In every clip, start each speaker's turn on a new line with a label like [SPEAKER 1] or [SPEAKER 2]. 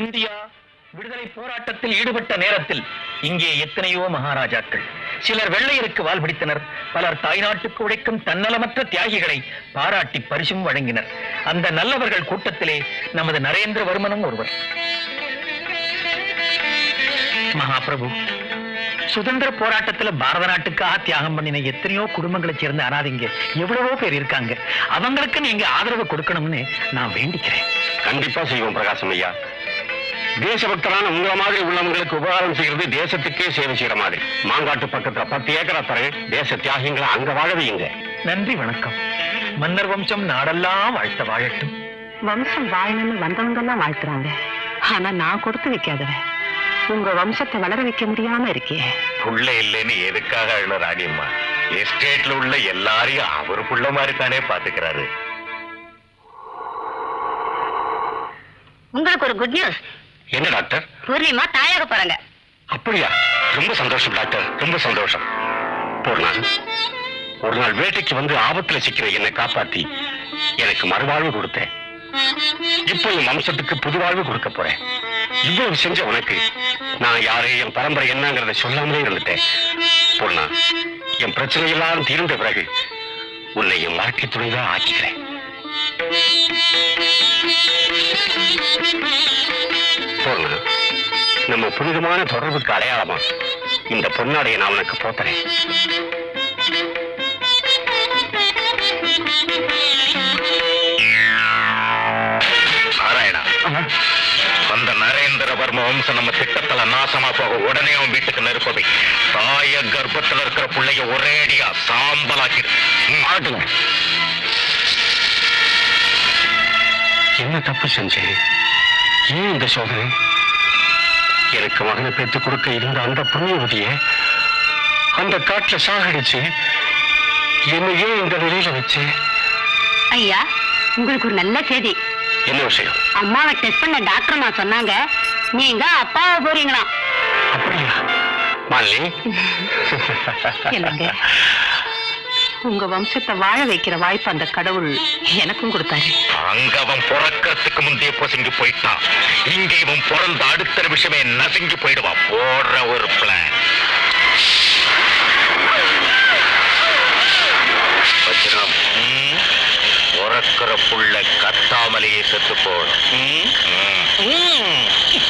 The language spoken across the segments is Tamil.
[SPEAKER 1] இந்தியா விடுதலை போராட்டத்தில் ஈடுபட்ட நேரத்தில் இங்கே எத்தனையோ மகாராஜாக்கள் சிலர் வெள்ளையருக்கு வால் பிடித்தனர் பலர் தாய்நாட்டுக்கு உழைக்கும் தன்னலமற்ற தியாகிகளை பாராட்டி பரிசும் வழங்கினர் அந்த நல்லவர்கள் கூட்டத்திலே நமது நரேந்திரவர்மனும் ஒருவர் மகாபிரபு சுதந்திர போராட்டத்துல பாரத நாட்டுக்காக தியாகம் பண்ணின எத்தனையோ குடும்பங்களை சேர்ந்த அனாதைங்க எவ்வளவோ பேர் இருக்காங்க அவங்களுக்கு நீங்க ஆதரவு கொடுக்கணும்னு நான் வேண்டிக்கிறேன்
[SPEAKER 2] கண்டிப்பா செய்வோம் பிரகாசம் ஐயா தேசபக்தரான உங்கள மாதிரி உள்ளவங்களுக்கு உபகாரம் செய்யறது தேசத்துக்கே சேவை செய்யற மாதிரி மாங்காட்டு பக்கத்துல பத்து ஏக்கரா தரேன் தேச தியாகிகளை அங்க வாழ வையுங்க
[SPEAKER 1] நன்றி வணக்கம் மன்னர் வம்சம் நாடெல்லாம் வாழ்த்த வாழட்டும்
[SPEAKER 3] வம்சம் வாழணும்னு வந்தவங்க எல்லாம் வாழ்த்துறாங்க ஆனா நான் கொடுத்து வைக்காதவன் உங்க வம்சத்தை வளர வைக்க முடியாம இருக்கே
[SPEAKER 2] புள்ள இல்லைன்னு எதுக்காக அழுற ராணியம்மா எஸ்டேட்ல உள்ள எல்லாரையும் அவர் புள்ள மாதிரி தானே பாத்துக்கிறாரு
[SPEAKER 4] உங்களுக்கு ஒரு குட் நியூஸ்
[SPEAKER 2] என்ன டாக்டர்
[SPEAKER 4] பூர்ணிமா தாயாக போறாங்க
[SPEAKER 2] அப்படியா ரொம்ப சந்தோஷம் டாக்டர் ரொம்ப சந்தோஷம் ஒரு நாள் ஒரு நாள் வேட்டைக்கு வந்து ஆபத்துல சிக்கிற என்னை காப்பாத்தி எனக்கு மறுவாழ்வு கொடுத்தேன் இப்போ என் வம்சத்துக்கு புது வாழ்வு கொடுக்க போறேன் இவ்வளவு செஞ்ச உனக்கு நான் யாரு என் பரம்பரை என்னங்கிறத சொல்லாமலே இருந்துட்டேன் பொண்ணா என் பிரச்சனை எல்லாம் தீர்ந்த பிறகு உன்னை என் வாழ்க்கை துணைதான் ஆக்கிக்கிறேன் பொண்ணு நம்ம புனிதமான தொடர்புக்கு அடையாளமா இந்த பொன்னாடையை நான் உனக்கு போத்துறேன் நாராயணா அந்த நரேந்திரவர்ம வம்சம் நம்ம திட்டத்துல நாசமா போக உடனே அவன் வீட்டுக்கு நெருப்பவை தாய கர்ப்பத்துல இருக்கிற பிள்ளைய ஒரேடியா சாம்பலாக்கிடு ஆடுங்க என்ன தப்பு செஞ்சேன் ஏன் இந்த சோதனை எனக்கு மகனை பெற்று கொடுக்க இருந்த அந்த புண்ணியவதிய அந்த காட்டுல சாகடிச்சு என்னை ஏன் இந்த நிலையில வச்சு
[SPEAKER 4] ஐயா உங்களுக்கு ஒரு நல்ல செய்தி
[SPEAKER 2] என்ன விஷயம்
[SPEAKER 4] அம்மாவை டெஸ்ட் பண்ண டாக்டர் அம்மா சொன்னாங்க நீங்க அப்பாவை போறீங்களாம்
[SPEAKER 2] அப்படியா மாலினி
[SPEAKER 3] என்னங்க உங்க வம்சத்தை வாழ வைக்கிற வாய்ப்பு அந்த கடவுள் எனக்கும் கொடுத்தாரு
[SPEAKER 2] அங்க அவன் பிறக்கிறதுக்கு முந்தைய பொசுங்கி போயிட்டான் இங்க இவன் பிறந்த அடுத்த நிமிஷமே நசுங்கி போயிடுவான் போடுற ஒரு பிளான் வச்சிரம் பிறக்கிற புள்ள கத்தாமலேயே செத்து போகணும் ம். ம்.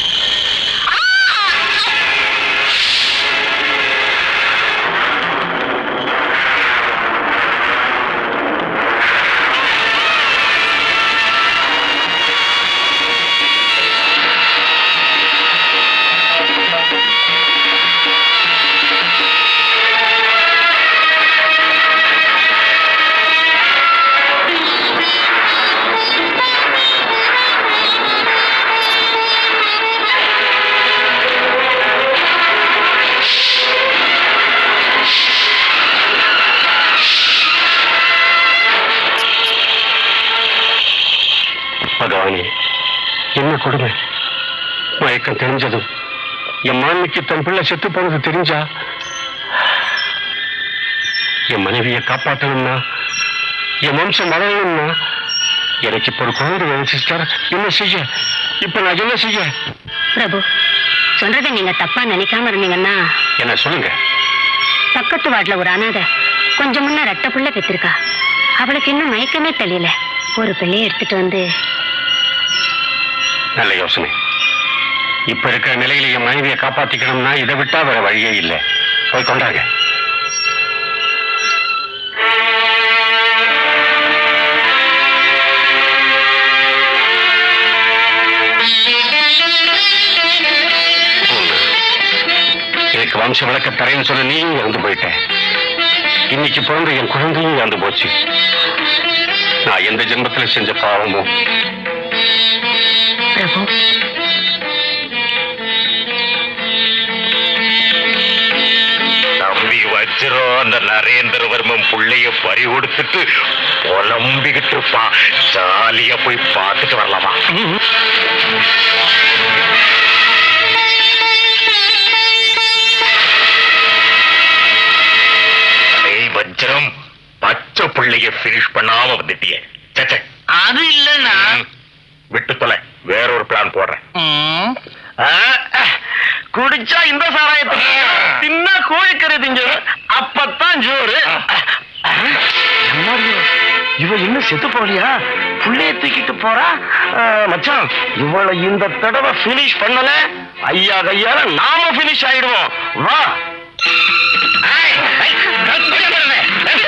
[SPEAKER 2] பகவானே என்ன கொடுமை மயக்கம் தெரிஞ்சதும் என் மாமிக்கு தன் பிள்ளை செத்து போனது தெரிஞ்சா என் மனைவியை காப்பாற்றணும்னா என் வம்சம் வளரணும்னா எனக்கு இப்ப ஒரு குழந்தை வேணும் சிஸ்டர் என்ன செய்ய இப்ப நான் என்ன செய்ய
[SPEAKER 4] பிரபு சொல்றதை நீங்க தப்பா நினைக்காம இருந்தீங்கன்னா
[SPEAKER 2] என்ன சொல்லுங்க
[SPEAKER 4] பக்கத்து வார்டுல ஒரு அனாதை கொஞ்சம் முன்ன ரெட்ட புள்ள பெற்றிருக்கா அவளுக்கு இன்னும் மயக்கமே தெரியல ஒரு பிள்ளைய எடுத்துட்டு வந்து
[SPEAKER 2] நல்ல யோசனை இப்ப இருக்கிற நிலையில என் மனைவியை காப்பாத்திக்கணும்னா இதை விட்டா வேற வழியே இல்லை போய் கொண்டாங்க எனக்கு வம்ச விளக்க தரேன்னு சொல்ல நீயும் இறந்து போயிட்ட இன்னைக்கு பிறந்த என் குழந்தையும் இறந்து போச்சு நான் எந்த ஜென்மத்துல செஞ்ச பாவமோ
[SPEAKER 4] பிரபு
[SPEAKER 2] தம்பி வச்சிரும் அந்த நரேந்திரவர்மன் புள்ளைய பறி கொடுத்துட்டு புலம்பிக்கிட்டு இருப்பான் ஜாலியா போய் பார்த்துட்டு வரலாமா டேய் வஜ்ரம் பச்சை புள்ளைய பினிஷ் பண்ணாம வந்துட்டியே சச்சே
[SPEAKER 1] அது இல்லைன்னா
[SPEAKER 2] விட்டு தொலை வேற ஒரு பிளான் போடுறேன்
[SPEAKER 1] ம்,
[SPEAKER 2] குடிச்சா இந்த சாராயத்தை தின்னா கோழிக்கறி திங்க அப்பத்தான் ஜோறு எம்மாடியோ, இவ இன்னும் செத்து போலியா புள்ளைய தூக்கிட்டு போறா ஆ, மச்சான் இவளை இந்த தடவை பினிஷ் பண்ணல ஐயா கையால நாம பினிஷ் ஆயிடுவோம் வா ஏய், ஏய், தப்பிக்க பாருங்க.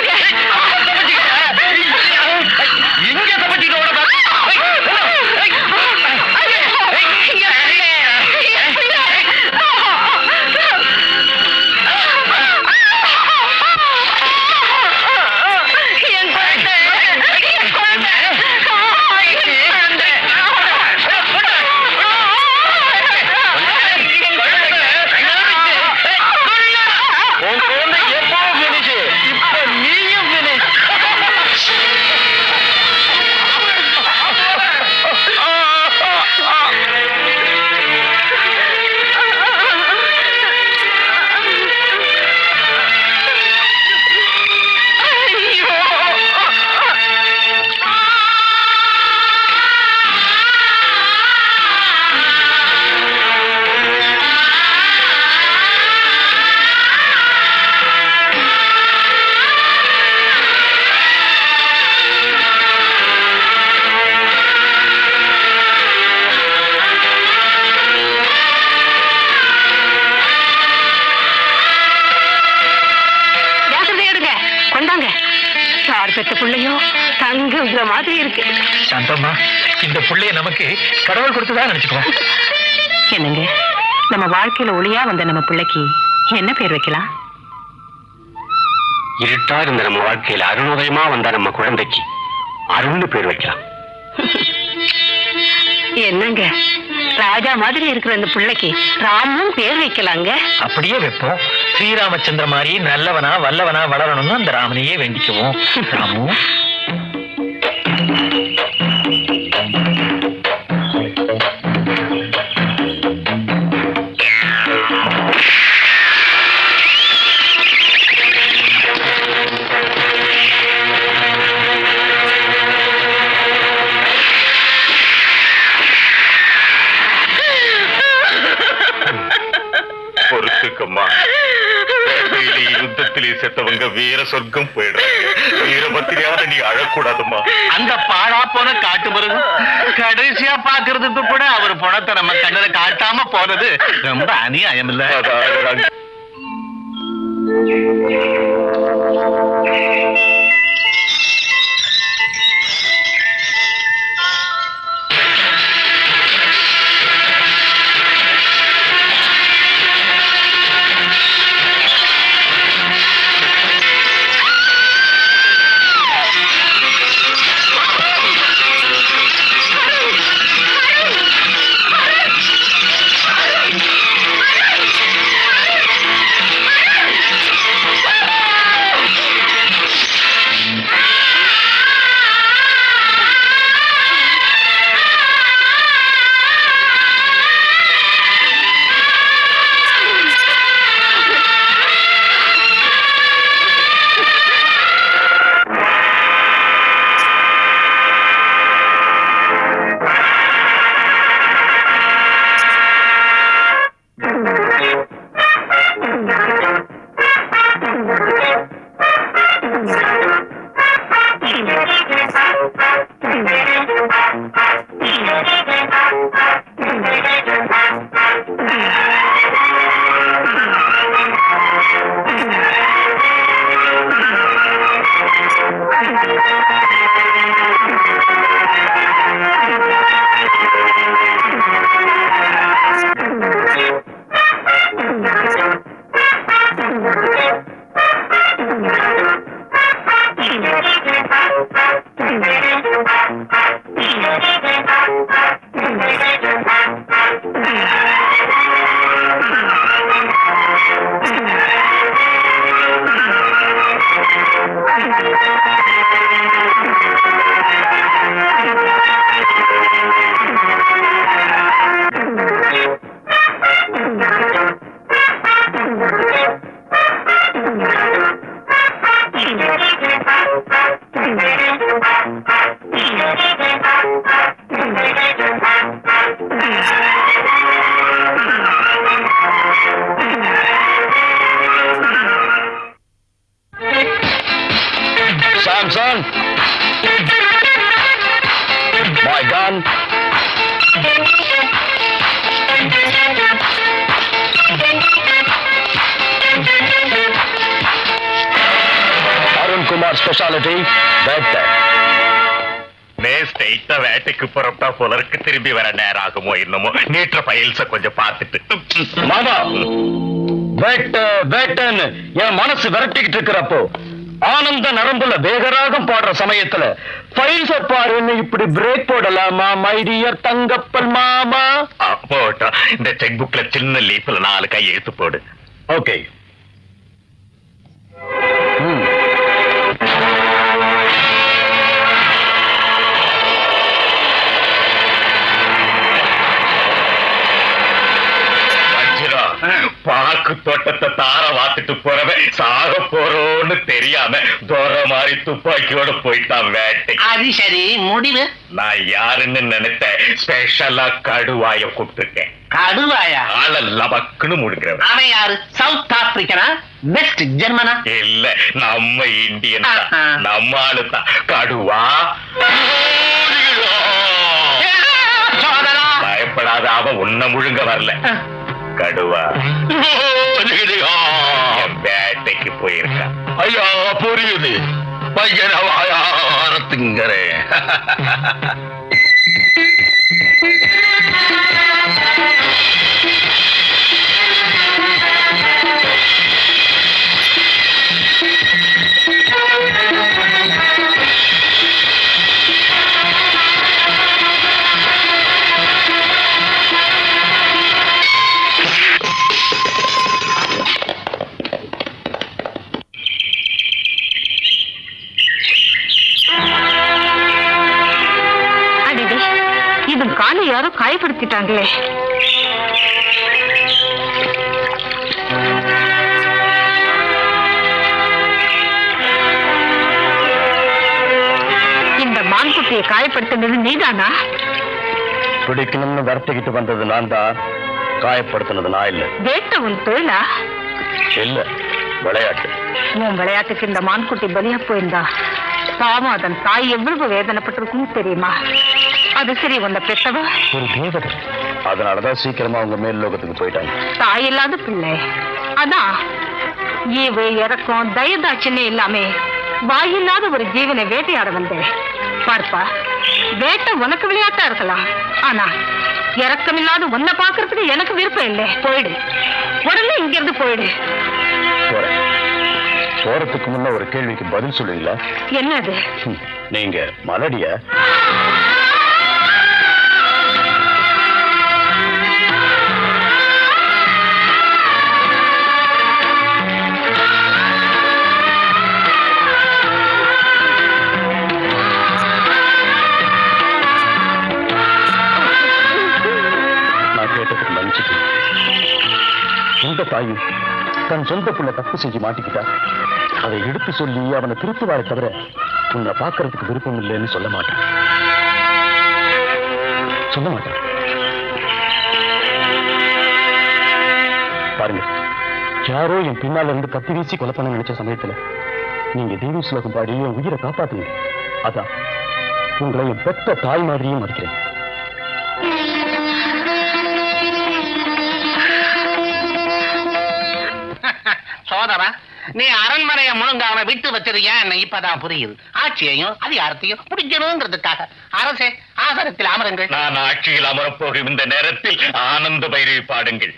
[SPEAKER 2] எங்க தப்பிச்சுட்டு ஓட பாரு. ஏய், உன் குழந்தை எப்போ finish? இப்ப நீயும் finish.
[SPEAKER 3] ஜாக்கிரதை எடுங்க கொண்டாங்க யார் பெத்த பிள்ளையோ தங்க இந்த மாதிரி இருக்கு
[SPEAKER 1] சாந்தம்மா இந்த புள்ளைய நமக்கு கடவுள் கொடுத்ததா நினைச்சுக்குவோம்
[SPEAKER 3] என்னங்க நம்ம வாழ்க்கையில ஒளியா வந்த நம்ம பிள்ளைக்கு என்ன பேர் வைக்கலாம்
[SPEAKER 2] இருட்டா இருந்த நம்ம வாழ்க்கையில அருணோதயமா வந்த நம்ம குழந்தைக்கு அருள்னு பேர் வைக்கலாம்
[SPEAKER 3] என்னங்க ராஜா மாதிரி இருக்கிற இந்த பிள்ளைக்கு ராமும் பேர் வைக்கலாங்க
[SPEAKER 1] அப்படியே வைப்போம் ஸ்ரீராமச்சந்திர மாதிரி நல்லவனா வல்லவனா வளரணும்னு அந்த ராமனையே வேண்டிக்குவோம் ராமு
[SPEAKER 5] பொறுத்துக்கம்மா வேட்டையிலே யுத்தத்திலே செத்தவங்க வீர சொர்க்கம் போயிடுறாங்க வீரபத்திரியாத நீ அழக்கூடாதும்மா
[SPEAKER 2] அந்த பாழா போன காட்டு மிருகம் கடைசியா பாக்குறதுக்கு கூட அவர் பணத்தை நம்ம கண்ணுல காட்டாம போனது ரொம்ப அநியாயம் இல்ல
[SPEAKER 5] அதான்
[SPEAKER 2] ஆ gun. My gun. Arun Kumar speciality வேட்டை
[SPEAKER 5] நே ஸ்ட்ரெயிட்டா வேட்டைக்கு புறப்பட்டா புலருக்கு திரும்பி வர நேரம் ஆகுமோ என்னமோ நீட்டுற ஃபைல்ஸ கொஞ்சம் பார்த்துட்டு
[SPEAKER 2] மாமா வேட்ட வேட்டன்னு என் மனசு விரட்டிக்கிட்டு இருக்கிறப்போ ஆனந்த நரம்புல வேகராகம் பாடுற சமயத்துல ஃபைல்ஸ பாருன்னு இப்படி பிரேக் போடலாமா மை டியர் தங்கப்பல் மாமா
[SPEAKER 5] ஆ, போட்டோம் இந்த செக் புக்ல சின்ன லீஃப்ல நாலு கை எழுத்து போடு
[SPEAKER 2] ஓகே
[SPEAKER 5] வஞ்சிரா பாக்கு தோட்டத்தை தார வாத்துட்டு போறவன் சாக போறோன்னு தெரியாம தோற மாதிரி துப்பாக்கியோட போயிட்டான் வேட்டை
[SPEAKER 6] அது சரி முடிவு
[SPEAKER 5] நான் யாருன்னு நினைத்தேன் ஸ்பெஷலா கடுவாய கூப்பிட்டுருக்கேன்
[SPEAKER 6] கடுவாயா
[SPEAKER 5] ஆள லபக்குன்னு முடுக்கிறவன்
[SPEAKER 6] அவன் யாரு சவுத் ஆப்பிரிக்கனா வெஸ்ட் ஜெர்மனா
[SPEAKER 5] இல்ல நம்ம இந்தியன் தான்.
[SPEAKER 6] ஆஹா.
[SPEAKER 5] நம்ம ஆளு தான் கடுவா
[SPEAKER 6] சோதரா
[SPEAKER 5] பயப்படாத அவன் உன்ன முழுங்க வரல கடுவா என் வேட்டைக்கு போயிருக்கான்
[SPEAKER 2] ஐயா புரியுது பையன வாயாரத்துங்கிறேன்
[SPEAKER 3] அடடே இவன் காலை யாரோ காயப்படுத்திட்டாங்களே இந்த மான்குட்டியை காயப்படுத்தினது நீதானா
[SPEAKER 2] பிடிக்கணும்னு விரட்டிக்கிட்டு வந்தது நான் தான் காயப்படுத்தினது நான் இல்ல
[SPEAKER 3] வேட்ட உன் தொழிலா
[SPEAKER 2] இல்ல விளையாட்டு
[SPEAKER 3] உன் விளையாட்டுக்கு இந்த மான்குட்டி பலியா போயிருந்தா பாவம் அதன் தாய் எவ்வளவு வேதனைப்பட்டிருக்கும் தெரியுமா அது சரி உன்னை பெத்தவ
[SPEAKER 2] ஒரு தேவதை அதனாலதான் சீக்கிரமா அவங்க மேல் லோகத்துக்கு போயிட்டாங்க
[SPEAKER 3] தாய் இல்லாத பிள்ளை அதான் ஈவு இறக்கம் தயதாட்சின்னு இல்லாமே வாயில்லாத ஒரு ஜீவனை வேட்டையாட வந்தேன் பார்ப்பா வேட்டை உனக்கு விளையாட்டா இருக்கலாம் ஆனா இறக்கமில்லாத உன்னை பாக்குறதுக்கு எனக்கு விருப்பம் இல்லை போயிடு உடனே இங்க இருந்து போயிடு
[SPEAKER 2] போறேன் போறதுக்கு முன்ன ஒரு கேள்விக்கு பதில் சொல்லுவீங்களா
[SPEAKER 3] என்னது
[SPEAKER 2] ஹம், நீங்க மலடிய நான் கேட்டதுக்கு மன்னிச்சுக்கிறேன் எந்த தாயும் தன் சொந்த புள்ள தப்பு செஞ்சு மாட்டிக்கிட்டா அதை எடுத்து சொல்லி அவனை திருத்துவாரை தவிர உன்னை பார்க்கறதுக்கு விருப்பம் இல்லைன்னு சொல்ல மாட்டேன் சொல்ல மாட்டேன் பாருங்க யாரோ என் பின்னால இருந்து கத்தி வீசி கொலை பண்ண நினைச்ச சமயத்துல நீங்க தேவி சுலகம் பாடி என் உயிரை காப்பாத்துங்க அதான் உங்களை என் பெத்த தாய் மாதிரியும் மதிக்கிறேன்
[SPEAKER 6] சோதரா நீ அரண்மனையை முழுங்காம விட்டு வச்சிருக்கியான்னு இப்பதான் புரியுது ஆட்சியையும் அதிகாரத்தையும் பிடிக்கணுங்கிறதுக்காக அரசே ஆசனத்தில் அமருங்கள்
[SPEAKER 5] நான் ஆட்சியில் அமரப்போகும் இந்த நேரத்தில் ஆனந்த பைரவி பாடுங்கள்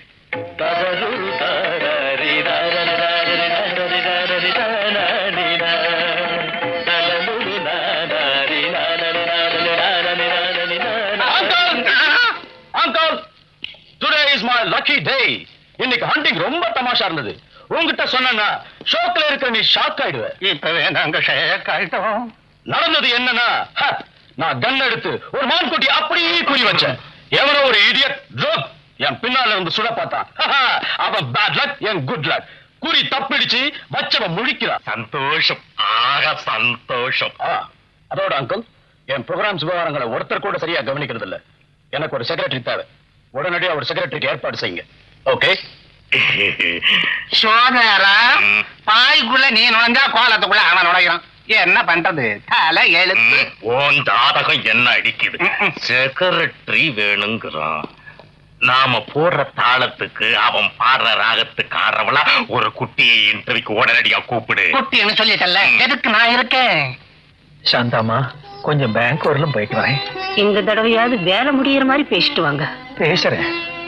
[SPEAKER 2] uncle today is my lucky day இன்னைக்கு ஹண்டிங் ரொம்ப தமாஷா இருந்தது உங்ககிட்ட சொன்னா ஷோக்ல இருக்கிற நீ ஷாக் ஆயிடுவ
[SPEAKER 6] இப்பவே நாங்க ஷேக்காயிட்டோம்
[SPEAKER 2] நடந்தது என்னன்னா ஹ, நான் கன் எடுத்து ஒரு மான்குட்டி அப்படியே குறி வச்சேன் எவனோ ஒரு இடியட் ட்ரோப் என் பின்னால இருந்து சுட பார்த்தான் ஹஹ, அவன் பேட் லக் என் குட் லக் குறி தப்பிடிச்சு வச்சவன் முழிக்கிறான்
[SPEAKER 5] சந்தோஷம் ஆக சந்தோஷம்
[SPEAKER 2] ஆ, அதோட அங்கிள் என் ப்ரோக்ராம்ஸ் விவகாரங்களை ஒருத்தர் கூட சரியா கவனிக்கிறது இல்ல எனக்கு ஒரு செக்ரட்டரி தேவை உடனடியா ஒரு செக்ரட்டரிக்கு ஏற்பாடு செய்யுங்க ஓகே
[SPEAKER 6] சோதரா பாய்க்குள்ள நீ நுழைஞ்சா கோலத்துக்குள்ள அவன் நுழைகிறான் என்ன பண்றது தலை எழுத்து
[SPEAKER 5] உன் ஜாதகம் என்ன அடிக்குது செக்ரட்டரி வேணுங்கிறான் நாம போடுற தாளத்துக்கு அவன் பாடுற ராகத்துக்கு ஆடுறவளா ஒரு குட்டியை இன்டர்வியூக்கு உடனடியா கூப்பிடு
[SPEAKER 6] குட்டின்னு சொல்லிட்டல எதுக்கு நான் இருக்கேன்
[SPEAKER 1] சாந்தாமா கொஞ்சம் பேங்க் வரலும் போயிட்டு வரேன்
[SPEAKER 3] இந்த தடவையாவது வேலை முடியிற மாதிரி பேசிட்டு வாங்க
[SPEAKER 1] பேசுறேன்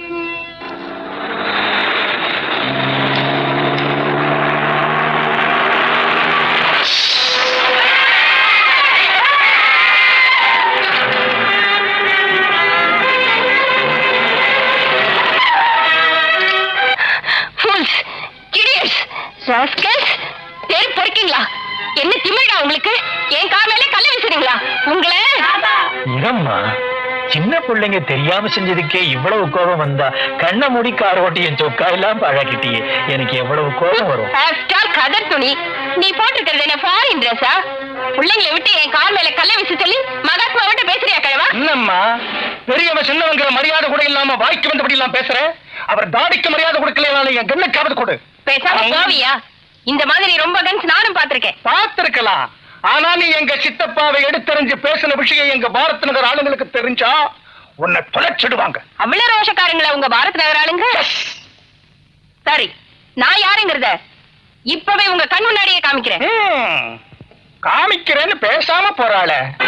[SPEAKER 3] ஃபூல்ஸ் இடியட்ஸ் ராஸ்கல்ஸ் தேர் பொறுக்கீங்களா என்ன திமிழா உங்களுக்கு என் கார் மேலே கல்ல வீசுறீங்களா உங்களை
[SPEAKER 1] இரம்மா சின்ன பிள்ளைங்க தெரியாம செஞ்சதுக்கே இவ்வளவு கோபம் வந்தா கண்ண மூடி கார் ஓட்டி என் சொக்கா எல்லாம் பழகிட்டியே எனக்கு எவ்வளவு கோபம் வரும்
[SPEAKER 3] ஆஃப்டர் கதர் துணி நீ போட்டிருக்கிறது என்ன ஃபாரின் ட்ரெஸ்ஸா பிள்ளைங்களை விட்டு என் கார் மேல கல்ல வீச சொல்லி மகாத்மா விட்டு பேசுறியா கிழவா
[SPEAKER 1] என்னம்மா பெரியவன் சின்னவங்கிற மரியாதை கூட இல்லாம வாய்க்கு வந்தபடி எல்லாம் பேசுற அவர் தாடிக்கு மரியாதை கொடுக்கல என் கண்ணுக்காவது கொடு
[SPEAKER 3] பேசாம போவியா இந்த மாதிரி ரொம்ப கன்ஸ் நானும் பாத்திருக்கேன்
[SPEAKER 1] பார்த்திருக்கலாம் ஆனா நீ எங்க சித்தப்பாவை எடுத்தறிஞ்சு பேசின விஷயம் எங்க பாரத் நகர் ஆளுங்களுக்கு தெரிஞ்சா உன்னை தொலைச்சிடுவாங்க
[SPEAKER 3] அவ்வளவு ரோஷக்காரங்களா உங்க பாரத் நகர் ஆளுங்க சரி நான் யாருங்கிறத இப்பவே உங்க கண் முன்னாடியே காமிக்கிறேன்
[SPEAKER 1] ம், காமிக்கிறேன்னு பேசாம போறாள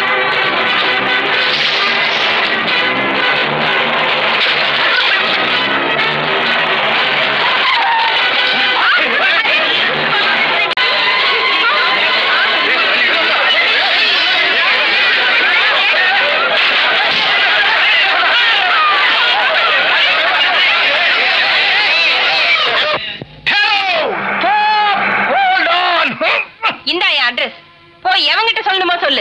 [SPEAKER 3] இந்தா என் அட்ரஸ் போய் எவங்கிட்ட சொல்லணுமோ சொல்லு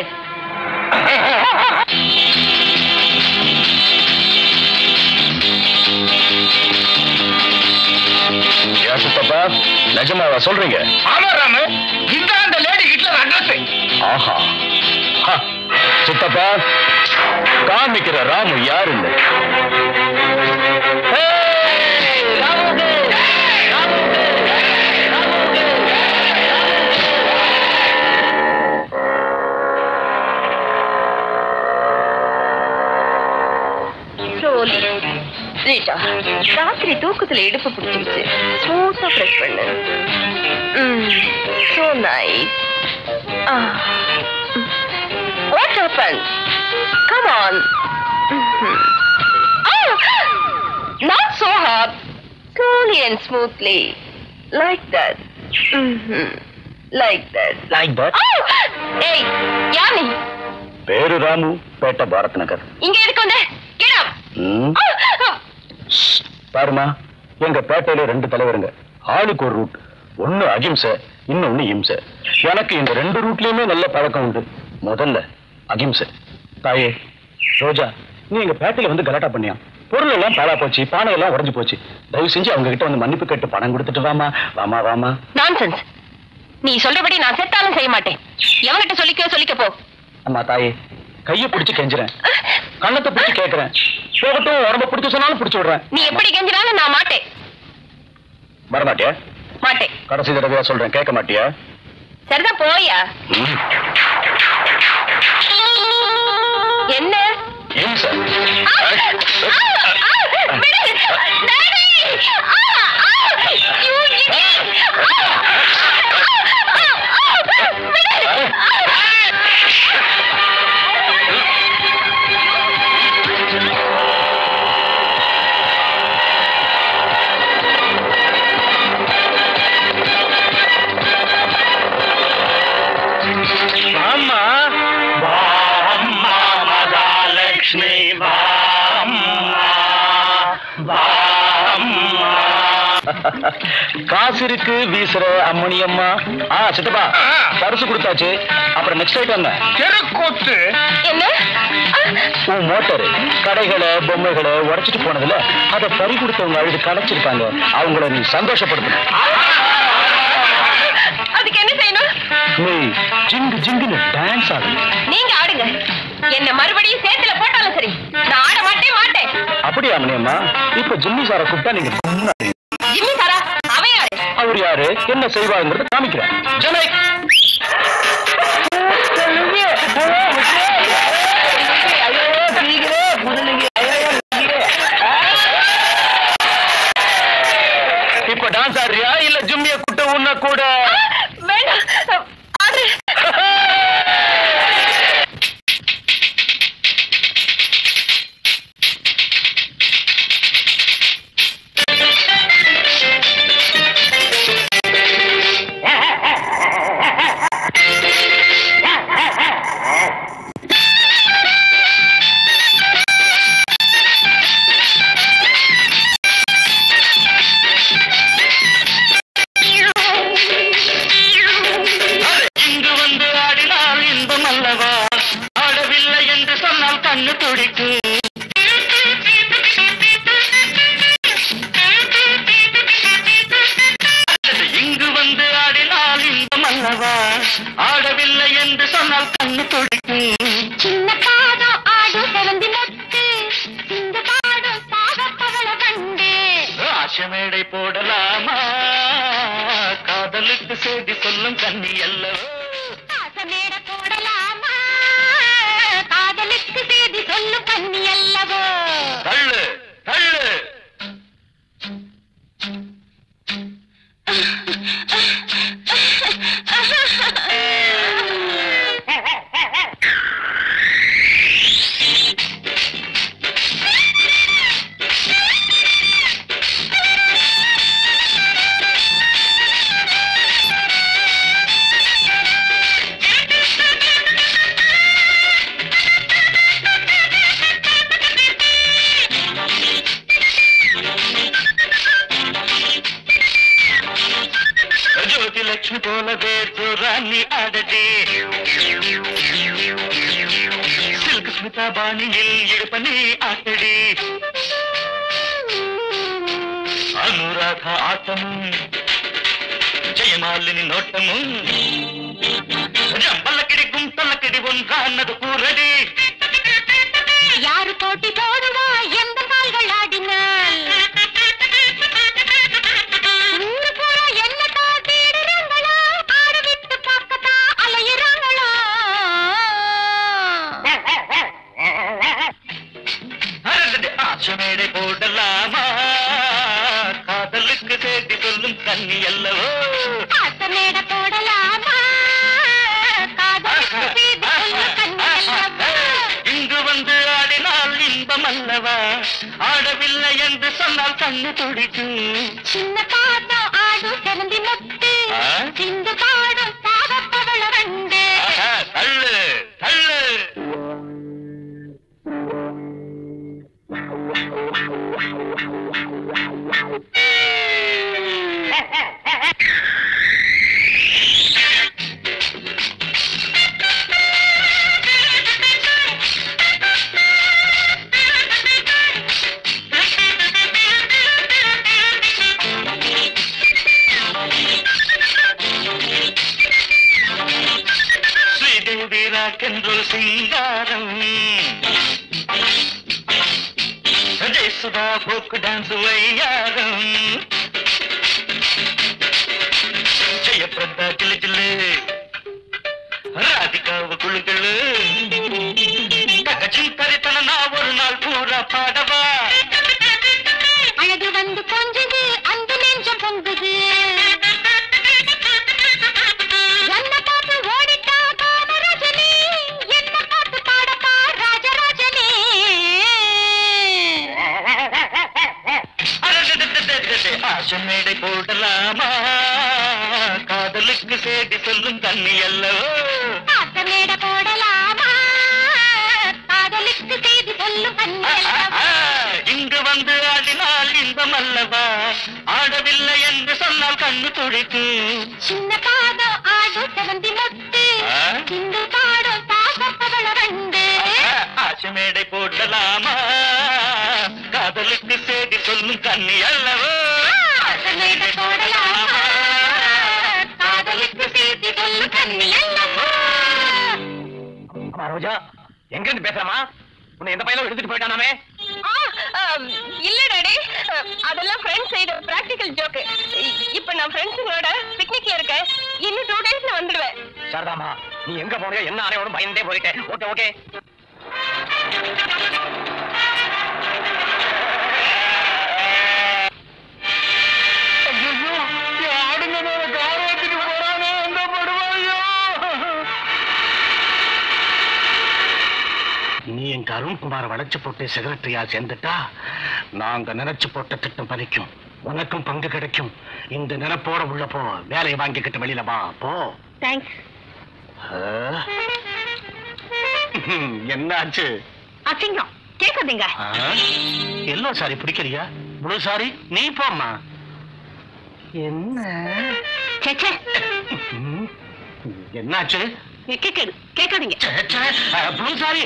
[SPEAKER 2] சித்தப்பா நிஜமாவா சொல்றீங்க
[SPEAKER 1] ஆமா ராமு இதுதான் அந்த லேடி ஹிட்லர் அட்ரஸ்
[SPEAKER 2] ஆஹா ஹ, சித்தப்பா காமிக்கிற ராமு யாருன்னு
[SPEAKER 3] slowly. ரீட்டா ராத்திரி தூக்கத்துல இடுப்பு பிடிச்சிருச்சு ஸ்மூத்தா பிரஷ் பண்ணு so nice what happen come on not so hot slowly and smoothly like that Mhm. like that
[SPEAKER 1] like that
[SPEAKER 3] Oh! ஏய் யார் நீ
[SPEAKER 2] பேரு ராமு பேட்டை பாரத் நகர்
[SPEAKER 3] இங்க எதுக்கு வந்த get up
[SPEAKER 2] ம், பாருமா எங்க பேட்டையில ரெண்டு தலைவருங்க ஆளுக்கு ஒரு ரூட் ஒண்ணு அகிம்சை இன்னொன்னு இம்சை எனக்கு இந்த ரெண்டு ரூட்லயுமே நல்ல பழக்கம் உண்டு முதல்ல அகிம்சை தாயே ரோஜா நீ எங்க பேட்டையில வந்து கலாட்டா பண்ணியா பொருள் எல்லாம் பாழா போச்சு பானை எல்லாம் உடைஞ்சு போச்சு தயவு செஞ்சு அவங்க கிட்ட வந்து மன்னிப்பு கேட்டு பணம் கொடுத்துட்டு வாமா வாமா வாமா
[SPEAKER 3] நான்சென்ஸ் நீ சொல்றபடி நான் செத்தாலும் செய்ய மாட்டேன் எவன்கிட்ட சொல்லிக்கோ சொல்லிக்க போ
[SPEAKER 2] அம்மா தாயே கையை பிடிச்சு கெஞ்சுறேன் கண்ணத்தை பிடிச்சு கேட்கறேன் போகட்டும் உடம்ப பிடிச்சு சொன்னாலும் பிடிச்சு விடுறேன்
[SPEAKER 3] நீ எப்படி கெஞ்சினாலும் நான் மாட்டேன்
[SPEAKER 2] வரமாட்டியா
[SPEAKER 3] மாட்டேன்
[SPEAKER 2] கடைசி தடவையா சொல்றேன் கேட்க மாட்டியா
[SPEAKER 3] சரிதான் போயா
[SPEAKER 2] ம்.
[SPEAKER 3] என்ன
[SPEAKER 2] ஏன் சார்
[SPEAKER 3] ஆ! ஆ! ஆ! விடு! டாடி! ஆ! ஆ! You idiot! ஆ! ஆ! ஆ! விடு! ஆ!
[SPEAKER 1] ஆமா
[SPEAKER 5] வாம்மா மகாலட்சுமி வாம்மா வாம்மா
[SPEAKER 2] காசு இருக்கு வீசுற அம்மணி அம்மா ஆ சித்தப்பா பரிசு கொடுத்தாச்சு அப்புறம் நெக்ஸ்ட் ஐட்டம் என்ன
[SPEAKER 1] தெருக்கூத்து
[SPEAKER 3] என்ன ஆ!
[SPEAKER 2] உன் மோட்டர் கடைகளை பொம்மைகளை உடைச்சிட்டு போனதுல அதை பறி கொடுத்தவங்க அழுது கலைச்சிருக்காங்க அவங்கள நீ சந்தோஷப்படுத்தணும்
[SPEAKER 3] அதுக்கு என்ன செய்யணும்
[SPEAKER 2] நீ ஜிங்கு ஜிங்குன்னு டான்ஸ் ஆடணும்
[SPEAKER 3] நீங்க ஆடுங்க என்ன மறுபடியும் சேத்துல போட்டாலும் சரி நான் ஆட மாட்டேன் மாட்டேன்
[SPEAKER 2] அப்படியா அம்மணி அம்மா இப்ப ஜிம்மி சாரை கூப்பிட்டா நீங்க கும்முன்னு ஆடுவீங்க.
[SPEAKER 3] ஜிம்மி சாரா அவன் யாரு
[SPEAKER 2] அவர் யாரு என்ன செய்வாங்கிறத காமிக்கிறேன்
[SPEAKER 1] ஜனை இப்ப டான்ஸ் ஆடுறியா இல்ல ஜும்மிய குட்ட உன்ன கூட
[SPEAKER 3] வேண்டாம் ஆடு
[SPEAKER 1] இங்கு வந்து ஆடினால் இன்பம் அல்லவா ஆடவில்லை என்று சொன்னால் கண்ணு துடிக்கும் இங்கு வந்து ஆடினால் இன்பம் அல்லவா ஆடவில்லை என்று சொன்னால் கண்ணு துடிக்கும்
[SPEAKER 4] சின்ன பாதம் ஆடும் செவந்தி முத்து இந்த பாடும் பாகப்பவள கண்டு
[SPEAKER 1] ஆசமேடை போடலாமா காதலுக்கு செய்தி சொல்லும் கண்ணி அல்லவோ
[SPEAKER 4] பாசமேட போடலாமா காதலுக்கு செய்தி சொல்லும் கண்ணி அல்லவோ
[SPEAKER 1] தள்ளு தள்ளு జ్యోతి లక్ష్మి పోలవే దూరాన్ని ఆడదే సిల్క్ స్మిత బాణిயில் ఇడుపని ఆటడి అనురాధ ఆటము జయమాలిని నోటము జంబలకిడి గుంతలకిడి ఒంకాన్నது కూరడి
[SPEAKER 4] யாரு போட்டி போடுவா எந்த கால்கள் ஆடினால் ஊரு பூரா என்ன தேடுறாங்களா ஆட விட்டு பார்க்கத்தா அலையுறாங்களா
[SPEAKER 1] ஆசமேடை போடலாமா காதலுக்கு செய்தி சொல்லும் கண்ணி அல்லவோ
[SPEAKER 4] பாசமேட போடலாமா காதலுக்கு செய்தி சொல்லும் கண்ணி அல்லவா
[SPEAKER 1] இங்கு வந்து ஆடினால் இன்பம் அல்லவா ஆடவில்லை என்று சொன்னால் கண்ணு துடிக்கும்
[SPEAKER 4] சின்ன பாதம் ஆடும் செவந்தி முத்து
[SPEAKER 1] ஆ?
[SPEAKER 4] இந்த பாடும் பாகப்பவள ரெண்டு
[SPEAKER 1] ஆஹா, தள்ளு தள்ளு శ్రీదేవి రాకెండ్రు సింగారం జయసుధా ఫోక్ డాన్స్ వయ్యారం జయప్రద జిల్లు జిల్లు ராதிகாவு குழுக்களு చింతరితன నా ஒரு நாள் பூரா பாடவா
[SPEAKER 4] அழகு வந்து கொஞ்சது அந்த நெஞ்சம் பொங்குது என்ன பார்த்து ஓடிட்டா காமராஜனே என்ன பார்த்து பாடப்பா ராஜராஜனே
[SPEAKER 1] ஆசமேடை போடலாமா காதலுக்கு சேடி சொல்லும் கண்ணி அல்லவோ
[SPEAKER 4] பாசமேட போடலாமா காதலுக்கு செய்தி சொல்லும் கண்ணி அல்லவா?
[SPEAKER 1] இங்கு வந்து ஆடினால் இன்பம் அல்லவா ஆடவில்லை என்று சொன்னால் கண்ணு துடிக்கும்
[SPEAKER 4] சின்ன பாதம் ஆடும் செவந்தி முத்து
[SPEAKER 1] ஆ?
[SPEAKER 4] இந்த பாடும் பாசப்பவள ரெண்டு
[SPEAKER 1] ஆசமேடை போடலாமா காதலுக்கு சேடி சொல்லும் கண்ணி அல்லவோ
[SPEAKER 4] பாசமேட போடலாமா காதலுக்கு செய்தி சொல்லும் கண்ணி அல்லவா
[SPEAKER 1] அம்மா ரோஜா எங்க இருந்து பேசுறமா உன்னை எந்த பையனும் எடுத்துட்டு போயிட்டானாமே
[SPEAKER 3] இல்ல டாடி அதெல்லாம் ஃப்ரெண்ட்ஸ் சைடு பிராக்டிக்கல் ஜோக்கு இப்ப நான் ஃப்ரெண்ட்ஸுங்களோட பிக்னிக்ல இருக்கேன் இன்னும் டூ டேஸ்ல வந்துடுவேன்
[SPEAKER 1] சாரதாமா நீ எங்க போறியோ என்ன அறையோட பயந்தே போயிட்டேன் ஓகே ஓகே
[SPEAKER 3] ஐயோ
[SPEAKER 2] இந்த அருண்குமார வளைச்சு போட்டு செக்ரட்டரியா சேர்ந்துட்டா நாங்க நினைச்சு போட்ட திட்டம் பலிக்கும் உனக்கும் பங்கு கிடைக்கும் இந்த நினைப்போட உள்ள போ வேலையை வாங்கிக்கிட்டு வெளியில வா போ
[SPEAKER 3] தேங்க்ஸ்
[SPEAKER 2] ஆ? என்னாச்சு
[SPEAKER 3] அசிங்கம் கேட்காதீங்க
[SPEAKER 2] எல்லோ சாரி பிடிக்கலையா ப்ளூ சாரி நீ போம்மா என்ன
[SPEAKER 3] சேச்சே
[SPEAKER 2] ம், என்னாச்சு
[SPEAKER 3] கேட்காது கேட்காதீங்க
[SPEAKER 2] ப்ளூ சாரி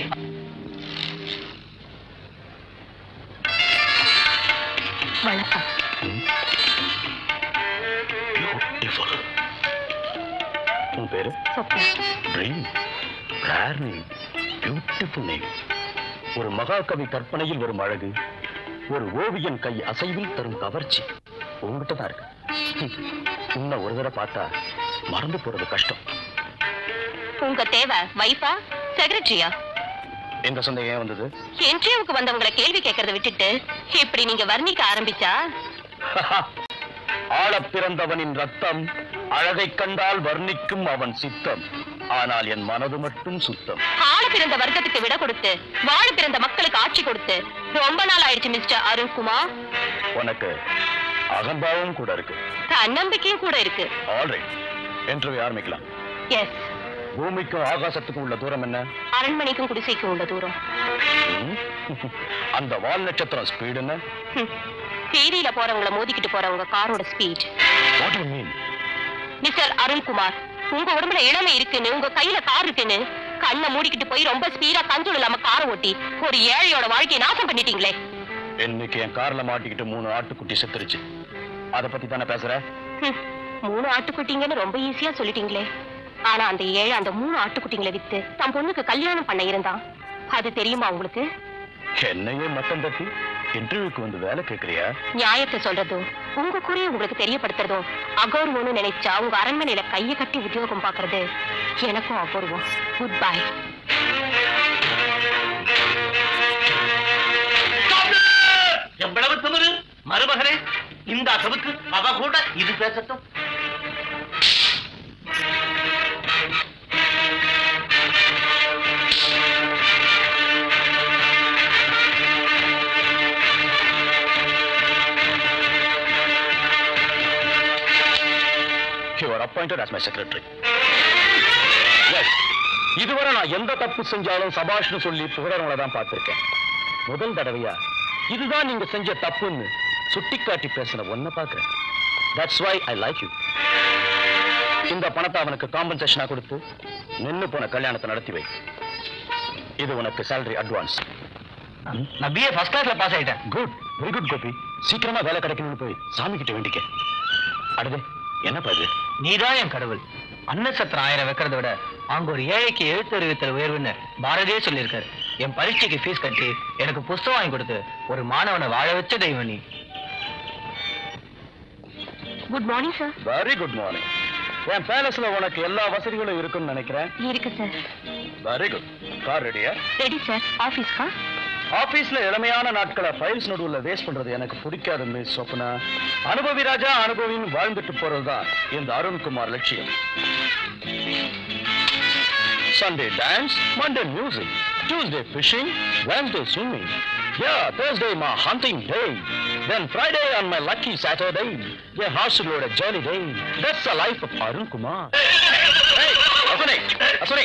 [SPEAKER 3] வணக்கம்
[SPEAKER 2] பியூட்டிஃபுல் உன் பேரு
[SPEAKER 3] Swapna
[SPEAKER 2] dream rare name beautiful name ஒரு மகாகவி கற்பனையில் வரும் அழகு ஒரு ஓவியன் கை அசைவில் தரும் கவர்ச்சி உங்ககிட்ட தான் இருக்கு ஹம். உன்னை ஒரு தடவை பார்த்தா மறந்து போறது கஷ்டம்
[SPEAKER 3] உங்க தேவை வைஃபா செக்ரட்டரியா
[SPEAKER 2] எங்க சொந்த ஏன் வந்தது
[SPEAKER 3] இன்டர்வியூக்கு வந்தவங்களை கேள்வி கேட்கறத விட்டுட்டு இப்படி நீங்க வர்ணிக்க ஆரம்பிச்சா
[SPEAKER 2] ஆளப் பிறந்தவனின் ரத்தம் அழகை கண்டால் வர்ணிக்கும் அவன் சித்தம் ஆனால் என் மனது மட்டும் சுத்தம்
[SPEAKER 3] ஆள பிறந்த வர்க்கத்துக்கு விட கொடுத்து வாழ பிறந்த மக்களுக்கு ஆட்சி கொடுத்து ரொம்ப நாள் ஆயிடுச்சு மிஸ்டர் அருண்குமார்
[SPEAKER 2] உனக்கு அகம்பாவம் கூட இருக்கு
[SPEAKER 3] தன்னம்பிக்கையும் கூட இருக்கு
[SPEAKER 2] ஆல்ரைட் இன்டர்வியூ ஆரம்பிக்கலாம்
[SPEAKER 3] எஸ்
[SPEAKER 2] பூமிக்கும் ஆகாசத்துக்கும் உள்ள தூரம் என்ன
[SPEAKER 3] அரண்மனைக்கும் குடிசைக்கும் உள்ள தூரம்
[SPEAKER 2] ம்? அந்த வால் நட்சத்திரம் ஸ்பீடு என்ன
[SPEAKER 3] ஹம். வீதியில போறவங்கள மோதிக்கிட்டு போறவங்க காரோட speed
[SPEAKER 2] what you mean
[SPEAKER 3] mister Arunkumar உங்க உடம்புல இளமை இருக்குன்னு உங்க கையில கார் இருக்குன்னு கண்ணை மூடிக்கிட்டு போய் ரொம்ப ஸ்பீடா கஞ்சூல் இல்லாம காரை ஓட்டி ஒரு ஏழையோட வாழ்க்கையை நாசம் பண்ணிட்டீங்களே
[SPEAKER 2] இன்னைக்கு என் கார்ல மாட்டிக்கிட்டு மூணு ஆட்டுக்குட்டி செத்துருச்சு அத பத்தி தானே பேசுற
[SPEAKER 3] ஹம். மூணு ஆட்டுக்குட்டிங்கன்னு ரொம்ப ஈஸியா சொல்லிட்டீங்களே ஆனா அந்த ஏழை அந்த மூணு ஆட்டுக்குட்டிங்களை வித்து தன் பொண்ணுக்கு கல்யாணம் பண்ண இருந்தான் அது தெரியுமா உங்களுக்கு
[SPEAKER 2] என்னையே மட்டம் தட்டி இன்டர்வியூக்கு வந்து வேலை கேட்கறியா
[SPEAKER 3] நியாயத்தை சொல்றதும் உங்க குறைய உங்களுக்கு தெரியப்படுத்துறதும் அகௌரவம்னு நினைச்சா உங்க அரண்மனையில கையை கட்டி உத்தியோகம் பாக்குறது எனக்கும் அகௌரவம் குட் பை
[SPEAKER 6] எவ்வளவு திமிரு மருமகனே இந்த அசவுக்கு அவ கூட இது பேசட்டும்
[SPEAKER 2] you are appointed as my secretary yes இதுவரை நான் எந்த தப்பு செஞ்சாலும் சபாஷ்னு சொல்லி புகழறவங்கள தான் பார்த்திருக்கேன் முதல் தடவையா இதுதான் நீங்க செஞ்ச தப்புன்னு சுட்டிக்காட்டி பேசின ஒன்ன பார்க்கிறேன் that's why I like you இந்த பணத்தை அவனுக்கு காம்பன்சேஷனா கொடுத்து நின்னு போன கல்யாணத்தை நடத்தி வை இது உனக்கு salary அட்வான்ஸ்
[SPEAKER 1] நான் பிஏ ஃபர்ஸ்ட் கிளாஸ்ல பாஸ் ஆயிட்டேன்
[SPEAKER 2] குட் வெரி குட் கோபி சீக்கிரமா வேலை கிடைக்கணும்னு போய் சாமி கிட்ட வேண்டிக்க அடுது என்னப்பா இது
[SPEAKER 1] நீதான் என் கடவுள் அன்னசத்திரம் ஆயிரம் வைக்கிறத விட அங்க ஒரு ஏழைக்கு எழுத்து அறிவித்தல் உயர்வுன்னு பாரதியே சொல்லியிருக்காரு என் பரீட்சைக்கு ஃபீஸ் கட்டி எனக்கு புஸ்தகம் வாங்கி கொடுத்து ஒரு மாணவனை வாழ வச்ச தெய்வம் நீ
[SPEAKER 3] good morning sir
[SPEAKER 2] very good morning என் பேலஸ்ல உனக்கு எல்லா வசதிகளும் இருக்கும்னு நினைக்கிறேன்
[SPEAKER 3] இருக்கு சார்
[SPEAKER 2] வெரி குட் கார் ரெடியா
[SPEAKER 3] ரெடி சார் ஆபீஸ்க்கா
[SPEAKER 2] ஆபீஸ்ல இளமையான நாட்களை ஃபைல்ஸ் நடுவுல வேஸ்ட் பண்றது எனக்கு பிடிக்காது மிஸ் சொப்னா அனுபவி ராஜா அனுபவின்னு வாழ்ந்துட்டு போறதுதான் இந்த அருண்குமார் லட்சியம் Sunday dance Monday music Tuesday fishing Wednesday swimming Yeah, Thursday my hunting day. Then Friday on my lucky Saturday, a house-load a jolly day. That's the life of Arun Kumar. Hey, Aswini, Aswini.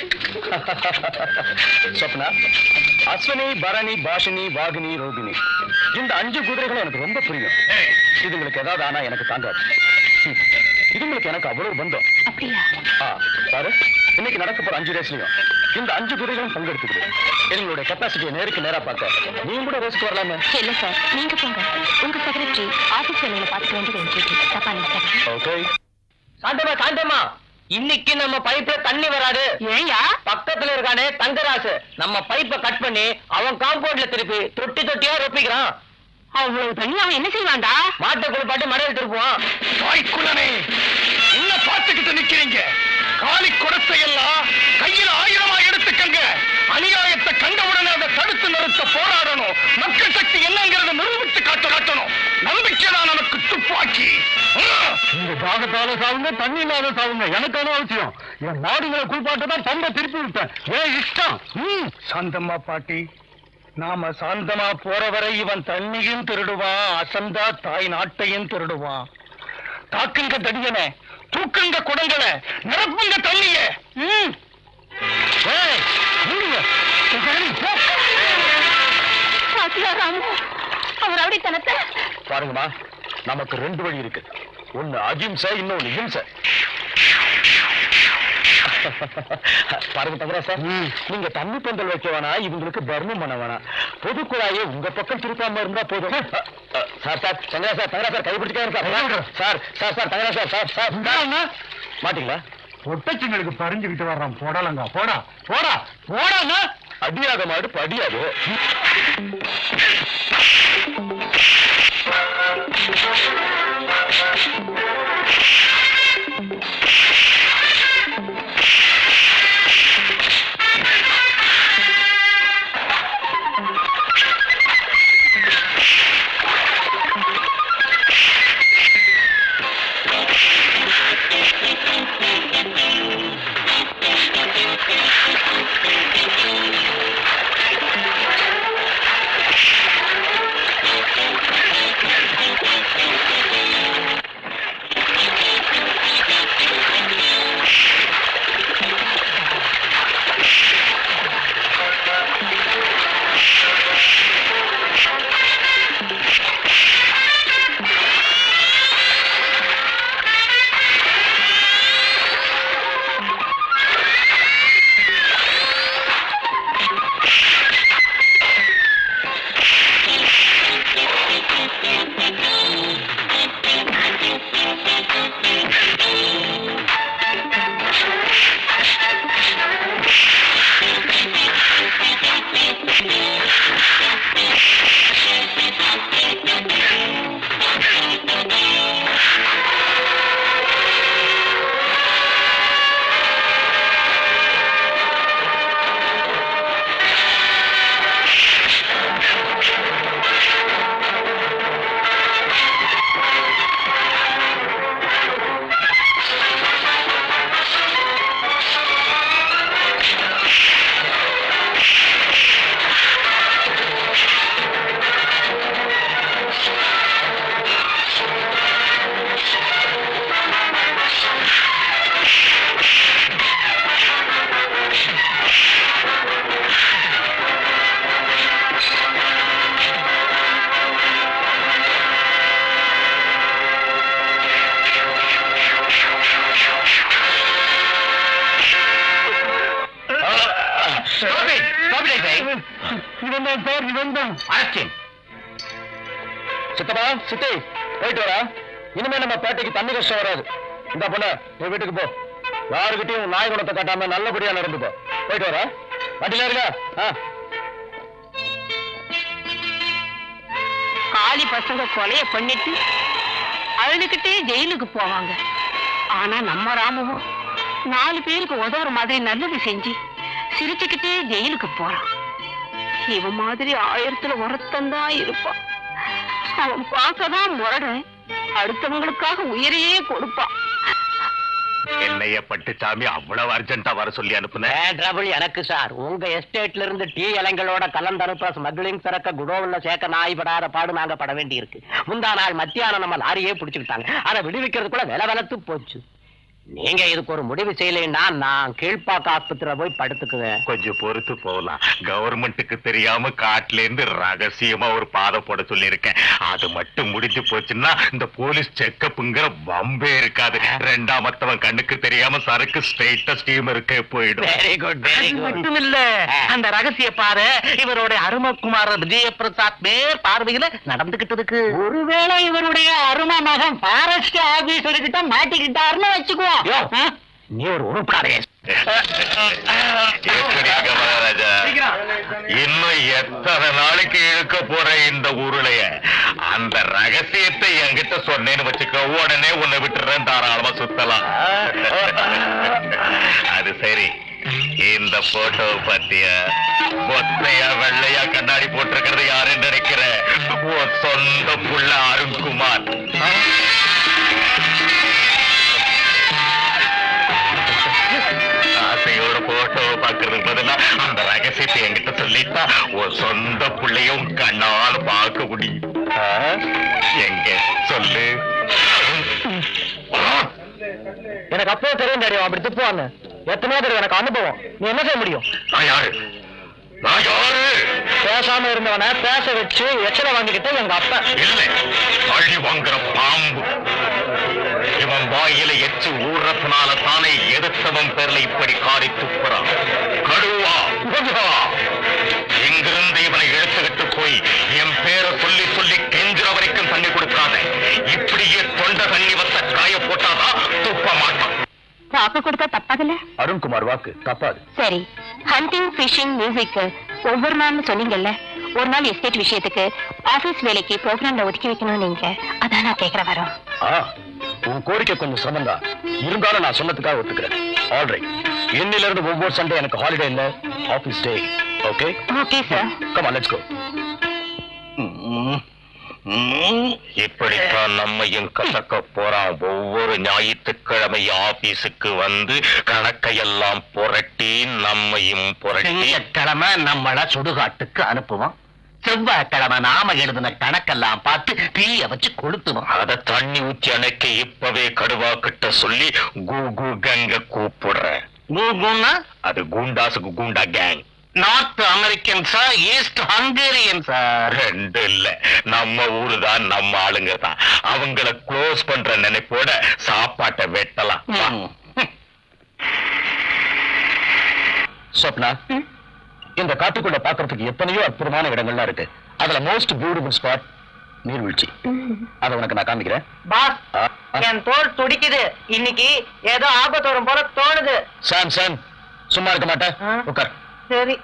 [SPEAKER 2] Swapna Aswini Bharani Bhashini Vahini Rohini இந்த அஞ்சு குதிரைகளும் எனக்கு ரொம்ப பிரியம் இதுங்களுக்கு ஏதாவது ஆனா எனக்கு தாங்காது ம். இதுங்களுக்கு எனக்கு அவ்வளவு பந்தம்
[SPEAKER 3] அப்படியா
[SPEAKER 2] ஆ, பாரு இன்னைக்கு நடக்க போற அஞ்சு ரேஸ்லயும் இந்த அஞ்சு குதிரைகளும் பங்கெடுத்துக்குது எங்களுடைய கெப்பாசிட்டியை நேருக்கு நேரா பார்க்க நீங்க கூட ரேஸ்க்கு வரலாமே
[SPEAKER 3] இல்ல சார் நீங்க போங்க உங்க செக்ரட்டரி ஆபீஸ் வேலையில பார்த்துக்க வேண்டியது என் duty. தப்பா நினைக்காதீங்க
[SPEAKER 2] ஓகே
[SPEAKER 1] சாந்தமா சாந்தமா இன்னைக்கு நம்ம பைப்ல தண்ணி வராது
[SPEAKER 3] ஏயா
[SPEAKER 1] பக்கத்துல இருக்கானே தங்கராசு நம்ம பைப்பை கட் பண்ணி அவன் காம்பவுண்ட்ல திருப்பி தொட்டி தொட்டியா ரொப்பிக்கிறான்
[SPEAKER 3] அவ்வளவு தண்ணி அவன் என்ன செய்வான்டா
[SPEAKER 1] மாட்டை குளிப்பாட்டி மடையில் திருப்புவான்
[SPEAKER 2] தாய்க்குள்ளனே என்ன பார்த்துக்கிட்டு நிக்கிறீங்க காலி குடத்தை எல்லாம் கையில ஆயிரமா எடுத்துக்கங்க அநியாயத்தை கண்டவுடனே அதை தடுத்து நிறுத்த போராடணும் மக்கள் சக்தி என்னங்கிறத நிரூபித்து காட்ட காட்டணும் நம்பிக்கை தான் நமக்கு துப்பாக்கி நீங்க தாகத்தால சாவுங்க தண்ணி இல்லாத சாவுங்க எனக்கான அவசியம் என் மாடுகளை குளிப்பாட்ட தான் பம்ப திருப்பி விட்டேன் ஏன் இஷ்டம் சாந்தம்மா பாட்டி
[SPEAKER 1] நாம சாந்தமா போற வரை இவன் தண்ணியும் திருடுவான் அசந்தா தாய் நாட்டையும் திருடுவான் தாக்குங்க தடியனை தூக்குங்க குடங்களை நிரப்புங்க தண்ணிய ம். ஏய், மூடுங்க. சரி, போ.
[SPEAKER 3] பாத்தியா ராமு அவர் அப்படித்தனத்தை
[SPEAKER 1] பாருங்கம்மா நமக்கு ரெண்டு வழி இருக்கு ஒண்ணு அகிம்சை இன்னொன்னு இம்சை பாருங்க தவிர சார் நீங்க தண்ணி பந்தல் வைக்க வேணாம் இவங்களுக்கு தர்மம் பண்ண வேணாம் பொது குழாயை உங்க பக்கம் திருப்பாம இருந்தா போதும் சார் சார் தங்கரா சார் தங்கரா சார் கைப்பிடிக்காரு சார் சார் சார் சார் தங்கரா சார் சார் சார் மாட்டீங்களா பொட்டச்சிங்களுக்கு பறிஞ்சுக்கிட்டு வர்றான் போடலங்க போடா போடா போடாங்க அடியாக மாடு படியாது இவன் தான் சார் இவன் தான் சித்தப்பா சித்தி போயிட்டு வரா இனிமே நம்ம பேட்டைக்கு தண்ணி கஷ்டம் வராது இந்த பொண்ணு நீ வீட்டுக்கு போ யாருக்கிட்டையும் நாய் குணத்தை காட்டாம நல்லபடியா நடந்துக்கோ போயிட்டு வரா வண்டியில இருக்கா ஆ
[SPEAKER 3] காளி பசங்க கொலைய பண்ணிட்டு அழுதுகிட்டே ஜெயிலுக்கு போவாங்க ஆனா நம்ம ராமுவும் நாலு பேருக்கு உதவுற மாதிரி நல்லது செஞ்சு சிரிச்சுக்கிட்டே ஜெயிலுக்கு போறான் இவன் மாதிரி ஆயிரத்துல ஒருத்தன் தான் இருப்பான் அவன் பார்க்கதான் முரடன் அடுத்தவங்களுக்காக உயிரையே கொடுப்பான்
[SPEAKER 5] என்னைய பட்டுச்சாமி அவ்வளவு அர்ஜென்ட்டா வர சொல்லி அனுப்புனேன்
[SPEAKER 6] ட்ரபிள் எனக்கு சார் உங்க எஸ்டேட்ல இருந்து டீ இலைங்களோட கலந்தனுப்ப ஸ்மக்லிங் சரக்க குடோன்ல சேர்க்க நாய் படாத பாடு நாங்க பட வேண்டி இருக்கு முந்தா நாள் மத்தியானம் நம்ம லாரியே பிடிச்சுக்கிட்டாங்க அதை விடுவிக்கிறதுக்குள்ள வில வெலத்து போச்சு நீங்க இதுக்கு ஒரு முடிவு செய்யலைன்னா நான் கீழ்ப்பாக்க ஆஸ்பத்திரியில போய் படுத்துக்குவேன்
[SPEAKER 5] கொஞ்சம் பொறுத்து போகலாம் கவர்மெண்ட்டுக்கு தெரியாம காட்டுல இருந்து ரகசியமா ஒரு பாதை போட சொல்லியிருக்கேன் அது மட்டும் முடிஞ்சு போச்சுன்னா இந்த போலீஸ் செக்கப்புங்கிற வம்பே இருக்காது ரெண்டாமத்தவன் கண்ணுக்கு தெரியாம சரக்கு ஸ்ட்ரெயிட்டா ஸ்டீமருக்கே போயிடும்
[SPEAKER 6] வெரி குட் வெரி குட்
[SPEAKER 7] மட்டும் இல்ல அந்த ரகசிய பாதை இவருடைய அருமகுமார் விஜயபிரசாத் மேற் பார்வையில நடந்துகிட்டு இருக்கு
[SPEAKER 6] ஒருவேளை இவருடைய அருமை மகன் ஃபாரஸ்ட் ஆபீசர் கிட்ட மாட்டிக்கிட்டாருன்னு வச்சுக்குவோம் ஆ?
[SPEAKER 7] நீ ஒரு உருப்படாதே
[SPEAKER 5] எப்படிங்க மகாராஜா இன்னும் எத்தனை நாளைக்கு இழுக்க போற இந்த உருளைய அந்த ரகசியத்தை என்கிட்ட சொன்னேன்னு வச்சுக்க உடனே உன்னை விட்டுறேன் தாராளமா சுத்தலாம் அது சரி இந்த போட்டோ பத்தியா ஒத்தையா வெள்ளையா கண்ணாடி போட்டிருக்கிறது யாருன்னு நினைக்கிற உன் சொந்த புள்ள அருண்குமார் ஆசையோட போட்டோ பாக்குறதுக்கு பதிலா அந்த ரகசியத்தை என்கிட்ட சொல்லிட்டா உன் சொந்த பிள்ளையும் கண்ணால் பார்க்க முடியும் ஆ? எங்க சொல்லு
[SPEAKER 6] எனக்கு அப்பவே தெரியும் டாடி அவன் அப்படி துப்புவான்னு எத்தனையோ தடவை எனக்கு அனுபவம் நீ என்ன செய்ய முடியும்
[SPEAKER 5] நான் யாரு நான் யாரு
[SPEAKER 6] பேசாம இருந்தவனை பேச வச்சு எச்சலை வாங்கிக்கிட்ட எங்க அப்பா
[SPEAKER 5] இல்லை அழி வாங்குற பாம்பு இவன் வாயில எச்சு ஊறத்தினால தானே எதிர்த்தவன் பேர்ல இப்படி காரி துப்புறான் கடுவா கடுவா எங்கிருந்து இவனை இழுத்துக்கிட்டு போய் என் பேரை சொல்லி சொல்லி கெஞ்சுற வரைக்கும் தண்ணி கொடுக்காத இப்படியே தொண்டை தண்ணி வத்த காய போட்டாதான் துப்ப மாட்டான்
[SPEAKER 4] வாக்கு கொடுத்தா தப்பாதுல்ல
[SPEAKER 2] அருண்குமார் வாக்கு தப்பாது
[SPEAKER 4] சரி ஹண்டிங் ஃபிஷிங் மியூசிக் ஒவ்வொரு நாள்னு சொன்னீங்கல்ல ஒரு நாள் எஸ்டேட் விஷயத்துக்கு ஆபீஸ் வேலைக்கு ப்ரோக்ராம்ல ஒதுக்கி வைக்கணும் நீங்க அதான் நான் கேக்குற வரோம்
[SPEAKER 2] ஆ உன் கோரிக்கை கொஞ்சம் சிரமம் தான் இருந்தாலும் நான் சொன்னதுக்காக ஒத்துக்கிறேன் ஆல்ரைட் இன்னில இருந்து ஒவ்வொரு சண்டே எனக்கு ஹாலிடே இல்ல office day okay
[SPEAKER 4] okay sir
[SPEAKER 2] come on let's go
[SPEAKER 5] இப்படித்தான் நம்மையும் கசக்க போறான் ஒவ்வொரு ஞாயிற்றுக்கிழமை ஆபீஸுக்கு வந்து கணக்கையெல்லாம் புரட்டி நம்மையும் புரட்டி
[SPEAKER 7] திங்கட்கிழமை நம்மள சுடுகாட்டுக்கு அனுப்புவோம் செவ்வாய்க்கிழமை நாம எழுதின கணக்கெல்லாம் பார்த்து தீய வச்சு கொளுத்துவோம்
[SPEAKER 5] அத தண்ணி ஊத்தி அணைக்க இப்பவே கடுவா கிட்ட சொல்லி கு கு கங்க கூப்பிடுற
[SPEAKER 7] கூகுன்னா
[SPEAKER 5] அது குண்டாசுக்கு குண்டா கேங்
[SPEAKER 7] நார்த் அமெரிக்கன்ஸா ஈஸ்ட் ஹங்கேரியன்ஸா
[SPEAKER 5] ரெண்டு இல்ல நம்ம ஊரு தான் நம்ம ஆளுங்க தான் அவங்கள க்ளோஸ் பண்ற நினைப்போட சாப்பாட்டை வெட்டலாம் வா.
[SPEAKER 2] சொப்னா இந்த காட்டுக்குள்ள பாக்குறதுக்கு எத்தனையோ அற்புதமான இடங்கள்லாம் இருக்கு அதுல மோஸ்ட் பியூட்டிஃபுல் ஸ்பாட் நீர்வீழ்ச்சி அதை உனக்கு நான் காமிக்கிறேன்
[SPEAKER 6] பாஸ்
[SPEAKER 2] ஆ, ஆ.
[SPEAKER 6] என் தோல் துடிக்குது இன்னைக்கு ஏதோ ஆபத்து வரும் போல தோணுது
[SPEAKER 2] சாம் சாம் சும்மா இருக்க மாட்டேன்
[SPEAKER 6] ஆ.
[SPEAKER 2] உட்கார்
[SPEAKER 6] சரி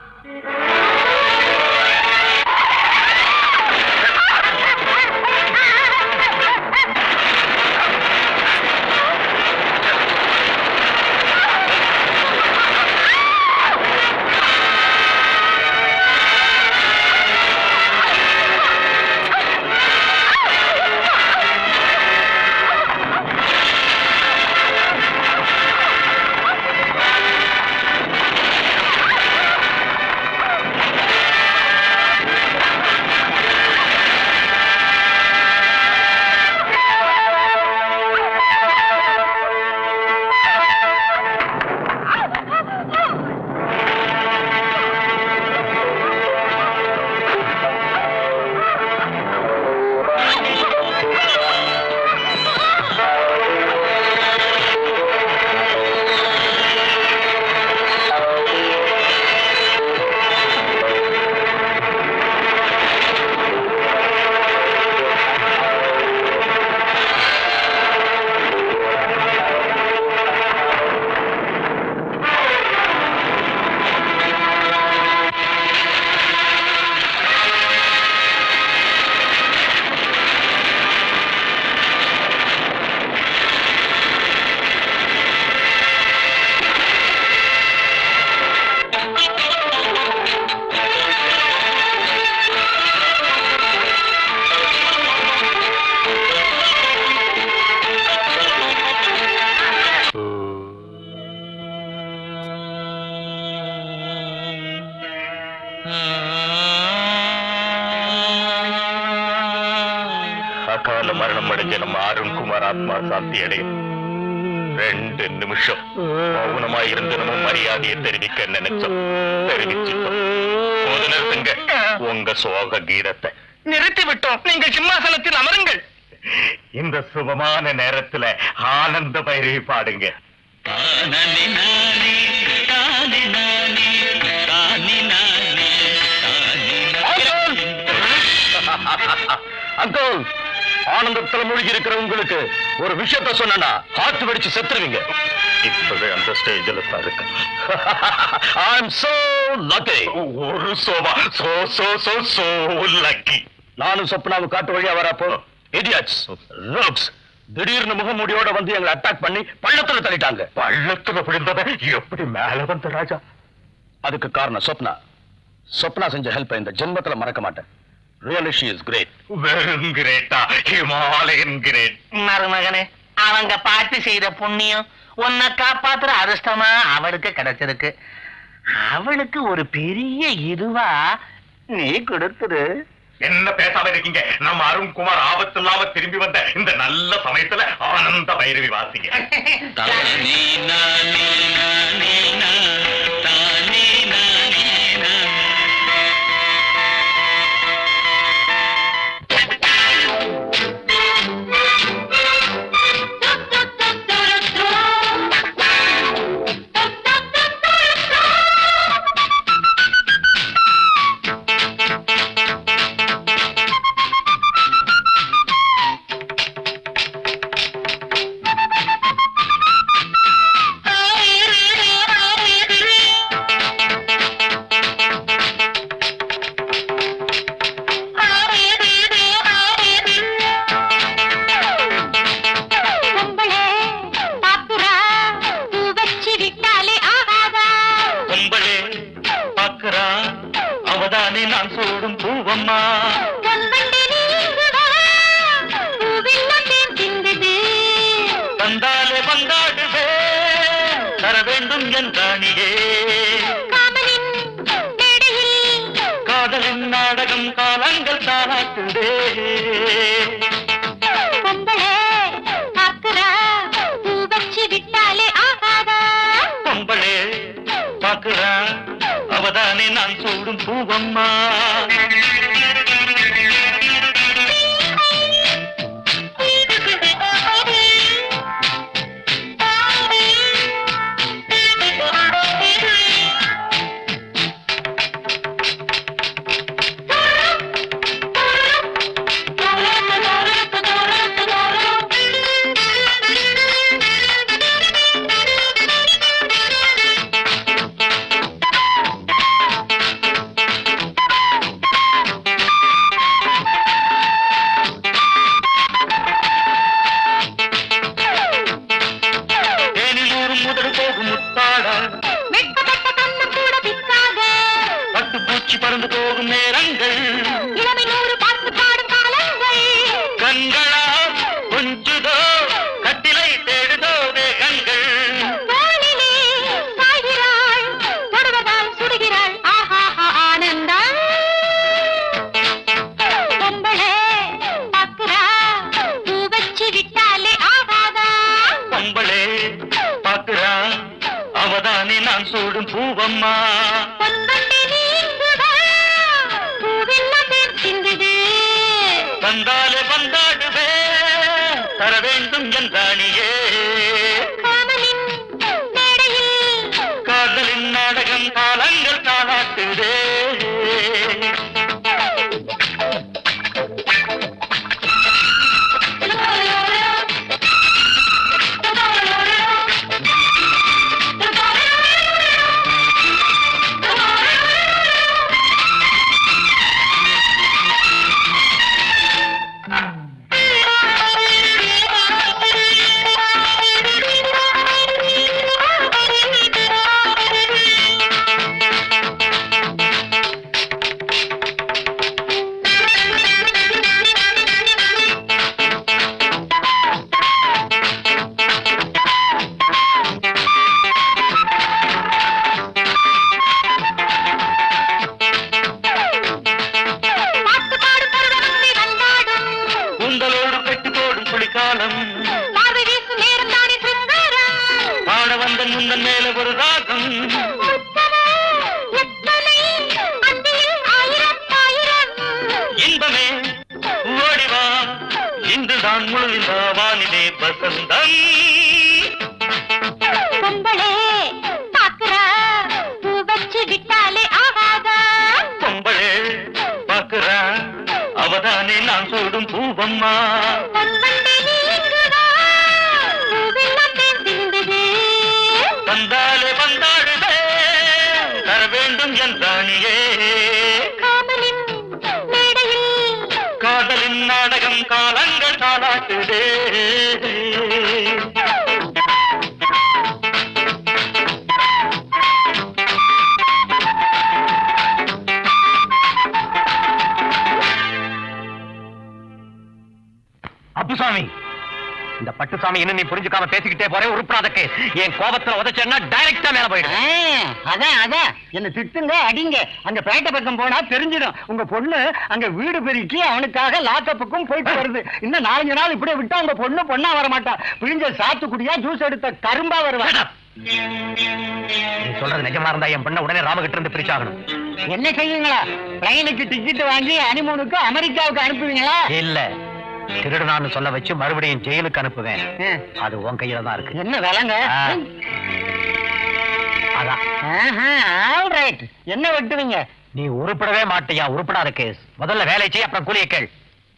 [SPEAKER 5] அகால மரணம் அடைஞ்ச நம்ம அருண்குமார் ஆத்மா சாந்தி அடையும் ரெண்டு நிமிஷம் மௌனமா இருந்து நம்ம மரியாதையை தெரிவிக்க நினைச்சோம் தெரிவிச்சிட்டோம் போது நிறுத்துங்க உங்க சோக கீதத்தை
[SPEAKER 7] நிறுத்தி விட்டோம் நீங்கள் சிம்மாசனத்தில் அமருங்கள்
[SPEAKER 5] இந்த சுகமான நேரத்துல ஆனந்த பைரவி பாடுங்க
[SPEAKER 2] அங்கிள் ஆனந்தத்துல மூழ்கி இருக்கிற உங்களுக்கு ஒரு விஷயத்த சொன்னா ஹார்ட் வெடிச்சு செத்துருவீங்க
[SPEAKER 5] இப்பவே அந்த ஸ்டேஜில் தான் இருக்கு
[SPEAKER 2] ஐ அம் சோ லக்கி
[SPEAKER 5] ஒரு சோபா so so so so lucky
[SPEAKER 2] நானும் சொப்னாவும் காட்டு வழியா வரப்போ இடியட்ஸ் ரோக்ஸ் திடீர்னு முகமூடியோட வந்து எங்களை அட்டாக் பண்ணி பள்ளத்துல தள்ளிட்டாங்க
[SPEAKER 5] பள்ளத்துல விழுந்தத எப்படி மேல வந்த ராஜா
[SPEAKER 2] அதுக்கு காரணம் சொப்னா சொப்னா செஞ்ச ஹெல்ப் இந்த ஜென்மத்துல மறக்க மாட்டேன் ரியலி ஷி இஸ் கிரேட்
[SPEAKER 5] வெறும் கிரேட்டா ஹிமாலயன் கிரேட்
[SPEAKER 7] மருமகனே அவங்க பாட்டி செய்த புண்ணியம் உன்னை காப்பாத்துற அதிர்ஷ்டமா அவளுக்கு கிடைச்சிருக்கு அவளுக்கு ஒரு பெரிய இதுவா
[SPEAKER 6] நீ கொடுத்துரு
[SPEAKER 5] என்ன பேசாம இருக்கீங்க நம்ம அருண்குமார் ஆபத்து இல்லாம திரும்பி வந்த இந்த நல்ல சமயத்துல ஆனந்த பைரவி வாசிங்க
[SPEAKER 4] பொம்பளை பாக்குறா பூ வச்சு விட்டாலே ஆகாதா
[SPEAKER 1] பொம்பளே பாக்குறா அவதானே நான் சூடும் பூவம்மா
[SPEAKER 4] பொன்வண்டு நீங்குதா பூவெல்லாம் தேன் சிந்துது
[SPEAKER 1] வந்தாலே வந்தாடுவே தர வேண்டும் என்றாணியே
[SPEAKER 4] காமனின் மேடையில்
[SPEAKER 1] காதலின் நாடகம் காலங்கள் தாராட்டுதே
[SPEAKER 4] பொம்பளை பாக்குறா பூ வச்சு விட்டாலே ஆகாதா
[SPEAKER 1] பொம்பளே பாக்குறா அவதானே நான் சூடும் பூவம்மா தேனிலூரும் முதல் போகும் முத்தாடா
[SPEAKER 4] வெட்கப்பட்ட கண்ணம் கூட பித்தாத
[SPEAKER 1] பட்டு பூச்சி பறந்து போகும் நேரங்கள்
[SPEAKER 4] இளமை நூறு பார்த்து பாடும் காலங்கள்
[SPEAKER 1] கண்களா கொஞ்சுதோ கட்டிலை தேடுதோ தேகங்கள்
[SPEAKER 4] தோளிலே சாய்கிறாள் தொடுவதால் சுடுகிறாள் ஆஹா ஆனந்தம் பொம்பளை பாக்குறா பூ வச்சு விட்டாலே ஆகாதா
[SPEAKER 1] பொம்பளே பாக்குறா அவதானே நான் சூடும் பூவம்மா
[SPEAKER 4] பொன்வண்டு நீங்குதா பூவெல்லாம் தேன் சிந்துது
[SPEAKER 1] வந்தாலே வந்தாடுவே தர வேண்டும் என்றாணியே
[SPEAKER 4] காமனின் மேடையில்
[SPEAKER 1] காதலின் நாடகம் காலங்கள் தாளாட்டுதே
[SPEAKER 4] பாட்டு பாடும் பருவமங்கை வந்தாடும்
[SPEAKER 1] கூந்தலோடு கட்டி போடும் குளிக்காலம்
[SPEAKER 4] பார்வை வீசும் நேரம் தானே சிங்காரம்
[SPEAKER 1] பாட வந்த முந்தன் மேல ஒரு ராகம்
[SPEAKER 4] முத்தமே எத்தனை அன்பில் ஆயிரம் ஆயிரம்
[SPEAKER 1] இன்பமே ஓடிவா இன்றுதான் முழுவிந்த வானிலே வசந்தம்
[SPEAKER 4] பொம்பளே பாக்குறா பூ வச்சு விட்டாலே ஆகாதா
[SPEAKER 1] பொம்பளே பாக்குறா அவதானே நான் சூடும் பூவம்மா
[SPEAKER 4] பொன்வண்டு நீங்குதா பூவெல்லாம் தேன் சிந்துது
[SPEAKER 1] வந்தாலே வந்தாடுவே தர வேண்டும் என்றாணியே
[SPEAKER 4] காமனின் மேடையில்
[SPEAKER 1] காதலின் நாடகம் காலங்கள் தாளாட்டுதே
[SPEAKER 6] அப்புசாமி இந்த பட்டு முத்துசாமி இன்னும் நீ புரிஞ்சுக்காம பேசிக்கிட்டே போறே உருப்படாத கேஸ் என் கோபத்துல உதச்சேன்னா டைரக்டா மேல போயிடும்
[SPEAKER 8] அதான் அதான் என்ன திட்டுங்க அடிங்க அங்க பேட்டை பக்கம் போனா தெரிஞ்சிடும் உங்க பொண்ணு அங்க வீடு பெருக்கி அவனுக்காக லாக்கப்புக்கும் போயிட்டு வருது இன்னும் நாலஞ்சு நாள் இப்படியே விட்டா உங்க பொண்ணு பொண்ணா வர மாட்டா பிழிஞ்ச சாத்துக்குடியா ஜூஸ் எடுத்த கரும்பா வருவா
[SPEAKER 6] நீ சொல்றது நிஜமா இருந்தா என் பொண்ணை உடனே ராமகிட்ட இருந்து பிரிச்சாகணும்
[SPEAKER 8] என்ன செய்வீங்களா பிளைனுக்கு டிக்கெட் வாங்கி ஹனிமூனுக்கு அமெரிக்காவுக்கு அனுப்புவீங்களா
[SPEAKER 6] இல்ல திருடனான்னு சொல்ல வச்சு மறுபடியும் ஜெயிலுக்கு அனுப்புவேன் அது உன் கையில தான் இருக்கு
[SPEAKER 8] என்ன விலங்க
[SPEAKER 6] ஆ. அதான்
[SPEAKER 8] ஆல் ரைட் என்ன வெட்டுவீங்க
[SPEAKER 6] நீ உருப்படவே மாட்டியா உருப்படாத கேஸ் முதல்ல வேலை செய்ய அப்புறம் கூலியை கேள்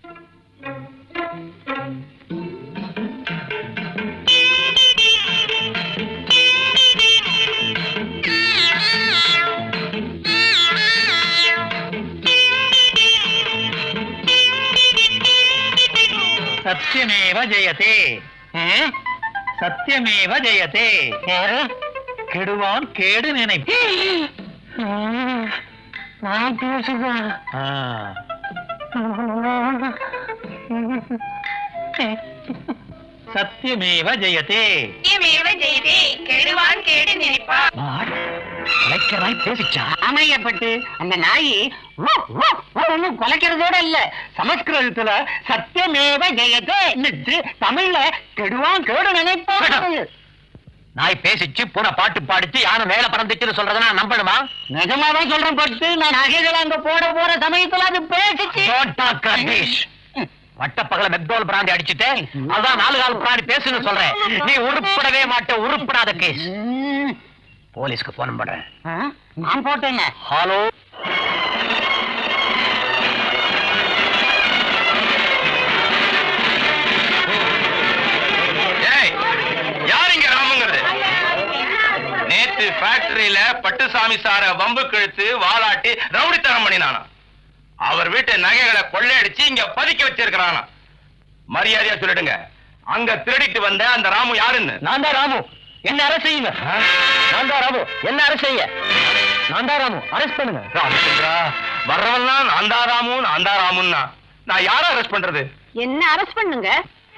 [SPEAKER 1] சத்தியமேவ ஜெயதே சத்தியமேவ ஜெயதே கெடுவான் கேடு நினைப்பு
[SPEAKER 8] நான் பேசுகிறேன்
[SPEAKER 6] ஆ.
[SPEAKER 1] சத்தியமேவ ஜெயதே
[SPEAKER 6] மாட், கலைக்கிறாய் பேசிச்சா
[SPEAKER 8] அமையப்பட்டு அந்த நாய் ஒன்னும் குலைக்கிறதோட இல்ல சமஸ்கிருதத்துல சத்தியமேவ ஜெயதே தமிழ்ல கெடுவான் கேடு நினைப்பான்
[SPEAKER 6] நாய் பேசிச்சு பூனை பாட்டு பாடிச்சு யானை மேல பறந்துச்சுன்னு சொல்றத நான் நம்பணுமா
[SPEAKER 8] நிஜமாதான் சொல்றேன் பட்டு நான் நகைகளை அங்க போட போற சமயத்துல அது பேசிச்சு
[SPEAKER 6] Don't talk rubbish. வட்ட பகல மெக்டோல் பிராண்டி அடிச்சுட்டு அதான் நாலு கால் பிராண்டி பேசுன்னு சொல்றேன் நீ உருப்படவே மாட்ட உருப்படாத கேஸ்
[SPEAKER 8] ம்.
[SPEAKER 6] போலீஸ்க்கு போன் பண்றேன்
[SPEAKER 8] ஆ, நான் போட்டேங்க
[SPEAKER 6] ஹலோ
[SPEAKER 5] ஏய் யார் இங்க ராமுங்கிறது நேத்து ஃபேக்டரியில பட்டுசாமி சார வம்பு கிழித்து வாலாட்டி ரவுடித்தனம் பண்ணினானா அவர் வீட்டு நகைகளை கொள்ளையடிச்சு இங்க பதுக்கி வச்சிருக்கிறானா மரியாதையா சொல்லிடுங்க அங்க திருடிட்டு வந்த அந்த ராமு யாருன்னு
[SPEAKER 6] நான் தான் ராமு என்ன அரசு செய்யுங்க நான் தான் ராமு என்ன அரசு செய்ய நான் தான் ராமு அரெஸ்ட் பண்ணுங்க
[SPEAKER 5] ராமச்சந்திரா வர்றவன் நான் தான் ராமு நான் தான் ராமுன்னா நான் யாரை அரெஸ்ட் பண்றது
[SPEAKER 3] என்ன அரெஸ்ட் பண்ணுங்க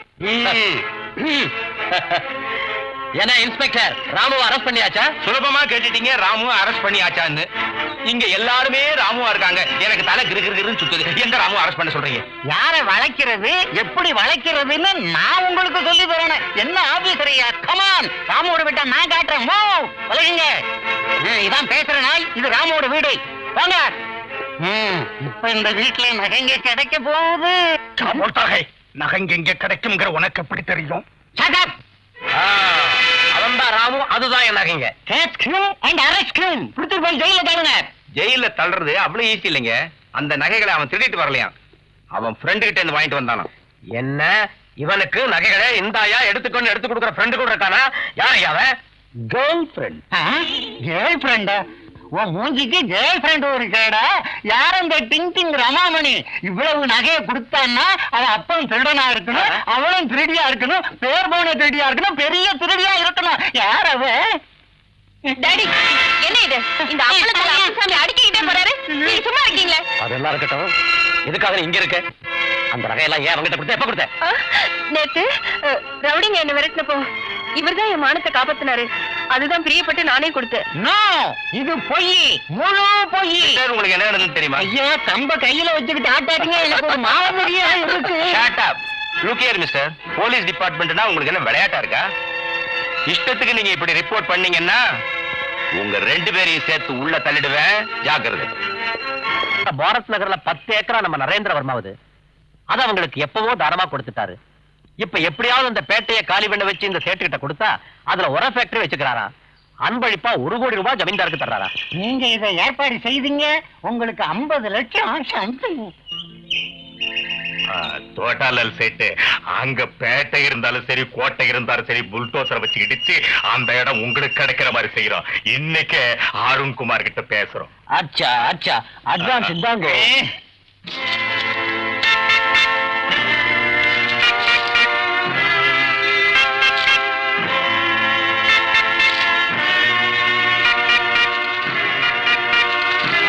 [SPEAKER 6] என்ன இன்ஸ்பெக்டர் ராமுவை அரெஸ்ட் பண்ணியாச்சா
[SPEAKER 5] சுலபமா கேட்டுட்டீங்க ராமு அரெஸ்ட் பண்ணியாச்சான்னு இங்க எல்லாருமே ராமுவா இருக்காங்க எனக்கு தலை கிரு கிரு கிருன்னு சுத்துது எந்த ராமு அரெஸ்ட் பண்ண சொல்றீங்க
[SPEAKER 8] யாரை வளைக்கிறது எப்படி வளைக்கிறதுன்னு நான் உங்களுக்கு சொல்லி தரணும் என்ன ஆபீசர் ஐயா கமான் ராமோட வீட்டை நான் காட்டுறேன் ஓ விலகுங்க ம், இதான் பேசுற நாய் இது ராமோட வீடு போங்க ம், இப்ப இந்த வீட்டுல நகைங்க கிடைக்க போகுது
[SPEAKER 2] நகங்க எங்க கிடைக்குங்கிற உனக்கு எப்படி தெரியும்
[SPEAKER 8] Shut up!
[SPEAKER 6] அவன் தான் ராமு அதுதான் என் நகைங்க
[SPEAKER 8] Catch him and arrest him. பிடிச்சிட்டு போய் ஜெயில தள்ளுங்க
[SPEAKER 5] ஜெயில தள்ளுறது அவ்வளவு ஈஸி இல்லைங்க அந்த நகைகளை அவன் திருடிட்டு வரலையாம் அவன் ஃப்ரெண்டு கிட்ட இருந்து வாங்கிட்டு வந்தானா
[SPEAKER 6] என்ன இவனுக்கு நகைகளை இந்தாயா எடுத்துக்கொண்டு எடுத்து கொடுக்குற ஃப்ரெண்டு கூட இருக்கானா யார் அவன் கேர்ள் ஃப்ரெண்ட்
[SPEAKER 8] கேர்ள் ஃப்ரெண்டா உன் மூஞ்சிக்கு கேர்ள் ஃப்ரெண்ட் ஒரு கேடா யார் அந்த டிங் டிங் ரமாமணி இவ்வளவு நகையை கொடுத்தான்னா அது அப்பன் திருடனா இருக்கணும் அவளும் திருடியா இருக்கணும் பேர் போன திருடியா இருக்கணும் பெரிய திருடியா இருக்கணும் யார் அவ
[SPEAKER 4] டாடி என்ன இது இந்த அப்பளத்துல அப்பசாமி அடிக்கிட்டே போறாரு நீங்க சும்மா இருக்கீங்களே
[SPEAKER 6] அதெல்லாம் இருக்கட்டும் எதுக்காக நீ இங்க இருக்க அந்த நகையெல்லாம் ஏன் அவங்கிட்ட கொடுத்த எப்ப கொடுத்த
[SPEAKER 4] ஆ, நேத்து அ, ரவுடிங்க என்ன விரட்டினப்போ இவர்தான் என் மானத்தை காப்பாத்தினாரு அதுதான் பிரியப்பட்டு நானே கொடுத்தேன்
[SPEAKER 8] நோ இது பொய் முழு பொய்
[SPEAKER 5] சார் உங்களுக்கு என்ன நடந்தது தெரியுமா
[SPEAKER 8] ஐயா கம்ப கையில வச்சுக்கிட்டு ஆட்டாதீங்க எனக்கு ஒரு மாதிரியா இருக்கு
[SPEAKER 5] shut up look here mister police டிபார்ட்மெண்ட்னா உங்களுக்கு என்ன விளையாட்டா இருக்கா இஷ்டத்துக்கு நீங்க இப்படி ரிப்போர்ட் பண்ணீங்கன்னா உங்க ரெண்டு பேரையும் சேர்த்து உள்ள தள்ளிடுவேன் ஜாக்கிரதை
[SPEAKER 6] பாரத் நகர்ல பத்து ஏக்கரா நம்ம நரேந்திரவர்மாவது அது அவங்களுக்கு எப்பவோ தாரமா கொடுத்துட்டாரு இப்ப எப்படியாவது இந்த பேட்டையை காலி பண்ண வச்சு இந்த சேட்டுக்கிட்ட கொடுத்தா அதுல உர ஃபேக்டரி வச்சுக்கிறாரா அன்பளிப்பா ஒரு கோடி ரூபாய் ஜமீன்தாருக்கு தர்றாரா
[SPEAKER 8] நீங்க இதை ஏற்பாடு செய்தீங்க உங்களுக்கு ஐம்பது லட்சம் something.
[SPEAKER 5] தோட்டாலல் சேட்டு அங்க பேட்டை இருந்தாலும் சரி கோட்டை இருந்தாலும் சரி புல்டோசரை வச்சு இடிச்சு அந்த இடம் உங்களுக்கு கிடைக்கிற மாதிரி செய்யறோம் இன்னைக்கு அருண் குமார் கிட்ட பேசுறோம்
[SPEAKER 6] அச்சா அச்சா அட்வான்ஸ் இந்தாங்க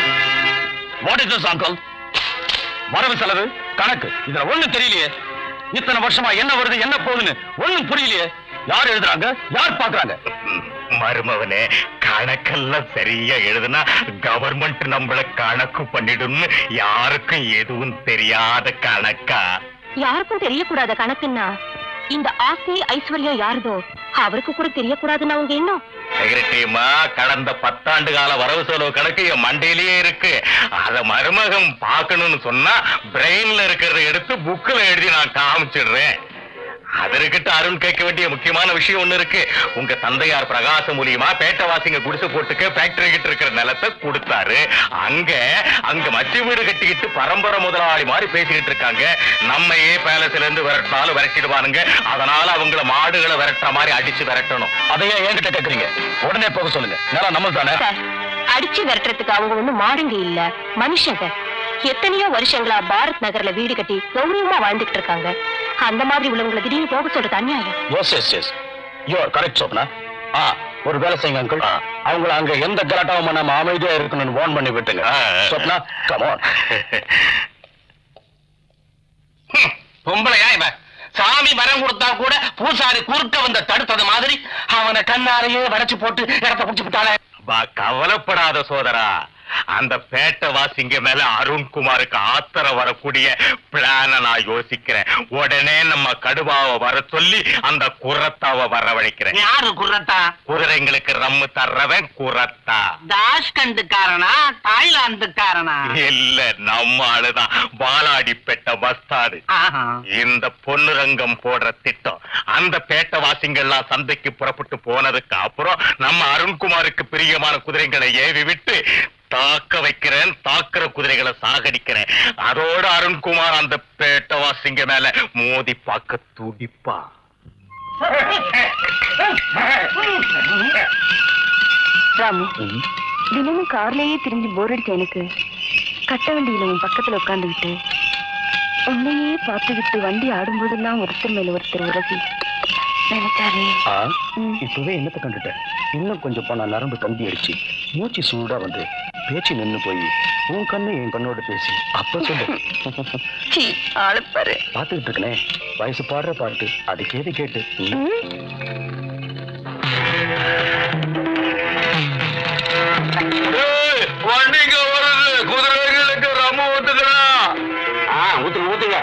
[SPEAKER 2] வாட் இஸ் திஸ் அங்கிள் வரவு செலவு கணக்கு இதுல ஒண்ணு தெரியலையே இத்தனை வருஷமா என்ன வருது என்ன போகுதுன்னு ஒண்ணும் புரியலையே யார் எழுதுறாங்க யார் பாக்குறாங்க
[SPEAKER 5] மருமவனே கணக்கெல்லாம் சரியா எழுதுனா கவர்மெண்ட் நம்மள கணக்கு பண்ணிடும்னு யாருக்கும் எதுவும் தெரியாத கணக்கா
[SPEAKER 4] யாருக்கும் தெரியக்கூடாத கணக்குன்னா இந்த ஆசை ஐஸ்வர்யம் யாருதோ அவருக்கு கூட தெரியக்கூடாதுன்னு அவங்க எண்ணம்
[SPEAKER 5] செக்ரட்டரியமா கடந்த பத்தாண்டு கால வரவு செலவு கணக்கு என் மண்டையிலேயே இருக்கு அத மருமகம் பார்க்கணும்னு சொன்னா பிரெயின்ல இருக்கிறத எடுத்து புக்ல எழுதி நான் காமிச்சிடுறேன் அதற்கிட்ட அருண் கேட்க வேண்டிய முக்கியமான விஷயம் ஒண்ணு இருக்கு உங்க தந்தையார் பிரகாசம் மூலியமா பேட்டவாசிங்க குடிசை போட்டுக்கு ஃபேக்டரி கிட்ட இருக்கிற நிலத்தை கொடுத்தாரு அங்க அங்க மச்சி வீடு கட்டிக்கிட்டு பரம்பரை முதலாளி மாதிரி பேசிக்கிட்டு இருக்காங்க நம்மையே பேலஸ்ல இருந்து விரட்டினாலும் விரட்டிடுவானுங்க அதனால அவங்கள மாடுகளை விரட்டுற மாதிரி அடிச்சு விரட்டணும்
[SPEAKER 2] அதையே என்கிட்ட கேக்குறீங்க உடனே போக சொல்லுங்க நிலம் நம்ம தானே
[SPEAKER 4] சார் அடிச்சு விரட்டுறதுக்கு அவங்க ஒண்ணும் மாடுங்க இல்ல மனுஷங்க எத்தனையோ வருஷங்களா பாரத் நகர்ல வீடு கட்டி கௌரவமா வாழ்ந்துகிட்டு இருக்காங்க அந்த மாதிரி உள்ளவங்களை திடீர்னு போக சொல்றது அநியாயம்
[SPEAKER 2] yes yes yes you are correct Swapna ஆ ஒரு வேலை செய்யுங்க அங்கிள் அவங்கள அங்க எந்த கலாட்டாவும் பண்ணாம அமைதியா இருக்கணும்னு வார்ன் பண்ணி விட்டுங்க
[SPEAKER 5] ஆ.
[SPEAKER 2] சோப்னா கமான்
[SPEAKER 7] பொம்பளையா இவன் சாமி வரம் கொடுத்தா கூட பூசாரி குறுக்க வந்த தடுத்தது மாதிரி அவனை கண்ணாலேயே வரைச்சு போட்டு இடத்த புடிச்சு விட்டானே
[SPEAKER 5] பா கவலைப்படாத சோதரா அந்த பேட்டை வாசிங்க மேல அருண்குமாருக்கு ஆத்திரம் வரக்கூடிய பிளான நான் யோசிக்கிறேன் உடனே நம்ம கடுவாவை வர சொல்லி அந்த குரத்தாவை வரவழைக்கிறேன்
[SPEAKER 8] யாரு குர்ரத்தா
[SPEAKER 5] குதிரைங்களுக்கு ரம்மு தர்றவன் குரத்தா
[SPEAKER 8] தாஷ்கண்டுக்காரனா தாய்லாந்துக்காரனா
[SPEAKER 5] இல்ல நம்ம ஆளுதான் பாலாடிப்பேட்டை பஸ்தாடு
[SPEAKER 8] ஆஹா.
[SPEAKER 5] இந்த பொன்னுரங்கம் போடுற திட்டம் அந்த பேட்டை வாசிங்கள்லாம் சந்தைக்கு புறப்பட்டு போனதுக்கு அப்புறம் நம்ம அருண்குமாருக்கு பிரியமான குதிரைகளை ஏவி விட்டு தாக்க வைக்கிறேன் தாக்குற குதிரைகளை சாகடிக்கிறேன் அதோட அருண்குமார் அந்த பேட்டை வாசிங்க மேல மோதி பார்க்க துடிப்பா
[SPEAKER 4] ராமு தினமும் கார்லயே திரிஞ்சு போர் அடிச்ச எனக்கு கட்ட வண்டியில உன் பக்கத்துல உட்காந்துக்கிட்டு உன்னையே பார்த்துக்கிட்டு வண்டி ஆடும்போதெல்லாம் ஒருத்தர் மேல ஒருத்தர் உரசி நினைச்சாலே
[SPEAKER 2] ஆ
[SPEAKER 4] ம்.
[SPEAKER 2] இப்பவே என்னத்தை கண்டுட்டேன் இன்னும் கொஞ்சம் போனா நரம்பு தந்தி அடிச்சு மூச்சு சூடா வந்து பேச்சு நின்னு போய் உன் கண்ணு என் கண்ணோட பேசி அப்ப சொல்லு
[SPEAKER 4] சீ ஆளுப்பாரு
[SPEAKER 2] பாத்துக்கிட்டு இருக்கனே வயசு பாடுற பாட்டு அதுக்கேது கேட்டு ம்.
[SPEAKER 5] வண்டிங்க வருது குதிரைகளுக்கு ரம்மு ஊத்துக்கலாம்
[SPEAKER 7] ஆ ஊத்துங்க ஊத்துங்க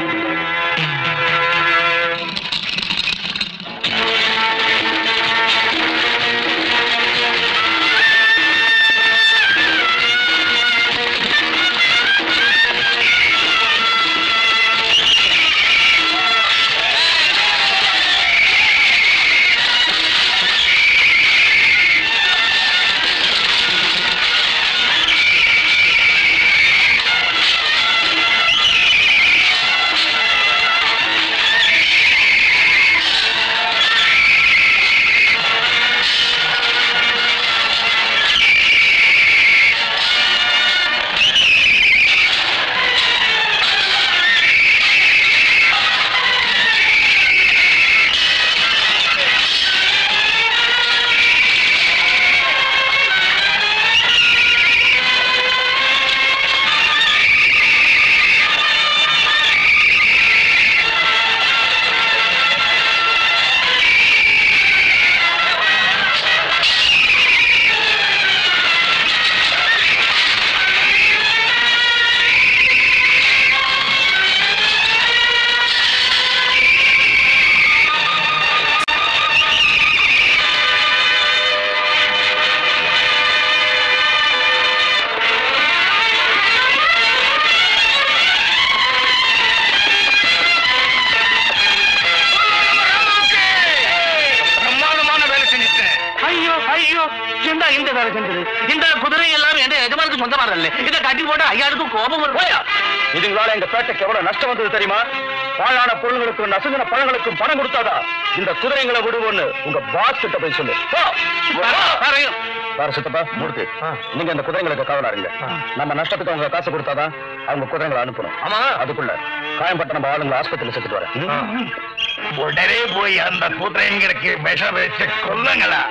[SPEAKER 5] பிரமாதமான வேலை செஞ்சுட்டேன்
[SPEAKER 7] ஐயோ ஐயோ இந்த இந்த வேலை செஞ்சது இந்த குதிரை எல்லாம் எந்த எஜமானுக்கு சொந்தமானது இல்லை இதை கட்டி போட்டு ஐயாருக்கும் கோபம் வரும்
[SPEAKER 2] போயா இதுங்களால எங்க பேட்டைக்கு எவ்வளவு நஷ்டம் வந்தது தெரியுமா பாழான பொருள்களுக்கும் நசுங்கின பழங்களுக்கும் பணம் கொடுத்தாதா இந்த குதிரைங்களை விடுவோன்னு உங்க பாஸ் கிட்ட போய் சொல்லு போ.
[SPEAKER 7] வரையும்
[SPEAKER 2] வேற சித்தப்பா மூர்த்தி நீங்க இந்த குதிரைங்களுக்கு காவலா இருங்க நம்ம நஷ்டத்துக்கு அவங்க காசு கொடுத்தாதான் அவங்க குதிரைங்களை அனுப்பணும்
[SPEAKER 7] ஆமா
[SPEAKER 2] அதுக்குள்ள காயம்பட்ட நம்ம ஆளுங்களை ஆஸ்பத்திரியில் சேர்த்துட்டு வரேன்
[SPEAKER 5] உடனே போய் அந்த குதிரைங்களுக்கு விஷம் வச்சு கொல்லுங்களா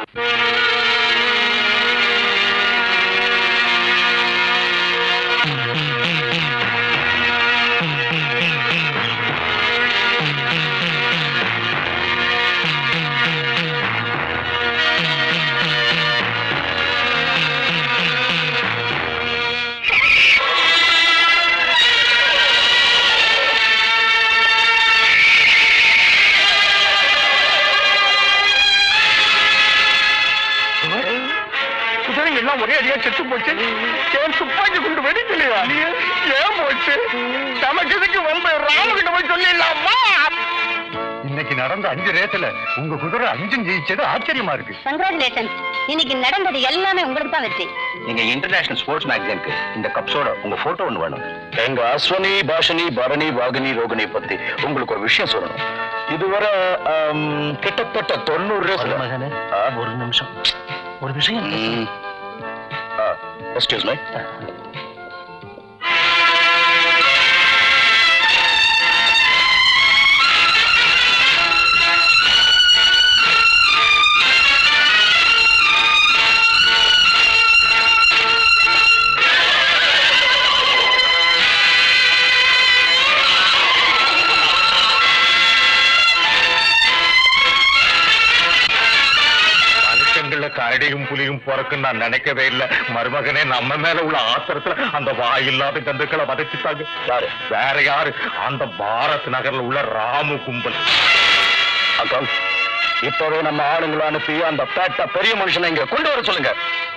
[SPEAKER 2] எல்லாம் ஒரே அடியா செத்து போச்சு ஏன் துப்பாக்கி கொண்டு வெடிக்கலையா ஏன் போச்சு நமக்கு இதுக்கு வந்து ராமகிட்ட போய் சொல்லிடலாமா இன்னைக்கு நடந்த அஞ்சு ரேத்துல உங்க குதிரை அஞ்சும் ஜெயிச்சது ஆச்சரியமா இருக்கு
[SPEAKER 9] கங்க்ராச்சுலேஷன் இன்னைக்கு நடந்தது எல்லாமே உங்களுக்கு தான் வெற்றி
[SPEAKER 2] நீங்க இன்டர்நேஷனல் ஸ்போர்ட்ஸ் மேகசினுக்கு இந்த கப்ஸோட உங்க போட்டோ ஒண்ணு வேணும் எங்க அஸ்வனி பாஷனி பரணி வாகினி ரோகிணி பத்தி உங்களுக்கு ஒரு விஷயம் சொல்லணும் இதுவரை ஆம், கிட்டத்தட்ட தொண்ணூறு ரேஸ்ல
[SPEAKER 7] ஒரு நிமிஷம் ஒரு விஷயம்
[SPEAKER 2] எக்ஸ்கியூஸ் மை
[SPEAKER 5] மனுஷங்கள கரடியும் புலியும் பிறக்குன்னு நான் நினைக்கவே இல்ல மருமகனே நம்ம மேல உள்ள ஆத்திரத்துல அந்த வாயில்லாத ஜந்துக்களை வதச்சிட்டாங்க
[SPEAKER 2] யாரு
[SPEAKER 5] வேற யாரு அந்த பாரத் நகர்ல உள்ள ராமு கும்பல்
[SPEAKER 2] அக்கா இப்பவே நம்ம ஆளுங்களை அனுப்பி அந்த பேட்டா பெரிய மனுஷனை இங்க கொண்டு வர சொல்லுங்க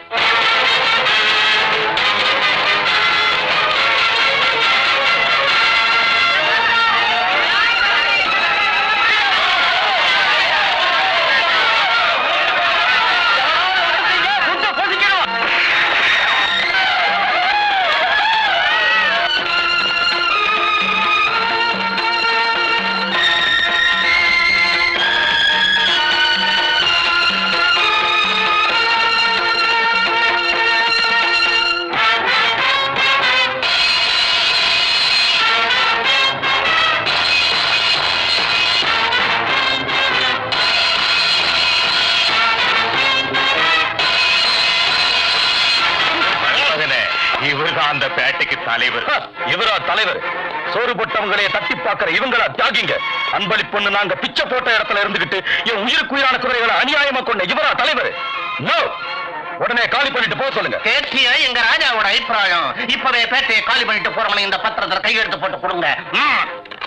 [SPEAKER 5] மருமகனே இவர்தான் அந்த பேட்டைக்கு தலைவர்
[SPEAKER 2] இவரா தலைவர் சோறு போட்டவங்களே தட்டி பார்க்கிற இவங்களா தியாகிங்க அன்பளிப்புன்னு நாங்க பிச்சை போட்ட இடத்துல இருந்துகிட்டு என் உயிருக்கு உயிரான குதிரைகளை அநியாயமா கொண்ட இவரா தலைவர் நோ உடனே காலி பண்ணிட்டு போக சொல்லுங்க
[SPEAKER 8] கேட்டியா எங்க ராஜாவோட அபிப்பிராயம் இப்பவே பேட்டையை காலி பண்ணிட்டு போறவனை இந்த பத்திரத்துல கையெழுத்து போட்டு கொடுங்க ம்.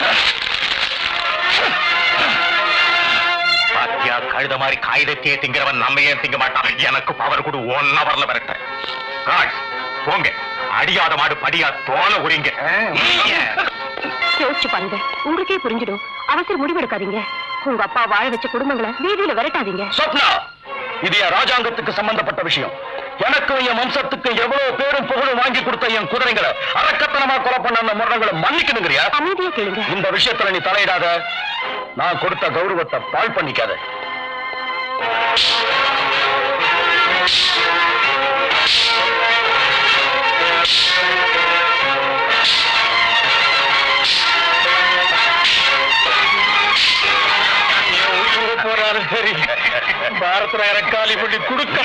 [SPEAKER 5] பாத்தியா கழுத மாதிரி காகிதத்தையே திங்கிறவன் நம்ம ஏன் திங்க மாட்டான் எனக்கு பவர் கொடு ஒன் ஹவர்ல விரட்ட காய்ஸ் போங்க அடியாத மாடு படியா தோல உரிங்க
[SPEAKER 3] யோசிச்சு பாருங்க உங்களுக்கே புரிஞ்சிடும் அவசர முடிவெடுக்காதீங்க உங்க அப்பா வாழ வச்ச குடும்பங்களை வீதியில விரட்டாதீங்க
[SPEAKER 2] சொப்னா இது என் ராஜாங்கத்துக்கு சம்பந்தப்பட்ட விஷயம் எனக்கும் என் வம்சத்துக்கும் எவ்வளவு பேரும் புகழும் வாங்கி கொடுத்த என் குதிரைகளை அரக்கத்தனமா கொலை பண்ண அந்த முரணங்களை மன்னிக்கணுங்கிறியா
[SPEAKER 3] அமைதியா கேளுங்க
[SPEAKER 2] இந்த விஷயத்துல நீ தலையிடாத நான் கொடுத்த கௌரவத்தை பாழ் பண்ணிக்காத
[SPEAKER 5] போறாரு சரி பாரத் நகர காலி பண்ணி கொடுக்க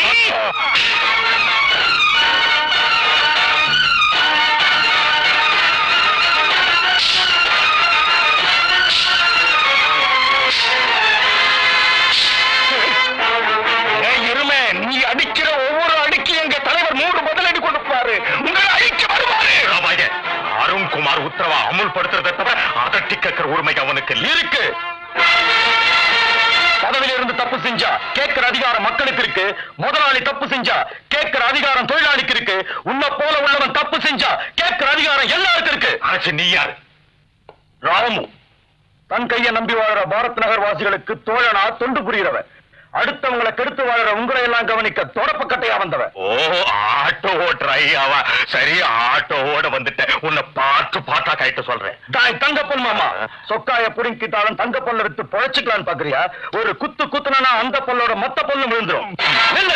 [SPEAKER 2] ஏய், எருமை நீ அடிக்கிற ஒவ்வொரு அடிக்கு எங்க தலைவர் மூணு பதிலடி கொடுப்பாரு உங்களை அழிக்க வருவாரு
[SPEAKER 5] ராமாய, அருண்குமார் உத்தரவா அமுல்படுத்துறதை தவிர அதட்டி கேட்கிற உரிமை அவனுக்கு இல்லை.
[SPEAKER 2] இருக்கு பதவியில இருந்து தப்பு செஞ்சா கேட்கிற அதிகாரம் மக்களுக்கு இருக்கு முதலாளி தப்பு செஞ்சா கேட்கிற அதிகாரம் தொழிலாளிக்கு இருக்கு உன்னை போல உள்ளவன் தப்பு செஞ்சா கேட்கிற அதிகாரம் எல்லாருக்கும் இருக்கு
[SPEAKER 5] அரசு நீ யாரு
[SPEAKER 2] ராமு தன் கையை நம்பி வாழற பாரத் நகர் வாசிகளுக்கு தோழனா தொண்டு புரியறவன் அடுத்தவங்களை கெடுத்து வாழற உங்களை எல்லாம் கவனிக்க தொடப்பக்கட்டையா வந்தவன்
[SPEAKER 5] ஓ ஆட்டோ ஓட்டுற ஐயாவா சரி ஆட்டோ ஓட வந்துட்டேன் உன்னை பார்த்து பார்த்தா கைட்டு சொல்றேன்
[SPEAKER 2] தாய் தங்கப்பன் மாமா சொக்காய புடிங்கிட்டாலும் தங்கப்பல்ல விட்டு பொழைச்சுக்கலான்னு பாக்குறியா ஒரு குத்து குத்துனா அந்த பல்லோட மொத்த பல்லும் விழுந்துரும் நில்லு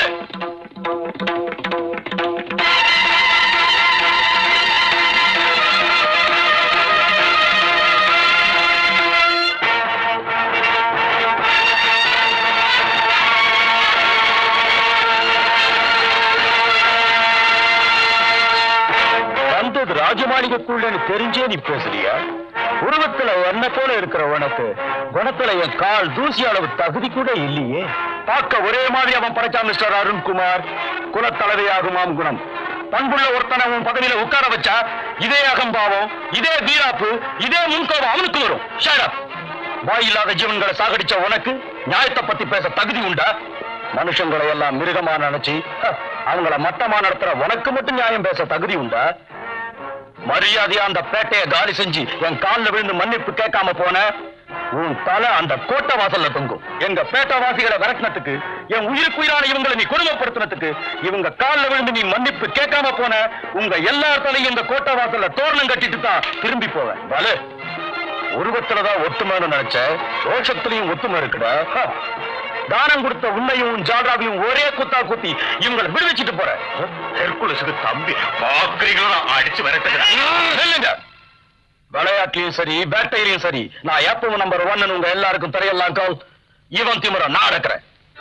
[SPEAKER 2] வந்தது ராஜமாளிகைக்குள்ளன்னு தெரிஞ்சே நீ பேசுறியா உருவத்துல என்ன போல இருக்கிற உனக்கு குணத்துல என் கால் தூசி அளவு தகுதி கூட இல்லையே பார்க்க ஒரே மாதிரி அவன் படைச்சான் மிஸ்டர் அருண்குமார் குலத்தலைவையாகுமாம் குணம் பண்புள்ள ஒருத்தனை அவன் பதவியில உட்கார வச்சா இதே அகம்பாவம் இதே வீராப்பு இதே முன்கோபம் அவனுக்கு வரும் ஷேடப் வாயில்லாத ஜீவன்களை சாகடிச்ச உனக்கு நியாயத்தை பத்தி பேச தகுதி உண்டா மனுஷங்களை எல்லாம் மிருகமா நினைச்சு ஹ, அவங்கள மட்டமா நடத்துற உனக்கு மட்டும் நியாயம் பேச தகுதி உண்டா மரியாதையா அந்த பேட்டையை காலி செஞ்சு என் கால்ல விழுந்து மன்னிப்பு கேட்காம போன உன் தலை அந்த கோட்டை வாசல்ல தொங்கும் எங்க பேட்டை வாசிகளை விரட்டினதுக்கு என் உயிருக்கு உயிரான இவங்களை நீ கொடுமைப்படுத்தினதுக்கு இவங்க கால்ல விழுந்து நீ மன்னிப்பு கேட்காம போன உங்க எல்லார் தலையும் இந்த கோட்டை வாசல்ல தோரணம் கட்டிட்டு தான் திரும்பி போவேன் பலு உருவத்துலதான் ஒத்துமைன்னு நினைச்ச ரோஷத்திலையும் ஒத்துமை இருக்குடா ஹ. தானம் கொடுத்த உன்னையும் ஜாடாவையும் ஒரே குத்தா குத்தி இவங்களை விடுவிச்சிட்டு போற ஹெர்குலஸுக்கு தம்பி பாக்குறீங்களா அடிச்சு வரட்டுங்க விளையாட்டுலயும் சரி வேட்டையிலையும் சரி நான் எப்பவும் நம்பர் ஒன்னு உங்க எல்லாருக்கும் தெரியலாம் கவுல் இவன் திமுற நான் அடக்கிறேன்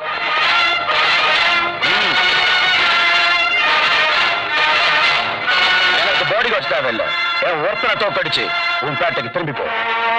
[SPEAKER 2] ம். எனக்கு பாடி கார்ட்ஸ் தேவையில்லை என் ஒருத்தனை தோக்கடிச்சு உன் பேட்டைக்கு திரும்பி போ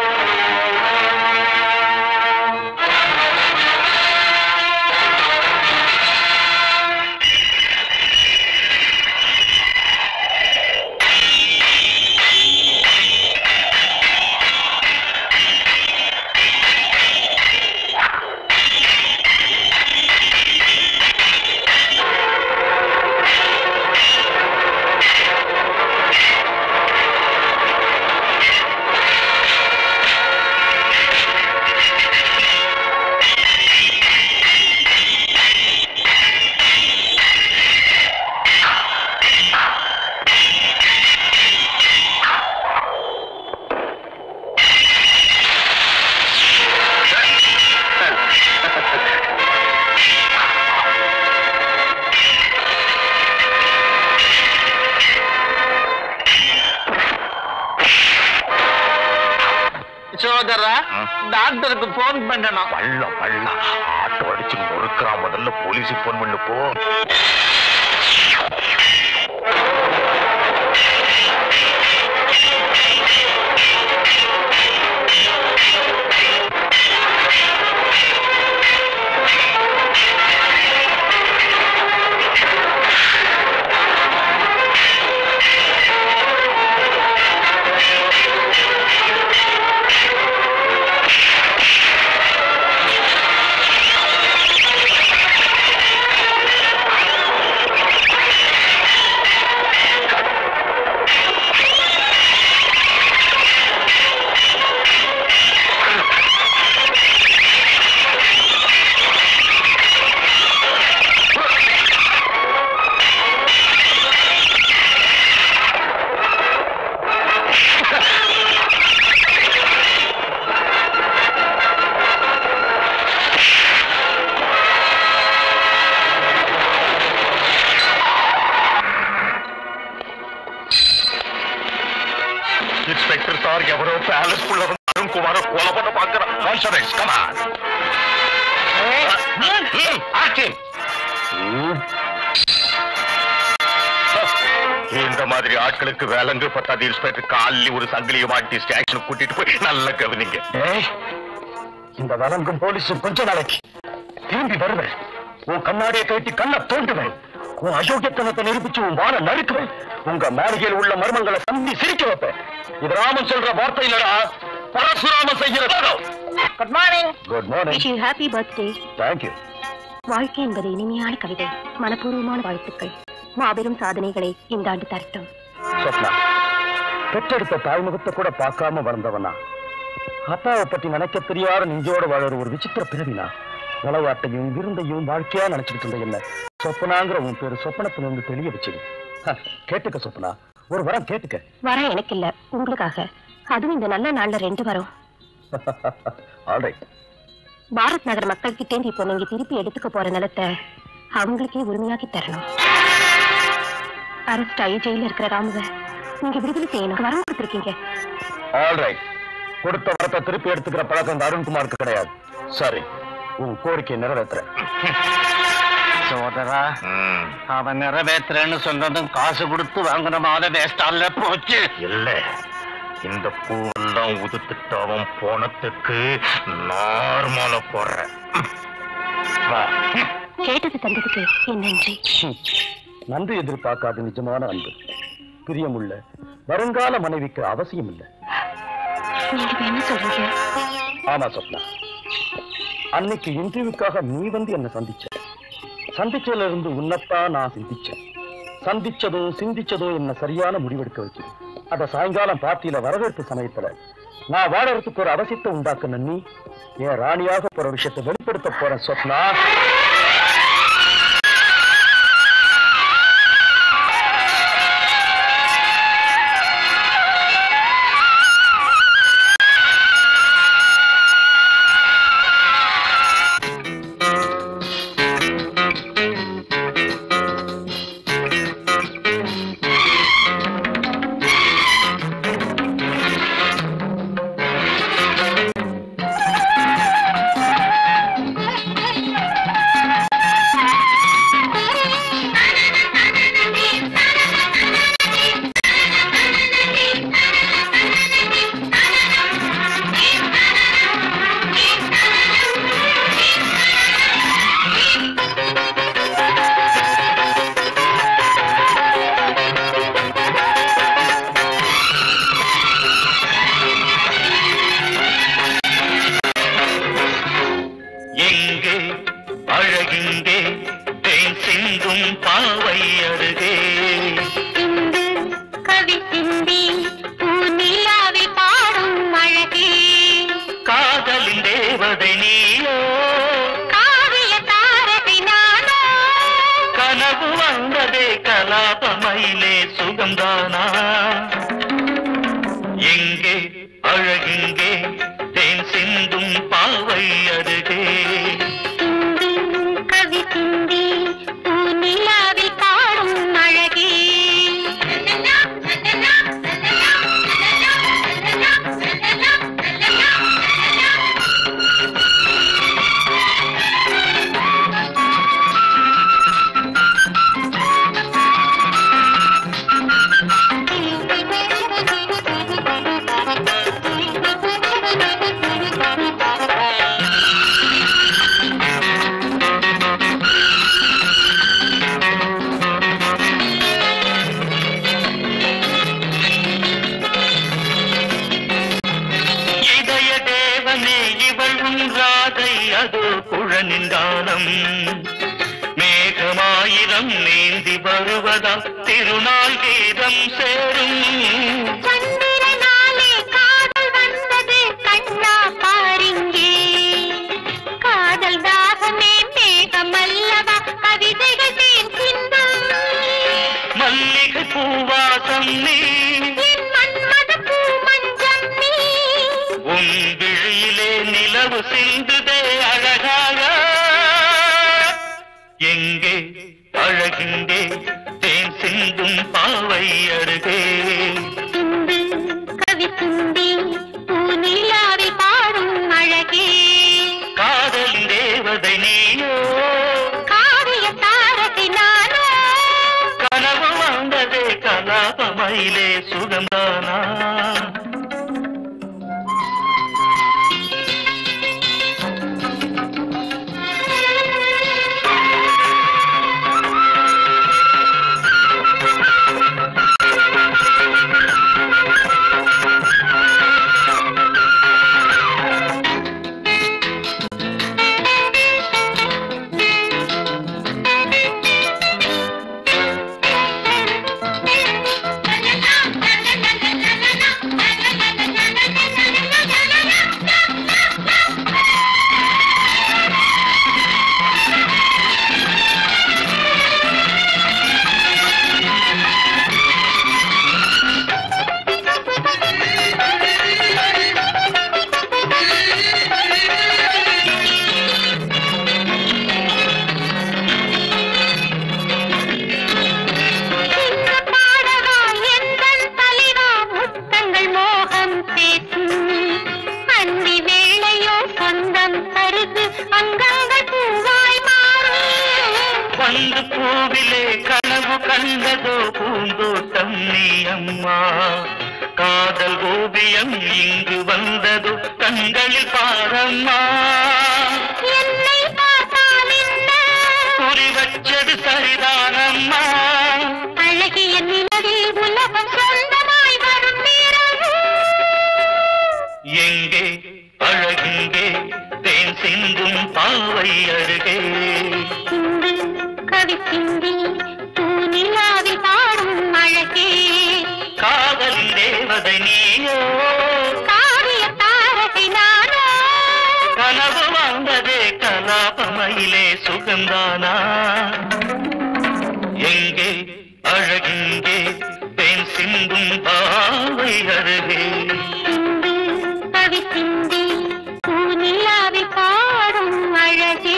[SPEAKER 8] சோதரா டாக்டருக்கு போன் பண்ணணும்
[SPEAKER 5] பள்ள பள்ள ஆட்டோ அடிச்சு நொறுக்கிறான் முதல்ல போலீஸுக்கு போன் பண்ணு போ இன்ஸ்பெக்டர் சார் எவரோ பேலஸ் குள்ள வந்து அருண் குமார கொலை பண்ண பாக்குறான் கான்சரன்ஸ் கமான் இந்த மாதிரி ஆட்களுக்கு வேலங்கு பத்தாது இன்ஸ்பெக்டர் காலில் ஒரு சங்கிலியை மாட்டி ஸ்டேஷனுக்கு கூட்டிட்டு போய் நல்ல கவனிங்க
[SPEAKER 2] ஏய், இந்த வழங்கும் போலீஸும் கொஞ்ச நாளைக்கு திரும்பி வருவேன் உன் கண்ணாடியை கட்டி கண்ணை தோண்டுவேன் உன் அயோக்கியத்தனத்தை நிரூபிச்சு உன் வாழ நறுக்குவேன் உங்க மேடையில் உள்ள மர்மங்களை சந்தி சிரிக்க வைப்பேன் இது ராமன் சொல்ற வார்த்தை இல்லடா பரசுராமன் செய்கிற
[SPEAKER 9] good morning
[SPEAKER 2] good morning
[SPEAKER 4] wish you happy birthday
[SPEAKER 2] thank you
[SPEAKER 4] வாழ்க்கை என்பது இனிமையான கவிதை மனப்பூர்வமான வாழ்த்துக்கள் மாபெரும் சாதனைகளை இந்த ஆண்டு தரட்டும்
[SPEAKER 2] சொப்னா பெற்றெடுத்த தாய்முகத்தை கூட பார்க்காம வளர்ந்தவனா அப்பாவை பத்தி நினைக்க தெரியாத நெஞ்சோட வாழற ஒரு விசித்திர பிறவினா விளையாட்டையும் விருந்தையும் வாழ்க்கையா நினைச்சுக்கிட்டு இருந்த என்ன சொப்பனாங்கிற உன் பேரு சொப்பனத்திலிருந்து தெளிய வச்சுது ஹ, கேட்டுக்க சொப்பனா ஒரு வரம் கேட்டுக்க
[SPEAKER 4] வர எனக்கு இல்ல உங்களுக்காக அதுவும் இந்த நல்ல நாள்ல ரெண்டு வரும்
[SPEAKER 2] ஆல்ரைட்
[SPEAKER 4] பாரத் நகர் மக்கள் கிட்டேந்து இப்போ நீங்க திருப்பி எடுத்துக்க போற நிலத்தை அவங்களுக்கே உரிமையாக்கி தரணும் அரெஸ்ட் ஆகி ஜெயில இருக்கிற ராமுவ நீங்க விடுதலை செய்யணும் வரம் கொடுத்துருக்கீங்க
[SPEAKER 2] ஆல்ரைட் கொடுத்த வரத்தை திருப்பி எடுத்துக்கிற பழக்கம் இந்த அருண்குமாருக்கு கிடையாது சரி உன் கோரிக்கையை நிறைவேற்றுறேன்
[SPEAKER 8] சோதரா அவன் நிறைவேற்றுறேன்னு சொன்னதும் காசு கொடுத்து வாங்கின மாத வேஸ்டால போச்சு
[SPEAKER 5] இல்ல இந்த பூவெல்லாம் உதுத்துட்டு அவன் போனதுக்கு நார்மல போடுறேன் வா
[SPEAKER 4] கேட்டது தந்ததுக்கு என் நன்றி
[SPEAKER 2] நன்றி எதிர்பார்க்காத நிஜமான அன்பு பிரியமுள்ள வருங்கால மனைவிக்கு அவசியம் இல்லை
[SPEAKER 4] நீங்க இப்ப என்ன சொல்றீங்க
[SPEAKER 2] ஆமா சொப்னா அன்னைக்கு இன்டர்வியூக்காக நீ வந்து என்ன சந்திச்ச
[SPEAKER 10] சந்திச்சதுல இருந்து உன்னத்தான் நான் சிந்திச்சேன் சந்திச்சதும் சிந்திச்சதும் என்ன சரியான முடிவெடுக்க வச்சு அத சாயங்காலம் பார்ட்டியில வரவேற்பு சமயத்துல நான் வாழறதுக்கு ஒரு அவசியத்தை உண்டாக்குன நீ என் ராணியாக போற விஷயத்தை வெளிப்படுத்த போறேன் சொப்னா
[SPEAKER 1] எங்கே அழகிங்கே தேன் சிந்தும் பாவை அருகே
[SPEAKER 11] சிந்து கவி சிந்தி பூநிலாவை பாடும் அழகே
[SPEAKER 1] காதலின் தேவதை நீயோ
[SPEAKER 11] காவிய தாரகை நானோ
[SPEAKER 1] கனவு வந்ததே கலாபமயிலே சுகம்தானா எங்கே அழகிங்கே தேன் சிந்தும் பாவை அருகே
[SPEAKER 11] சிந்து கவி சிந்தி பூநிலாவை பாடும் அழகே
[SPEAKER 1] இதய தேவனே இவள் உன் ராதை அது குழனின் காலம் மேகமாயிரம் நீந்தி வருவதால் திருநாள் கீதம் சேரும்
[SPEAKER 11] சந்திரனாலே காதல் வந்தது கண்ணா பாரிங்கே காதல் தாகமே மேகமல்லவா கவிதைகள் தேன் சிந்தும்
[SPEAKER 1] மல்லிகை பூவாசம் நீ
[SPEAKER 11] என் மன்மத பூ மஞ்சம் நீ
[SPEAKER 1] உன் விழியிலே நிலவு சிந்துதே அழகாக எங்கே அழகிங்கே தேன் சிந்தும் பாவை அருகே
[SPEAKER 11] சிந்து கவி சிந்தி பூநிலாவை பாடும் அழகே
[SPEAKER 1] காதலின் தேவதை நீயோ
[SPEAKER 11] காவிய தாரகை நானோ
[SPEAKER 1] கனவு வந்ததே கலாபமயிலே சுகந்தானா
[SPEAKER 11] சின்ன பாடவா எந்தன் தலைவா முத்தங்கள் மோகம் பேசும் அந்தி வேளையோ சொந்தம் கருது அங்கங்கள் பூவாய் மாறும்
[SPEAKER 1] வந்து பூவிலே கனவு கண்டதோ பூந்தோட்டம் நீ அம்மா காதல் ஓவியம் இங்கு வந்ததோ கண்களில் பாரம்மா
[SPEAKER 11] என்னை பார்த்தால் என்ன
[SPEAKER 1] குறி வச்சது சரிதானம்மா
[SPEAKER 11] அழகிய நிலவில் உலகம் சொந்தமாய் வரும் நேரம்
[SPEAKER 1] எங்கே அழகிங்கே தேன் சிந்தும் பாவை அருகே
[SPEAKER 11] சிந்து
[SPEAKER 12] நீயோ
[SPEAKER 11] காவிய தாரகை நானோ
[SPEAKER 12] கனவு வந்ததே கலாபமையிலே சுகந்தானா எங்கே அழகிங்கே தேன் சிந்தும் பாவை அருகே
[SPEAKER 11] சிந்து கவி சிந்தி பூநிலாவில் பாடும் அழகே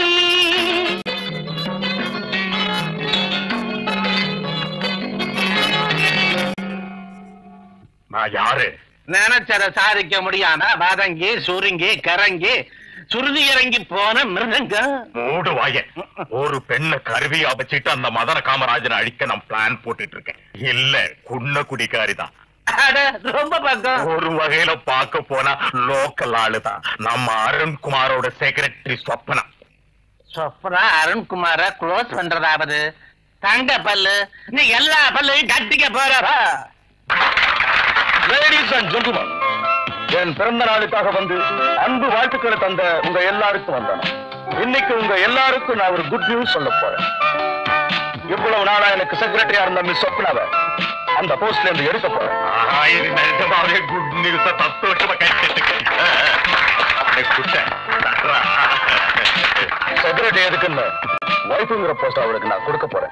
[SPEAKER 5] நான் யாரு
[SPEAKER 6] நினைச்சத சாதிக்க முடியாம வதங்கி சுருங்கி கரங்கி சுருதி இறங்கி போன மிருதங்கம்
[SPEAKER 5] மூடு வாய ஒரு பெண்ணை கருவியா வச்சுட்டு அந்த மதன காமராஜனை அழிக்க நான் பிளான் போட்டுட்டு இருக்கேன் இல்ல குன்ன குடிக்காரிதான்
[SPEAKER 6] அட, ரொம்ப பக்கம்
[SPEAKER 5] ஒரு வகையில பார்க்க போனா லோக்கல் ஆளுதான் நம்ம அருண்குமாரோட செக்ரட்டரி சொப்பனா
[SPEAKER 6] சொப்னா அருண்குமார க்ளோஸ் பண்றதாவது தங்க பல்லு நீ எல்லா பல்லையும் கட்டிக்க போறவா
[SPEAKER 10] லேடிஸ் அண்ட் ஜென்டில்மன் என் பிறந்த நாளுக்காக வந்து அன்பு வாழ்த்துக்களை தந்த உங்க எல்லாருக்கும் வந்தேன் இன்னைக்கு உங்க எல்லாருக்கும் நான் ஒரு குட் நியூஸ் சொல்ல போறேன் இவ்வளவு நாளா எனக்கு செக்ரட்டரியா இருந்த மிஸ் சொப்னாவை அந்த போஸ்ட்ல இருந்து எடுக்க போறேன்
[SPEAKER 5] ஆஹா, இது நிஜமாவே குட் நியூஸ் சந்தோஷமா கைட்டுக்கு
[SPEAKER 10] செக்ரட்டரி எதுக்குன்னு ஒய்ஃபுங்கிற போஸ்ட் அவளுக்கு நான் கொடுக்க போறேன்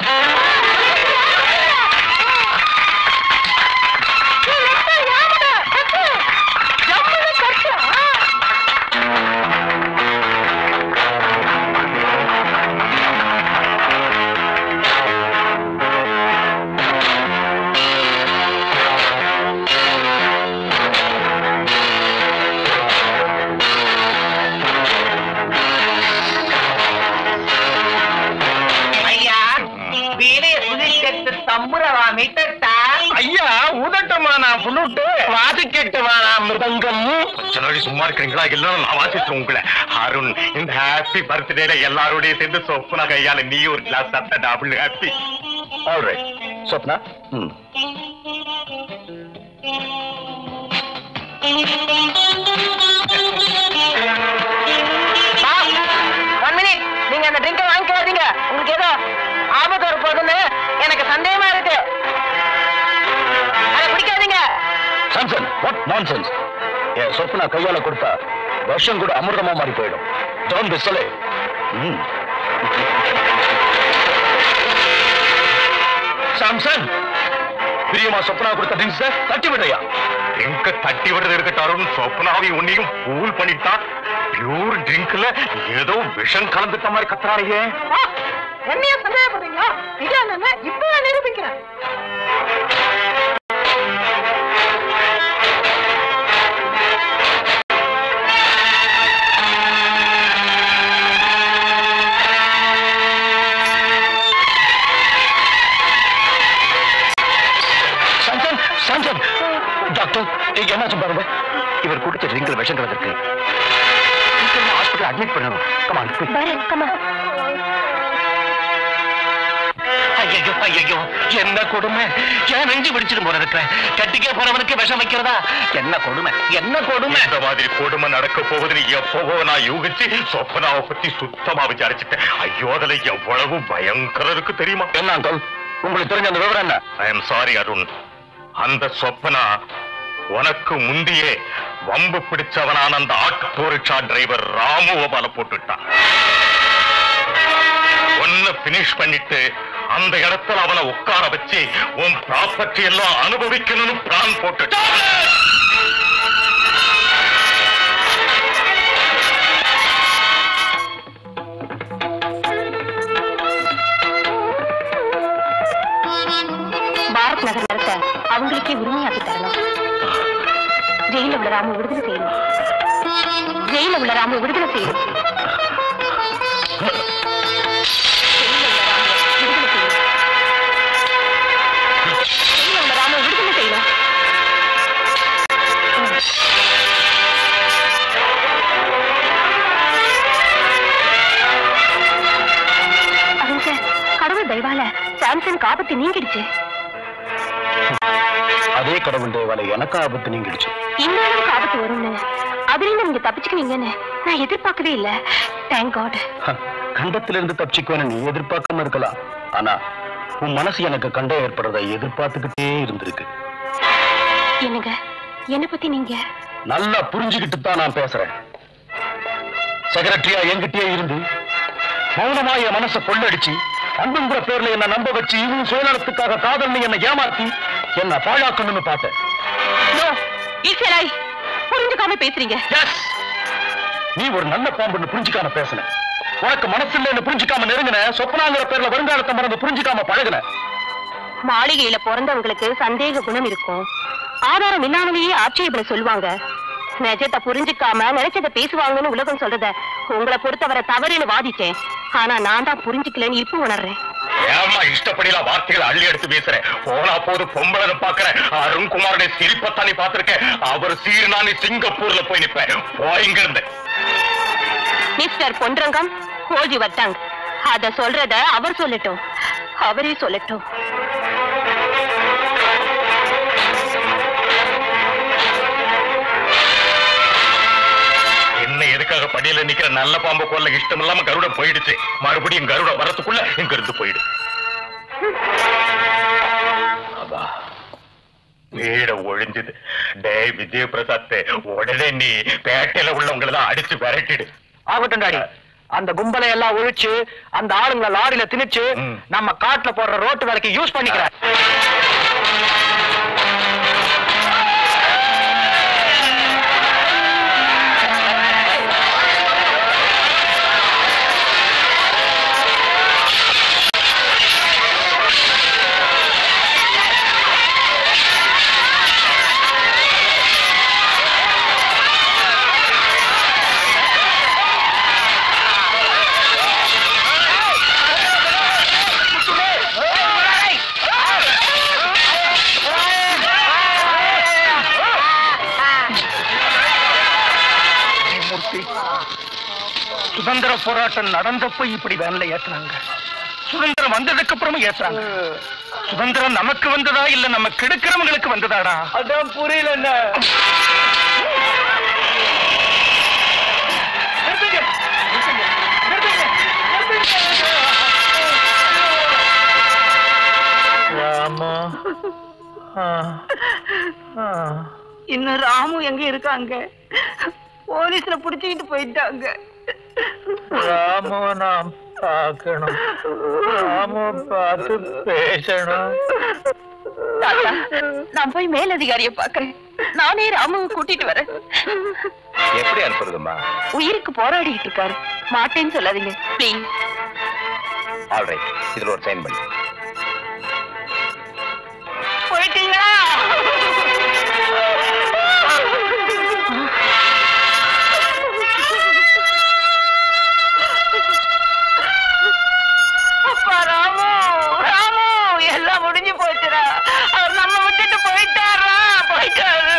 [SPEAKER 6] ஐயா வீடிய புதுக்கெட்டு தம்புரவா மீட்டா ஐயா உதட்டமா நான் புலுட்டு வாதுக்கெட்டுமா நான் மிருதங்கம்
[SPEAKER 5] கொஞ்ச நாளை சும்மா இருக்கிறீங்களா இல்லைன்னா நான் வாசிச்சேன் உங்களை அருண் இந்த ஹாப்பி பர்த்டேல எல்லாரோடய சேர்ந்து சொப்புனா கையால நீ ஒரு கிளாஸ் சாப்பிட்ட டபுள் ஹாப்பி
[SPEAKER 10] ஆல்ரைட் சொப்னா ம்
[SPEAKER 6] ஒன் மினிட் நீங்க அந்த ட்ரிங்கை வாங்கிக்காதீங்க உங்களுக்கு ஏதோ ஆபத்து வர போகுதுன்னு எனக்கு சந்தேகமா இருக்கு அதை பிடிக்காதீங்க
[SPEAKER 10] சாம்சன் வாட் நான்சென்ஸ் என் சொப்னா கையால கொடுத்தா வருஷம் கூட அமிர்தமா மாறி போயிடும் டோன் பி சொல்லு ம் சாம்சன் பிரியமா சொப்னா கொடுத்த ட்ரிங்க்ஸ் தட்டி விடுறியா
[SPEAKER 5] ட்ரிங்க தட்டி விடுறது இருக்கட்டும் அருண் சொப்னாவை உன்னையும் பூல் பண்ணிட்டான் பியூர் ட்ரிங்க்ல ஏதோ விஷம் கலந்துட்ட மாதிரி கத்துறாரையே
[SPEAKER 6] என்னைய சந்தேகப்படுறீங்களா இது என்ன இப்ப நான் நிரூபிக்கிறேன்
[SPEAKER 10] சாம்சன் சாம்சன் டாக்டர் இங்க என்னாச்சு பாருங்க இவர் குடிச்ச ட்ரிங்கில் விஷம் கலந்துருக்கு ஹாஸ்பிட்டல் அட்மிட் பண்ணணும் கமான்
[SPEAKER 11] வரேன் கமா
[SPEAKER 6] ஐயோ ஐயோ என்ன கொடுமை ஏன் நெஞ்சு பிடிச்சிட்டு போற இருக்கிற கட்டிக்க போறவனுக்கு விஷம் வைக்கிறதா என்ன கொடுமை என்ன கொடுமை
[SPEAKER 5] இந்த மாதிரி கொடுமை நடக்க போகுதுன்னு எப்பவோ நான் யூகிச்சு சொப்பனாவை பத்தி சுத்தமா விசாரிச்சுட்டேன் ஐயோ அதுல எவ்வளவு பயங்கரம் இருக்கு தெரியுமா
[SPEAKER 10] என்ன அங்கிள் உங்களுக்கு தெரிஞ்ச அந்த விவரம் என்ன
[SPEAKER 5] ஐ எம் சாரி அருண் அந்த சொப்பனா உனக்கு முந்தியே வம்பு பிடிச்சவனான அந்த ஆட்டோ ரிக்ஷா டிரைவர் ராமுவ பல போட்டுட்டான் ஒன்னு பினிஷ் பண்ணிட்டு அந்த இடத்துல அவனை உட்கார வச்சு உன் ப்ராப்பர்ட்டி எல்லாம் அனுபவிக்கணும்னு பிளான் போட்டுட்டான்
[SPEAKER 4] பாரத் நகர் நடத்த அவங்களுக்கே உரிமையாக்கி தரணும் ஜெயில உள்ள ராம விடுதலை செய்யணும் ஜெயில உள்ள ராம விடுதலை செய்யணும் ஜெயில உள்ள ராம விடுதலை செய்யணும் அருண் சார் கடவுள் தயவால சாம்சனுக்கு ஆபத்து நீங்கிடுச்சு
[SPEAKER 10] அதே கடவுள் தேவாலை எனக்கு ஆபத்து நீங்கிடுச்சு
[SPEAKER 4] இந்த அளவுக்கு ஆபத்து வரும்னு அதுலேருந்து நீங்க தப்பிச்சுக்குவீங்கன்னு நான் எதிர்பார்க்கவே இல்ல தேங்க் காட்
[SPEAKER 10] ஹ, கண்டத்திலிருந்து தப்பிச்சுக்குவேன்னு நீ எதிர்பார்க்காம இருக்கலாம் ஆனா உன் மனசு எனக்கு கண்டம் ஏற்படுறதை எதிர்பார்த்துக்கிட்டே இருந்திருக்கு
[SPEAKER 4] என்னங்க என்ன பத்தி நீங்க
[SPEAKER 10] நல்லா புரிஞ்சுக்கிட்டு தான் நான் பேசுறேன் செக்ரட்டரியா என்கிட்டயே இருந்து மௌனமா என் மனசை கொள்ளடிச்சு அன்புங்கிற பேர்ல என்ன நம்ப வச்சு இவன் சுயநலத்துக்காக காதல்னு என்ன ஏமாத்தி என்ன பாழாக்கணும்னு பார்த்தேன்
[SPEAKER 3] ஈஸ்வராய் புரிஞ்சுக்காம பேசுறீங்க
[SPEAKER 10] நீ ஒரு நல்ல பாம்புன்னு புரிஞ்சுக்காம பேசுன உனக்கு மனசு இல்லைன்னு புரிஞ்சுக்காம நெருங்கின சொப்பனாங்கிற பேர்ல வருங்காலத்தை மறந்து புரிஞ்சுக்காம பழகுன
[SPEAKER 3] மாளிகையில பிறந்தவங்களுக்கு சந்தேக குணம் இருக்கும் ஆதாரம் இல்லாமலேயே ஆட்சேபனை சொல்லுவாங்க நிஜத்தை புரிஞ்சுக்காம நினைச்சதை பேசுவாங்கன்னு உலகம் சொல்றத உங்களை பொறுத்தவரை தவறுன்னு வாதிட்டேன் ஆனா நான் தான் புரிஞ்சுக்கலன்னு இப்ப உணர்றேன்
[SPEAKER 5] ஏமா இஷ்டப்படிலாம் வார்த்தைகளை அள்ளி எடுத்து பேசுறேன் போனா போது பொம்பளை பாக்குறேன் அருண்குமாரோட சிரிப்பத்தானி பாத்திருக்கேன் அவர் சீர்னா நீ சிங்கப்பூர்ல போய் நிப்பேன் போயிங்க இருந்து
[SPEAKER 3] மிஸ்டர் பொன்றங்கம் ஹோஜி வட்டாங் அத சொல்றத அவர் சொல்லட்டும் அவரே சொல்லட்டும்
[SPEAKER 5] என்ன எதுக்காக படியில நிக்கிற நல்ல பாம்பு கொல்ல இஷ்டம் இல்லாம கருட போயிடுச்சு மறுபடியும் கருட வரத்துக்குள்ள இங்க இருந்து போயிடு அப்பா, வீட ஒழிஞ்சது டேய் விஜயபிரசாத் உடனே நீ பேட்டையில உள்ளவங்களை தான் அடிச்சு விரட்டிடு
[SPEAKER 1] ஆகட்டும் டாடி அந்த கும்பலை எல்லாம் ஒழிச்சு அந்த ஆளுங்களை லாரியில திணிச்சு நம்ம காட்டுல போடுற ரோட்டு வேலைக்கு யூஸ் பண்ணிக்கிறேன் மூர்த்தி சுதந்திர போராட்டம் நடந்தப்ப இப்படி வேன்ல ஏத்துனாங்க சுதந்திரம் வந்ததுக்கு அப்புறமும் ஏத்துறாங்க சுதந்திரம் நமக்கு வந்ததா இல்ல நம்ம கெடுக்கிறவங்களுக்கு வந்ததாடா அதான் புரியல என்ன ராமா
[SPEAKER 3] இன்னும் ராமு எங்க இருக்காங்க போலீஸ்ல புடிச்சுக்கிட்டு போயிட்டாங்க
[SPEAKER 1] ராமோ நாம் பார்க்கணும் ராமோ பார்த்து பேசணும்
[SPEAKER 3] தாத்தா நான் போய் மேலதிகாரிய பாக்குறேன் நானே ராமுவை கூட்டிட்டு வரேன்
[SPEAKER 5] எப்படி அனுப்புறதுமா
[SPEAKER 3] உயிருக்கு போராடிட்டு இருக்காரு மாட்டேன்னு சொல்லாதீங்க ப்ளீஸ்
[SPEAKER 5] ஆல்ரைட் இதுல ஒரு சைன் பண்ணு
[SPEAKER 3] போயிட்டீங்களா அப்பா ராமு ராமு எல்லாம் முடிஞ்சு போச்சுடா அவர் நம்ம விட்டுட்டு போயிட்டாரா போயிட்டாரு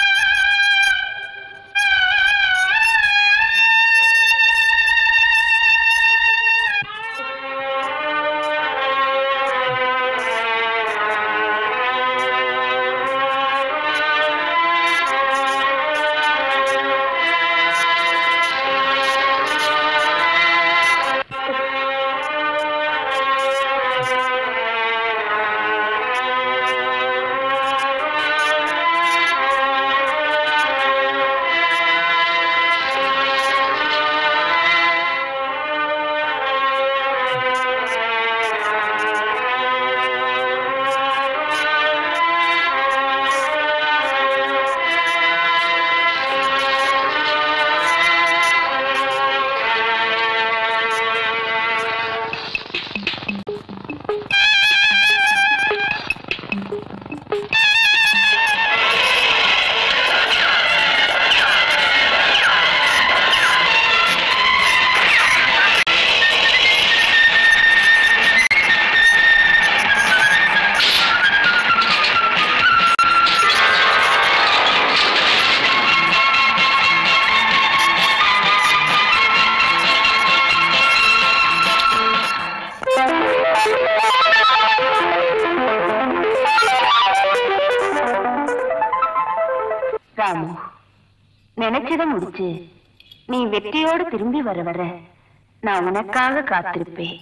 [SPEAKER 3] ராமு நினைச்சத முடிச்சு நீ வெற்றியோடு திரும்பி வர வர நான் உனக்காக காத்திருப்பேன்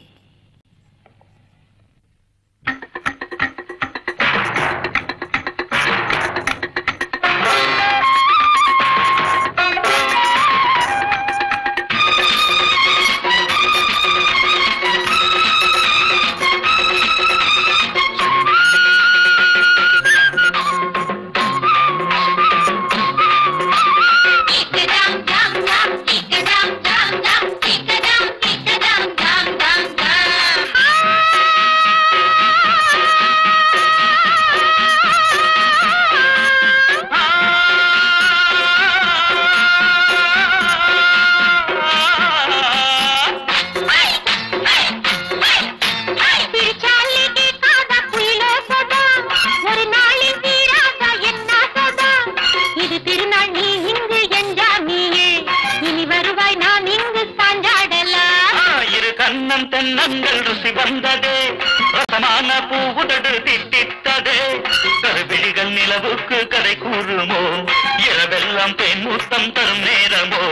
[SPEAKER 12] தென்னங்கள் ருசி வந்ததே ரசமான பூவுதடு திட்டித்ததே கருவிழிகள் நிலவுக்கு கதை கூறுமோ இரவெல்லாம் பெண் முத்தம் தரும் நேரமோ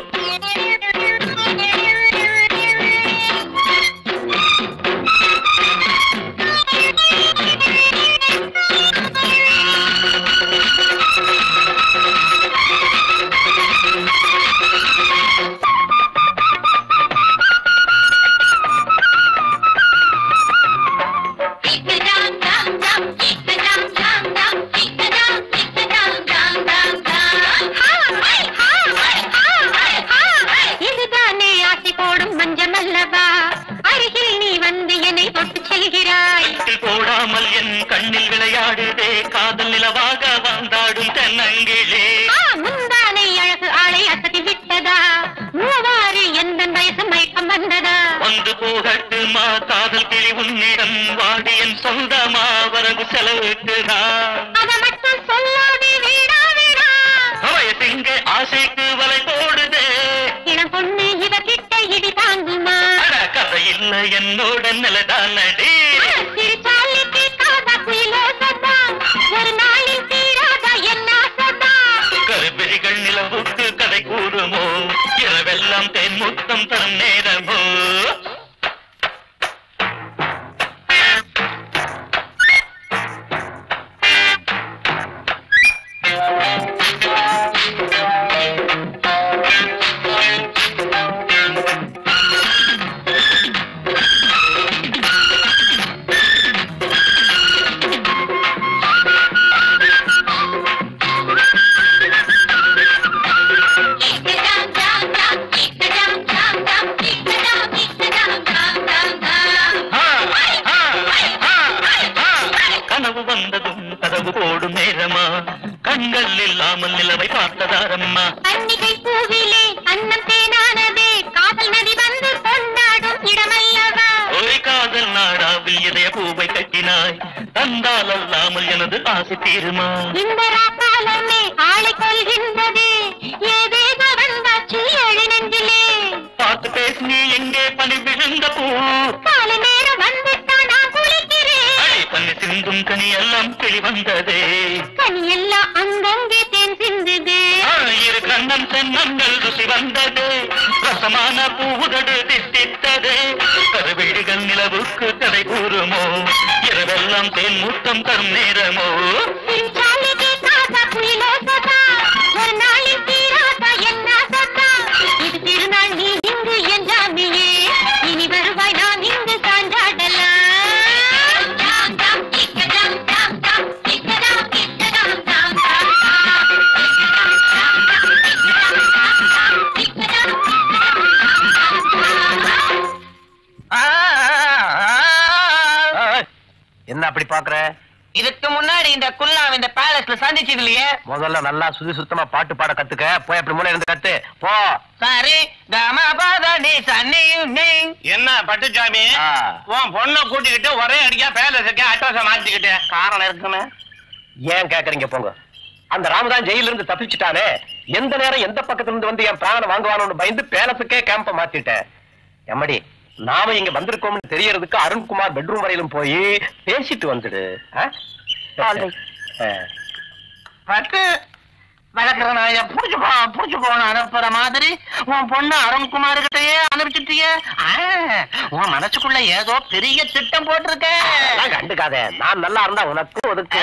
[SPEAKER 11] இதுதானே ஆசை போடும் மஞ்சம் அல்லவா அருகில் நீ வந்து என்னை தொட்டு செல்கிறாய்
[SPEAKER 12] கட்டில் போடாமல் என் கண்ணில் விளையாடுதே காதல் நிலவாக வந்தாடும் தென்னங்கிலே
[SPEAKER 11] ஆ, முந்தானை அழகு ஆளை அசதி விட்டதா மூவாறு எந்த வயசு மயக்கம் வந்ததா
[SPEAKER 12] வந்து போகட்டுமா காதல் கிளி உன்னிடம் வாடி என் சொந்தமா வரவு செலவிட்டுதா
[SPEAKER 11] அத மட்டும் சொல்லாதே வீடா வீடா
[SPEAKER 12] வயசிங்க ஆசைக்கு வலை போடுதே
[SPEAKER 11] இளம் பொண்ணு இவ கிட்ட இடி தாங்குமா
[SPEAKER 12] அட கதை இல்லை என்னோட நிலதானடி
[SPEAKER 11] சிரிச்சாலே கேட்காத குயிலோ சத்தா ஒரு நாளில் தீராத என்ன சத்தா
[SPEAKER 12] கருவிழிகள் நிலவுக்கு கதை கூறுமோ இரவெல்லாம் தேன் முத்தம் தரும் நேரமோ கனவு வந்ததும் கதவு போடும் நேரமா கண்கள் இல்லாமல் நிலவை பார்த்ததாரம்மா
[SPEAKER 11] கன்னிகை பூவிலே அன்னம் தேனானதே காதல் நதி வந்து கொண்டாடும் இடமல்லவா
[SPEAKER 12] ஒரு காதல் நாடாவில் இதய பூவை கட்டினாய் தந்தால் அல்லாமல் எனது ஆசை தீருமா
[SPEAKER 11] இந்த ராக்காலமே ஆளை கொள்கின்றதே ஏதேக வந்தாச்சு எழு நெஞ்சிலே
[SPEAKER 12] பார்த்து பேசி நீ எங்கே பனி விழுந்த பூ
[SPEAKER 11] காலை நேரம் வந்துட்டா நான் குளிக்கிறேன்
[SPEAKER 12] அடி பண்ணி சிந்தும் கனி எல்லாம் கிளி வந்ததே
[SPEAKER 11] கனி எல்லாம் அங்கங்கே தேன் சிந்துது
[SPEAKER 12] ஆ, இரு கண்ணம் தென்னங்கள் ருசி வந்தது ரசமான பூவுதடு தித்தித்தது கருவீடுகள் நிலவுக்கு கதை கூறுமோ இரவெல்லாம் தேன் முத்தம் தரும் நேரமோ
[SPEAKER 11] சிரிச்சாலே கேட்காத குயிலோ சதா ஒரு நாளில் தீராத என்ன சதா இது திருநாள் நீ இங்கு என் ஜாமியே இனி வருவாய் நான் இங்கு சான்றாடலாம் ஜாம் ஜாம் இக்க ஜாம் ஜாம் ஜாம் இக்க ஜாம் இக்க ஜாம் ஜாம் ஜாம்
[SPEAKER 6] என்ன அப்படி பாக்குற
[SPEAKER 8] இதுக்கு முன்னாடி இந்த குல்லாம் இந்த பேலஸ்ல சந்திச்சது இல்லையே
[SPEAKER 6] முதல்ல நல்லா சுதி சுத்தமா பாட்டு பாட கத்துக்க போய் அப்படி முன்னே இருந்து கத்து போ
[SPEAKER 8] சரி கம பத நீ சன்னி நீ
[SPEAKER 5] என்ன பட்டுச்சாமி
[SPEAKER 6] ஆ.
[SPEAKER 5] உன் பொண்ணை கூட்டிக்கிட்டு ஒரே அடிக்கா பேலஸுக்கு அட்வான்ஸை மாத்திக்கிட்டு காரணம் இருக்குமே
[SPEAKER 6] ஏன் கேக்குறீங்க போங்க அந்த ராமதான் ஜெயில இருந்து தப்பிச்சுட்டானே எந்த நேரம் எந்த பக்கத்துல இருந்து வந்து என் பிராணம் வாங்குவானு பயந்து பேலஸுக்கே கேம்ப மாத்திட்டேன் எம்மடி நாம இங்க வந்திருக்கோம்னு தெரியறதுக்கு அருண்குமார் பெட்ரூம் வரையிலும் போய் பேசிட்டு வந்துடு ஆ?
[SPEAKER 4] All right.
[SPEAKER 6] ஆ.
[SPEAKER 8] பட்டு வளர்க்குற நாய புடிச்சு போ புடிச்சு போன அனுப்புற மாதிரி உன் பொண்ணு அருண்குமார் கிட்டயே அனுப்பிச்சிட்டியே ஆ, உன் மனசுக்குள்ள ஏதோ பெரிய திட்டம் போட்டிருக்க
[SPEAKER 6] அதெல்லாம் கண்டுக்காத நான் நல்லா இருந்தா உனக்கு ஒதுக்கு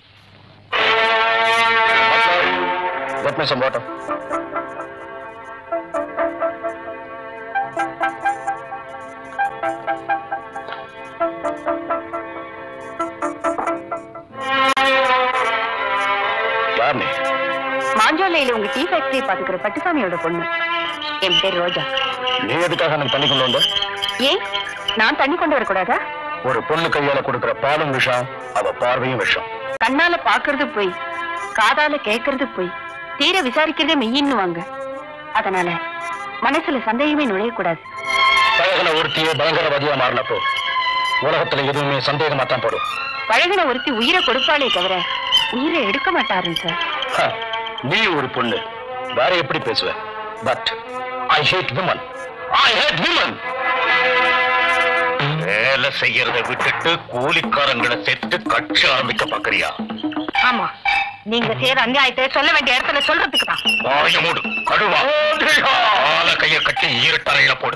[SPEAKER 6] Get me some water. யார் நீ
[SPEAKER 4] மாஞ்சோலையில உங்க டீ ஃபேக்டரி பாத்துக்கிற பட்டுசாமியோட பொண்ணு என் பேர் ரோஜா
[SPEAKER 10] நீ எதுக்காக எனக்கு தண்ணி கொண்டு வந்த
[SPEAKER 4] ஏன் நான் தண்ணி கொண்டு வரக்கூடாதா
[SPEAKER 10] ஒரு பொண்ணு கையால கொடுக்கிற பாலும் விஷம் அவ பார்வையும் விஷம்
[SPEAKER 4] கண்ணால பாக்குறது போய் காதால கேக்குறது போய் தீர விசாரிக்கிறதே மெய்யின்னுவாங்க அதனால மனசுல சந்தேகமே நுழையக்கூடாது
[SPEAKER 10] பழகின ஒருத்தியே பயங்கரவாதியா மாறினப்போ உலகத்துல எதுவுமே சந்தேகமா தான் போடும்
[SPEAKER 4] பழகின ஒருத்தி உயிரை கொடுப்பாளே தவிர உயிரை எடுக்க மாட்டாருங்க சார்
[SPEAKER 10] ஹ, நீ ஒரு பொண்ணு வேற எப்படி பேசுவ but I hate women I hate women
[SPEAKER 5] வேலை செய்யறதை விட்டுட்டு கூலிக்காரங்களை செத்து கட்சி ஆரம்பிக்க பாக்குறியா
[SPEAKER 3] ஆமா நீங்க செய்யற அநியாயத்தை சொல்ல வேண்டிய இடத்துல சொல்றதுக்கு தான்
[SPEAKER 5] வாய மூடு கடுவா ஆல கைய கட்டி ஈரட்டறையில போடு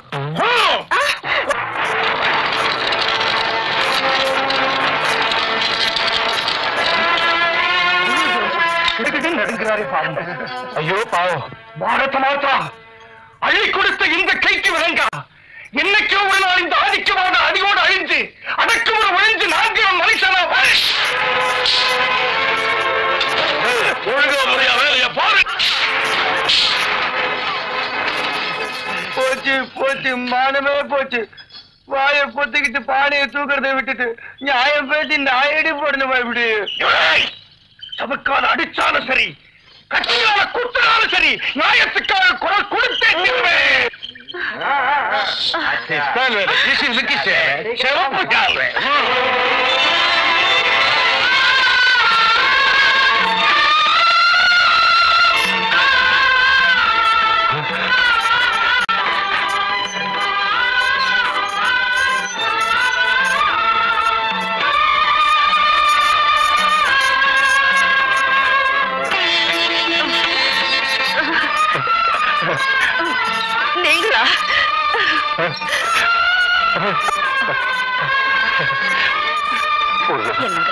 [SPEAKER 10] நடுங்கிறாரே பாவம் ஐயோ பாவம் பாரத மாதா அள்ளி கொடுத்த இந்த கைக்கு விளங்கா என்னைக்கோ ஒரு நாள் இந்த ஆதிக்கமான அடியோடு அழிஞ்சு அடக்குமுறை ஒழிஞ்சு நான்கு மனுஷனா
[SPEAKER 5] ஒழுங்கா முறையா வேலைய பாரு
[SPEAKER 10] போச்சு போச்சு மானமே போச்சு வாய பொத்திக்கிட்டு பானையை தூக்குறதை விட்டுட்டு நியாயம் பேசி நாயடி போடணும் இப்படி சபக்கால அடிச்சாலும் சரி கட்சியால குத்துனாலும் சரி நியாயத்துக்காக குரல் கொடுத்தே தீருவேன். This is Lucky sir. சிவப்பு காரே.
[SPEAKER 3] நீங்களா என்னங்க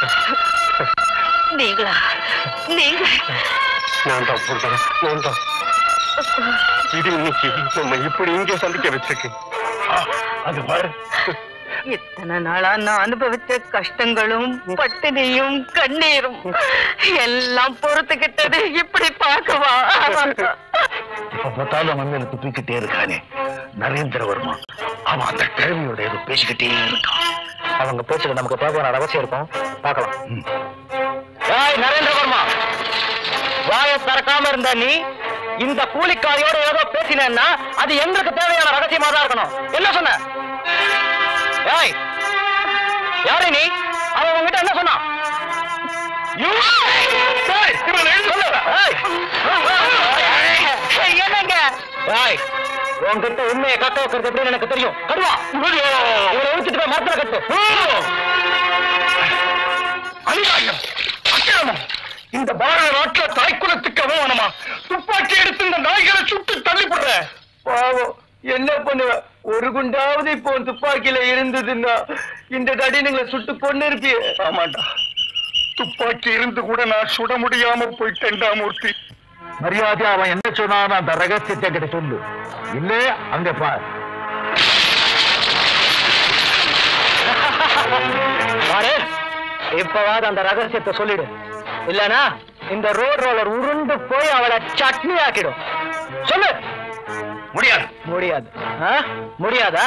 [SPEAKER 3] நீங்களா நீங்க
[SPEAKER 2] நான் தான் சொல்றேன் நான் தான் இது இன்னைக்கு நம்ம இப்படி இங்கே சந்திக்க வச்சிருக்கு
[SPEAKER 10] அது பாரு
[SPEAKER 3] இத்தனை நாளா நான் அனுபவிச்ச கஷ்டங்களும் பட்டினியும் கண்ணீரும் எல்லாம் பொறுத்துக்கிட்டது இப்படி பார்க்கவா
[SPEAKER 10] இப்ப பார்த்தாலும் வந்து எனக்கு துப்பிக்கிட்டே இருக்கானே நரேந்திரவர்மா அவன் அந்த கிழமையோட ஏதோ பேசிக்கிட்டே இருக்கான் அவங்க பேச்சுல நமக்கு பார்க்க அவசியம் இருக்கும் பார்க்கலாம்
[SPEAKER 6] ஏய் நரேந்திரவர்மா வாய திறக்காம இருந்த நீ இந்த கூலிக்காரியோட ஏதோ பேசினேன்னா அது எங்களுக்கு தேவையான ரகசியமா தான் இருக்கணும் என்ன சொன்ன ஏய் யாரு நீ அவன் உங்ககிட்ட என்ன சொன்னான் You- ஏய், இவனை எழுதி சொல்லு. ஏய். என்னங்க ஏய், உன்கிட்ட உண்மையை கக்க வைக்கிறது எப்படின்னு எனக்கு தெரியும் கடுவா இவரை ஊத்திட்டு போய் மரத்துல கட்டு
[SPEAKER 10] அநியாயம் அக்கிரமம் இந்த பாரத நாட்டுல தாய்க்குலத்துக்கு அவமானமா துப்பாக்கி எடுத்து இந்த நாய்களை சுட்டு தள்ளிப்படுற பாவம் என்ன பண்ணுவ ஒரு குண்டாவது இப்போ உன் துப்பாக்கியில இருந்ததுன்னா இந்த தடினுங்களை சுட்டு கொண்டு இருப்பியே ஆமாண்டா துப்பாக்கி இருந்து கூட நான் சுட முடியாம போயிட்டேன்டா மூர்த்தி மரியாதை அவன் என்ன சொன்னான் அந்த ரகசியத்தை கிட்ட சொல்லு இல்ல அங்க பார்
[SPEAKER 6] பாரு இப்பவாது அந்த ரகசியத்தை சொல்லிடு இல்லனா இந்த ரோட் ரோலர் உருண்டு போய் அவளை சட்னி ஆக்கிடும் சொல்லு
[SPEAKER 10] முடியாது
[SPEAKER 6] முடியாது ஆ? முடியாதா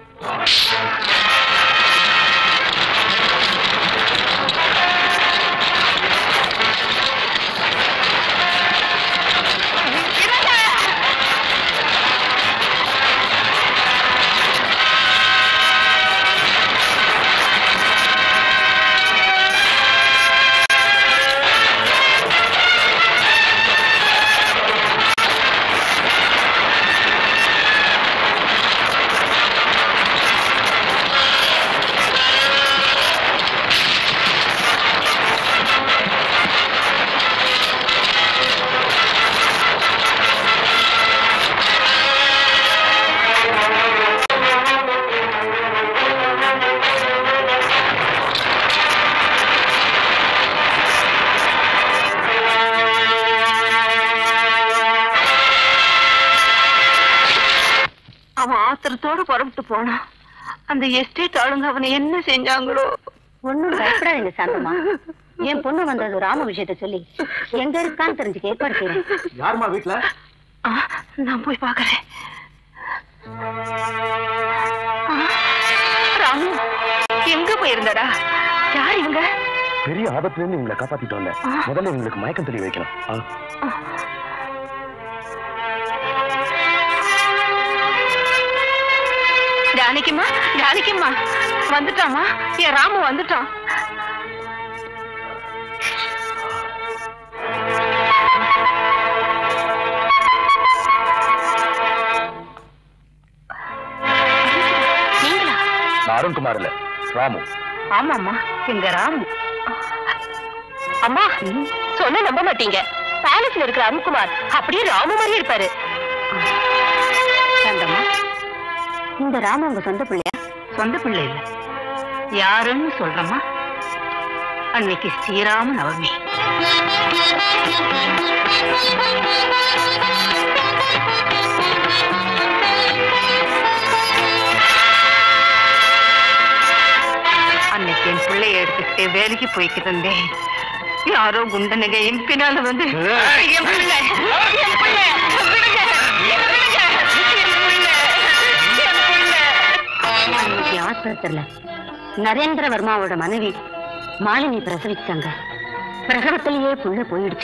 [SPEAKER 3] அவன் ஆத்திரத்தோட புறப்பட்டு போனான் அந்த எஸ்டேட் ஆளுங்க அவனை என்ன செஞ்சாங்களோ
[SPEAKER 9] ஒண்ணும் பயப்படாதீங்க சாந்தமா என் பொண்ணு வந்தது ராம விஷயத்த சொல்லி எங்க இருக்கான்னு தெரிஞ்சுக்க ஏற்பாடு செய்றேன்
[SPEAKER 10] யாருமா வீட்டுல
[SPEAKER 3] ஆ, நான் போய் பாக்குறேன் ஆ, ராமு எங்க போயிருந்தடா யார் இவங்க
[SPEAKER 10] பெரிய ஆபத்துல இருந்து உங்களை காப்பாத்திட்டு வந்தேன் முதல்ல உங்களுக்கு மயக்கம் தெரிய வைக்கணும் ஆ.
[SPEAKER 3] ஜானகிம்மா ஜானகிம்மா வந்துட்டாமா என் ராமு வந்துட்டான் நீங்களா
[SPEAKER 10] நான் அருண்குமார் இல்ல ராமு
[SPEAKER 3] ஆமாம்மா எங்க ராமு அம்மா சொன்ன நம்ப மாட்டீங்க பேலஸ்ல இருக்கிற அருண்குமார் அப்படியே ராமு மாதிரியே இருப்பாரு
[SPEAKER 9] சாந்தம்மா இந்த ராமு உங்க சொந்த பிள்ளையா
[SPEAKER 3] சொந்த பிள்ளை இல்ல யாருன்னு சொல்றமா அன்னைக்கு ஸ்ரீராம நவமி அன்னைக்கு என் பிள்ளைய எடுத்துக்கிட்டு வேலைக்கு போய்க்கிட்டு இருந்தேன் யாரோ குண்டனுங்க என் பின்னால வந்து என் பிள்ளை என் பிள்ளை விடுங்க, என் விடுங்க, என் பிள்ளை, என் பிள்ளை.
[SPEAKER 9] அன்னைக்கு ஆஸ்பத்திரியில நரேந்திரவர்மாவோட மனைவி மாலினி பிரசவிச்சாங்க பிரசவத்திலேயே புள்ள போயிடுச்சு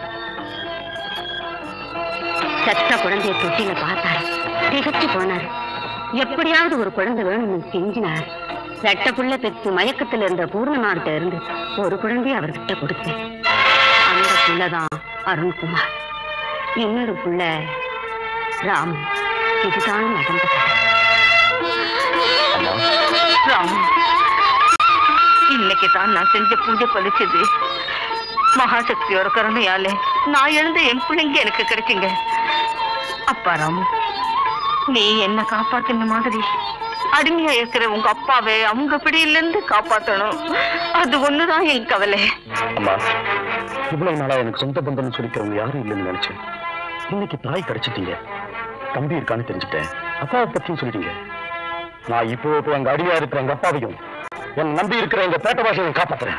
[SPEAKER 9] செத்த குழந்தைய தொட்டில பார்த்தாரு திகச்சு போனாரு எப்படியாவது ஒரு குழந்தை வேணும்னு செஞ்சினார் ரெட்ட புள்ள பெற்று மயக்கத்துல இருந்த பூர்ணமாகிட்ட இருந்து ஒரு குழந்தைய அவர்கிட்ட கொடுத்தேன் அந்த புள்ளதான் அருண்குமார் இன்னொரு புள்ள ராம் இதுதான் நடந்த கதை
[SPEAKER 3] ராமு இன்னைக்கு தான் நான் செஞ்ச பூஜை பலிச்சது மகாசக்தியோட கருணையால நான் எழுந்த என் பிள்ளைங்க எனக்கு கிடைச்சுங்க அப்பா ராமு நீ என்ன காப்பாத்தின மாதிரி அடிமையா இருக்கிற உங்க அப்பாவை அவங்க பிடியில இருந்து காப்பாத்தணும் அது ஒண்ணுதான் என் கவலை
[SPEAKER 10] அம்மா இவ்வளவு நாளா எனக்கு சொந்த பந்தம்னு சொல்லிக்கிறவங்க யாரும் இல்லைன்னு நினைச்சேன் இன்னைக்கு தாய் கிடைச்சிட்டீங்க தம்பி இருக்கான்னு தெரிஞ்சுட்டேன் அப்பாவை பத்தியும் சொல்லிட்டீங்க நான் இப்போ இப்போ எங்க அடியா இருக்கிற எங்க அப்பாவையும் என் நம்பி இருக்கிற எங்க பேட்ட பாஷையும் காப்பாத்துறேன்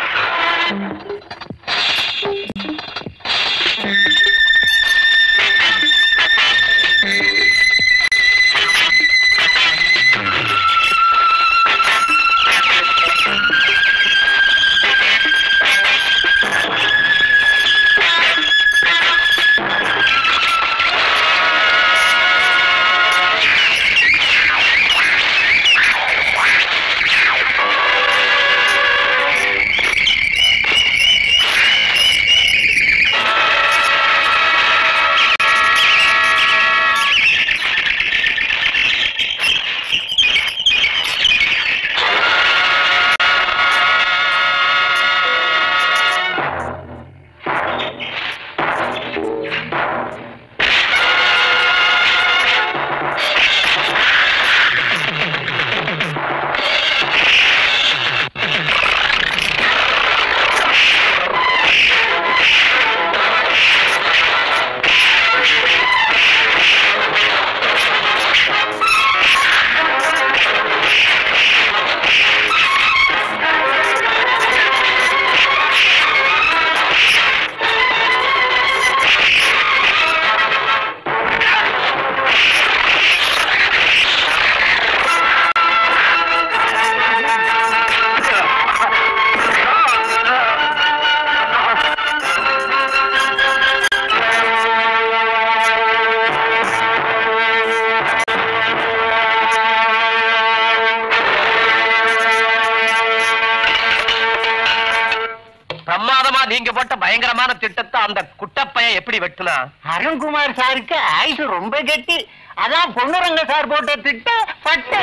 [SPEAKER 6] பிரமாதமா நீங்க போட்ட பயங்கரமான திட்டத்தை அந்த குட்டப்பையன் எப்படி வெட்டுனா
[SPEAKER 8] அருண்குமார் சாருக்கு ஆயுசு ரொம்ப கெட்டி அதான் பொன்னுரங்க சார் போட்ட திட்டம் பட்டு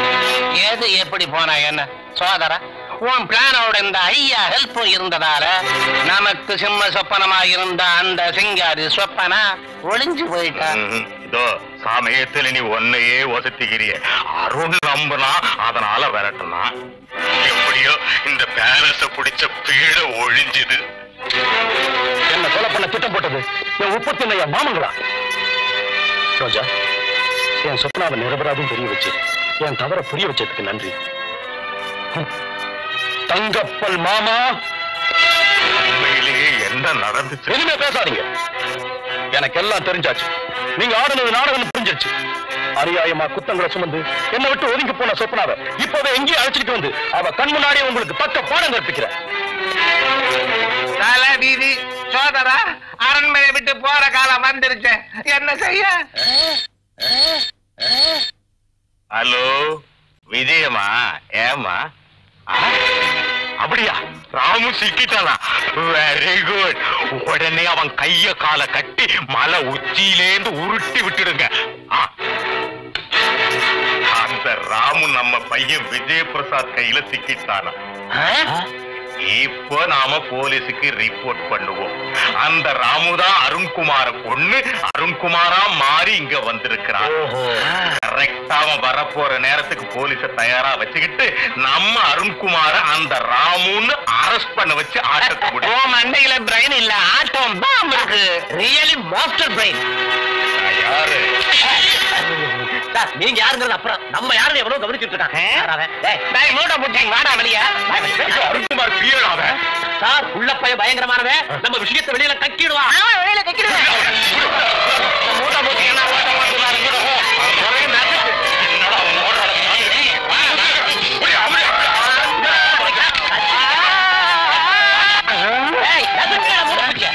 [SPEAKER 6] ஏது எப்படி போனா என்ன சோதரா உன் பிளானோட இந்த ஐயா ஹெல்ப் இருந்ததால நமக்கு சிம்ம சொப்பனமா இருந்த அந்த சிங்காரி சொப்பனா ஒளிஞ்சு போயிட்டான்
[SPEAKER 5] ம்ஹும். இதோ சமயத்துல நீ ஒன்னையே ஒசத்திக்கிறிய அருண் நம்புனா அதனால விரட்டுனா எப்படியோ இந்த பேலஸ பிடிச்ச பீட ஒழிஞ்சுது
[SPEAKER 10] என்ன கொலை பண்ண திட்டம் போட்டது என் உற்பத்தி என் மாமங்களா ரோஜா என் சொப்னாவை நிரபராதும் தெரிய வச்சு என் தவற புரிய வச்சதுக்கு நன்றி ஹம். தங்கப்பல் மாமா
[SPEAKER 5] உண்மையிலேயே என்ன நடந்துச்சு
[SPEAKER 10] எதுவுமே பேசாதீங்க எனக்கு எல்லாம் தெரிஞ்சாச்சு நீங்க ஆடுனது நாடகம் புரிஞ்சிருச்சு அநியாயமா குத்தங்களை சுமந்து என்னை விட்டு ஒதுங்கி போன சொப்னாவை இப்போவே எங்கேயும் அழைச்சிட்டு வந்து அவ கண் முன்னாடியே உங்களுக்கு தக்க பாடம் கற்பிக்கிறேன்
[SPEAKER 6] தல வீதி சோதரா அரண்மனை விட்டு போற காலம் வந்துருச்சு என்ன செய்ய
[SPEAKER 5] ஹலோ விஜயமா ஏமா அப்படியா ராமு சிக்கிட்டானா வெரி குட் உடனே அவன் கைய கால கட்டி மலை உச்சியிலேந்து உருட்டி விட்டுடுங்க ஆ. அந்த ராமு நம்ம பையன் விஜய் பிரசாத் கையில சிக்கிட்டானா இப்போ நாம போலீஸுக்கு ரிப்போர்ட் பண்ணுவோம் அந்த ராமுதான் அருண்குமார பொண்ணு அருண்குமாரா மாறி இங்க வந்திருக்கிறான் கரெக்டா அவன் வரப்போற நேரத்துக்கு போலீஸ தயாரா வச்சுக்கிட்டு நம்ம அருண்குமார அந்த ராமுன்னு அரெஸ்ட் பண்ண வச்சு ஆட்டத்தை முடியும்
[SPEAKER 6] மண்டையில பிரெயின் இல்ல ஆட்டம் பாம் இருக்கு ரியலி மாஸ்டர் பிரெயின்
[SPEAKER 5] யாரு
[SPEAKER 6] சார் நீங்க யாருங்கிறது அப்புறம் நம்ம யாருன்னு எவ்வளவு கவனிச்சுட்டு இருக்காங்க யார் அவன்? டேய், டேய், மூட்டை பூச்சி வாடா வெளிய டேய், வெளிய, வெளிய.
[SPEAKER 5] அருண்குமார் பிரியல் அவன்
[SPEAKER 6] சார் உள்ள பையன் பயங்கரமானவன் நம்ம விஷயத்தை வெளியில கக்கிடுவான் வெளியில கக்கிடுவான் மூட்டை பூச்சி என்ன ஓட்ட மாட்டுறாரு ஒரே நகத்து.
[SPEAKER 5] என்னடா அவன் ஓடுறான்?
[SPEAKER 6] ஏய், நகத்துடா, மூட்டை பூச்சி.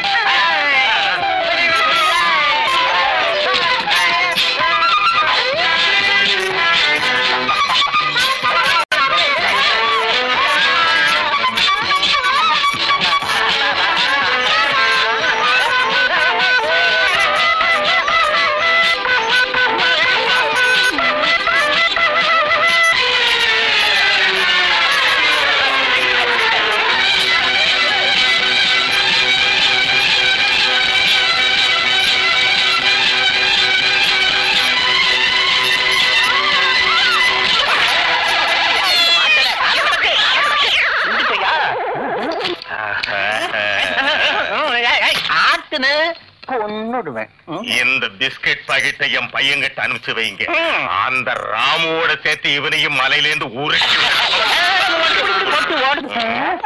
[SPEAKER 6] ஏய், ஏய், ஆட்டுன்னு கொன்னுடுவேன் ம்.
[SPEAKER 5] இந்த பிஸ்கட் பாக்கெட்டை என் பையன்கிட்ட அனுப்பிச்சு வைங்க அந்த ராமுவோட சேர்த்து இவனையும் மலையிலேருந்து உருட்டி
[SPEAKER 6] கொட்டு ஓடுது.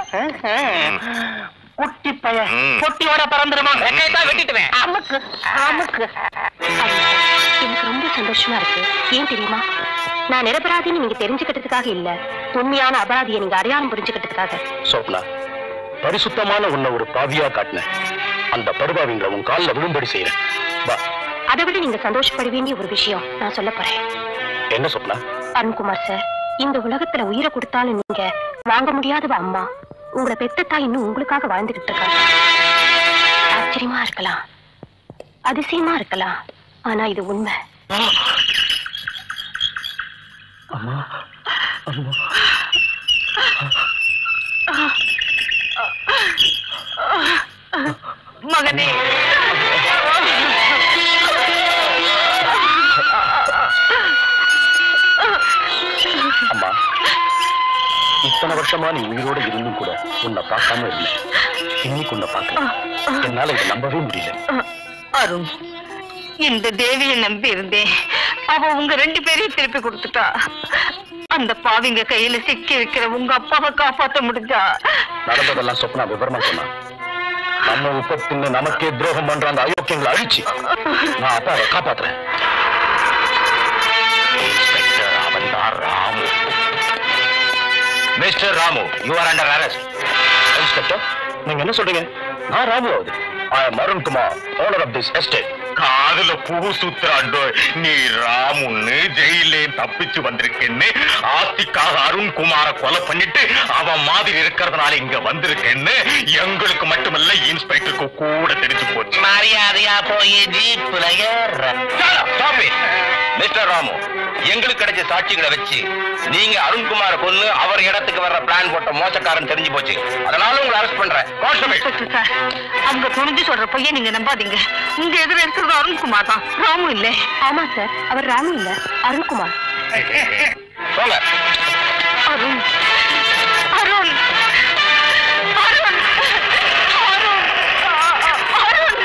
[SPEAKER 6] குட்டி பையன்
[SPEAKER 5] ம்.
[SPEAKER 6] பொட்டியோட பறந்துருமா ரெக்கையத்தான் வெட்டிட்டுவேன்
[SPEAKER 9] அமுக்கு அமுக்கு எனக்கு ரொம்ப சந்தோஷமா இருக்கு ஏன் தெரியுமா நான் நிரபராதின்னு நீங்க தெரிஞ்சுக்கிட்டதுக்காக இல்ல உண்மையான அபராதியை நீங்க அடையாளம் புரிஞ்சுக்கிட்டதுக்காக
[SPEAKER 10] சோப்னா பரிசுத்தமான உன்னை ஒரு பாவியா காட்டின அந்த படுபாவிங்களை உன் காலில் விழும்படி செய்யறேன் வா
[SPEAKER 9] அதை விட நீங்க சந்தோஷப்பட வேண்டிய ஒரு விஷயம் நான் சொல்ல போறேன்
[SPEAKER 10] என்ன சொப்னா
[SPEAKER 9] அருண்குமார் சார் இந்த உலகத்துல உயிரை கொடுத்தாலும் நீங்க வாங்க முடியாதவ அம்மா உங்களை பெத்த தாய் இன்னும் உங்களுக்காக வாழ்ந்துகிட்டு இருக்காங்க ஆச்சரியமா இருக்கலாம் அதிசயமா இருக்கலாம் ஆனா இது உண்மை
[SPEAKER 10] அம்மா அம்மா
[SPEAKER 3] மகனே
[SPEAKER 10] அம்மா இத்தனை வருஷமா நீ உயிரோட இருந்தும் கூட உன்னை பார்க்காம இருந்தேன் இன்னைக்கு உன்னை பார்க்க என்னால இதை நம்பவே முடியல
[SPEAKER 3] அருண் இந்த தேவியை நம்பி இருந்தேன் அவ உங்க ரெண்டு பேரையும் திருப்பி கொடுத்துட்டா அந்த பாவிங்க கையில சிக்கி வைக்கிற உங்க அப்பாவை காப்பாத்த முடிஞ்சா
[SPEAKER 10] நடந்ததெல்லாம் சொப்னா விவரமா சொன்னா நம்ம உப்பத்தின்னு நமக்கே துரோகம் பண்ற அந்த அயோக்கியங்களை அழிச்சு நான் அப்பாவை காப்பாத்துறேன்
[SPEAKER 5] இன்ஸ்பெக்டர் அவன்தான் Ramu
[SPEAKER 10] mister Ramu you are under arrest inspector நீங்க என்ன சொல்றீங்க நான் ராமு ஆகுது I am Arun Kumar owner of this estate
[SPEAKER 5] காதுல பூ சுத்துறாண்டோ நீ ராமுன்னு ஜெயிலே தப்பிச்சு வந்திருக்கேன்னு ஆஸ்திக்காக அருண்குமார கொலை பண்ணிட்டு அவன் மாதிரி இருக்கிறதுனால இங்க வந்திருக்கேன்னு எங்களுக்கு மட்டுமல்ல இன்ஸ்பெக்டருக்கு கூட தெரிஞ்சு போச்சு
[SPEAKER 6] மரியாதையா போய் ஜீப்ல ஏற
[SPEAKER 2] மிஸ்டர் ராமு எங்களுக்கு கிடைச்ச சாட்சிகளை வச்சு நீங்க அருண்குமார கொன்னு அவர் இடத்துக்கு வர்ற பிளான் போட்ட மோசக்காரன் தெரிஞ்சு போச்சு அதனால உங்களை அரெஸ்ட் பண்றேன் கான்ஸ்டபிள்
[SPEAKER 3] சார் அவங்க துணிஞ்சு சொல்ற பொய்ய நீங்க நம்பாதீங்க உங்க எதிர இருக்கிறது அருண்குமார் தான் ராமு இல்ல
[SPEAKER 9] ஆமா சார் அவர் ராமு இல்ல அருண்குமார்
[SPEAKER 2] போங்க
[SPEAKER 3] அருண் அருண் அருண் அருண் அருண்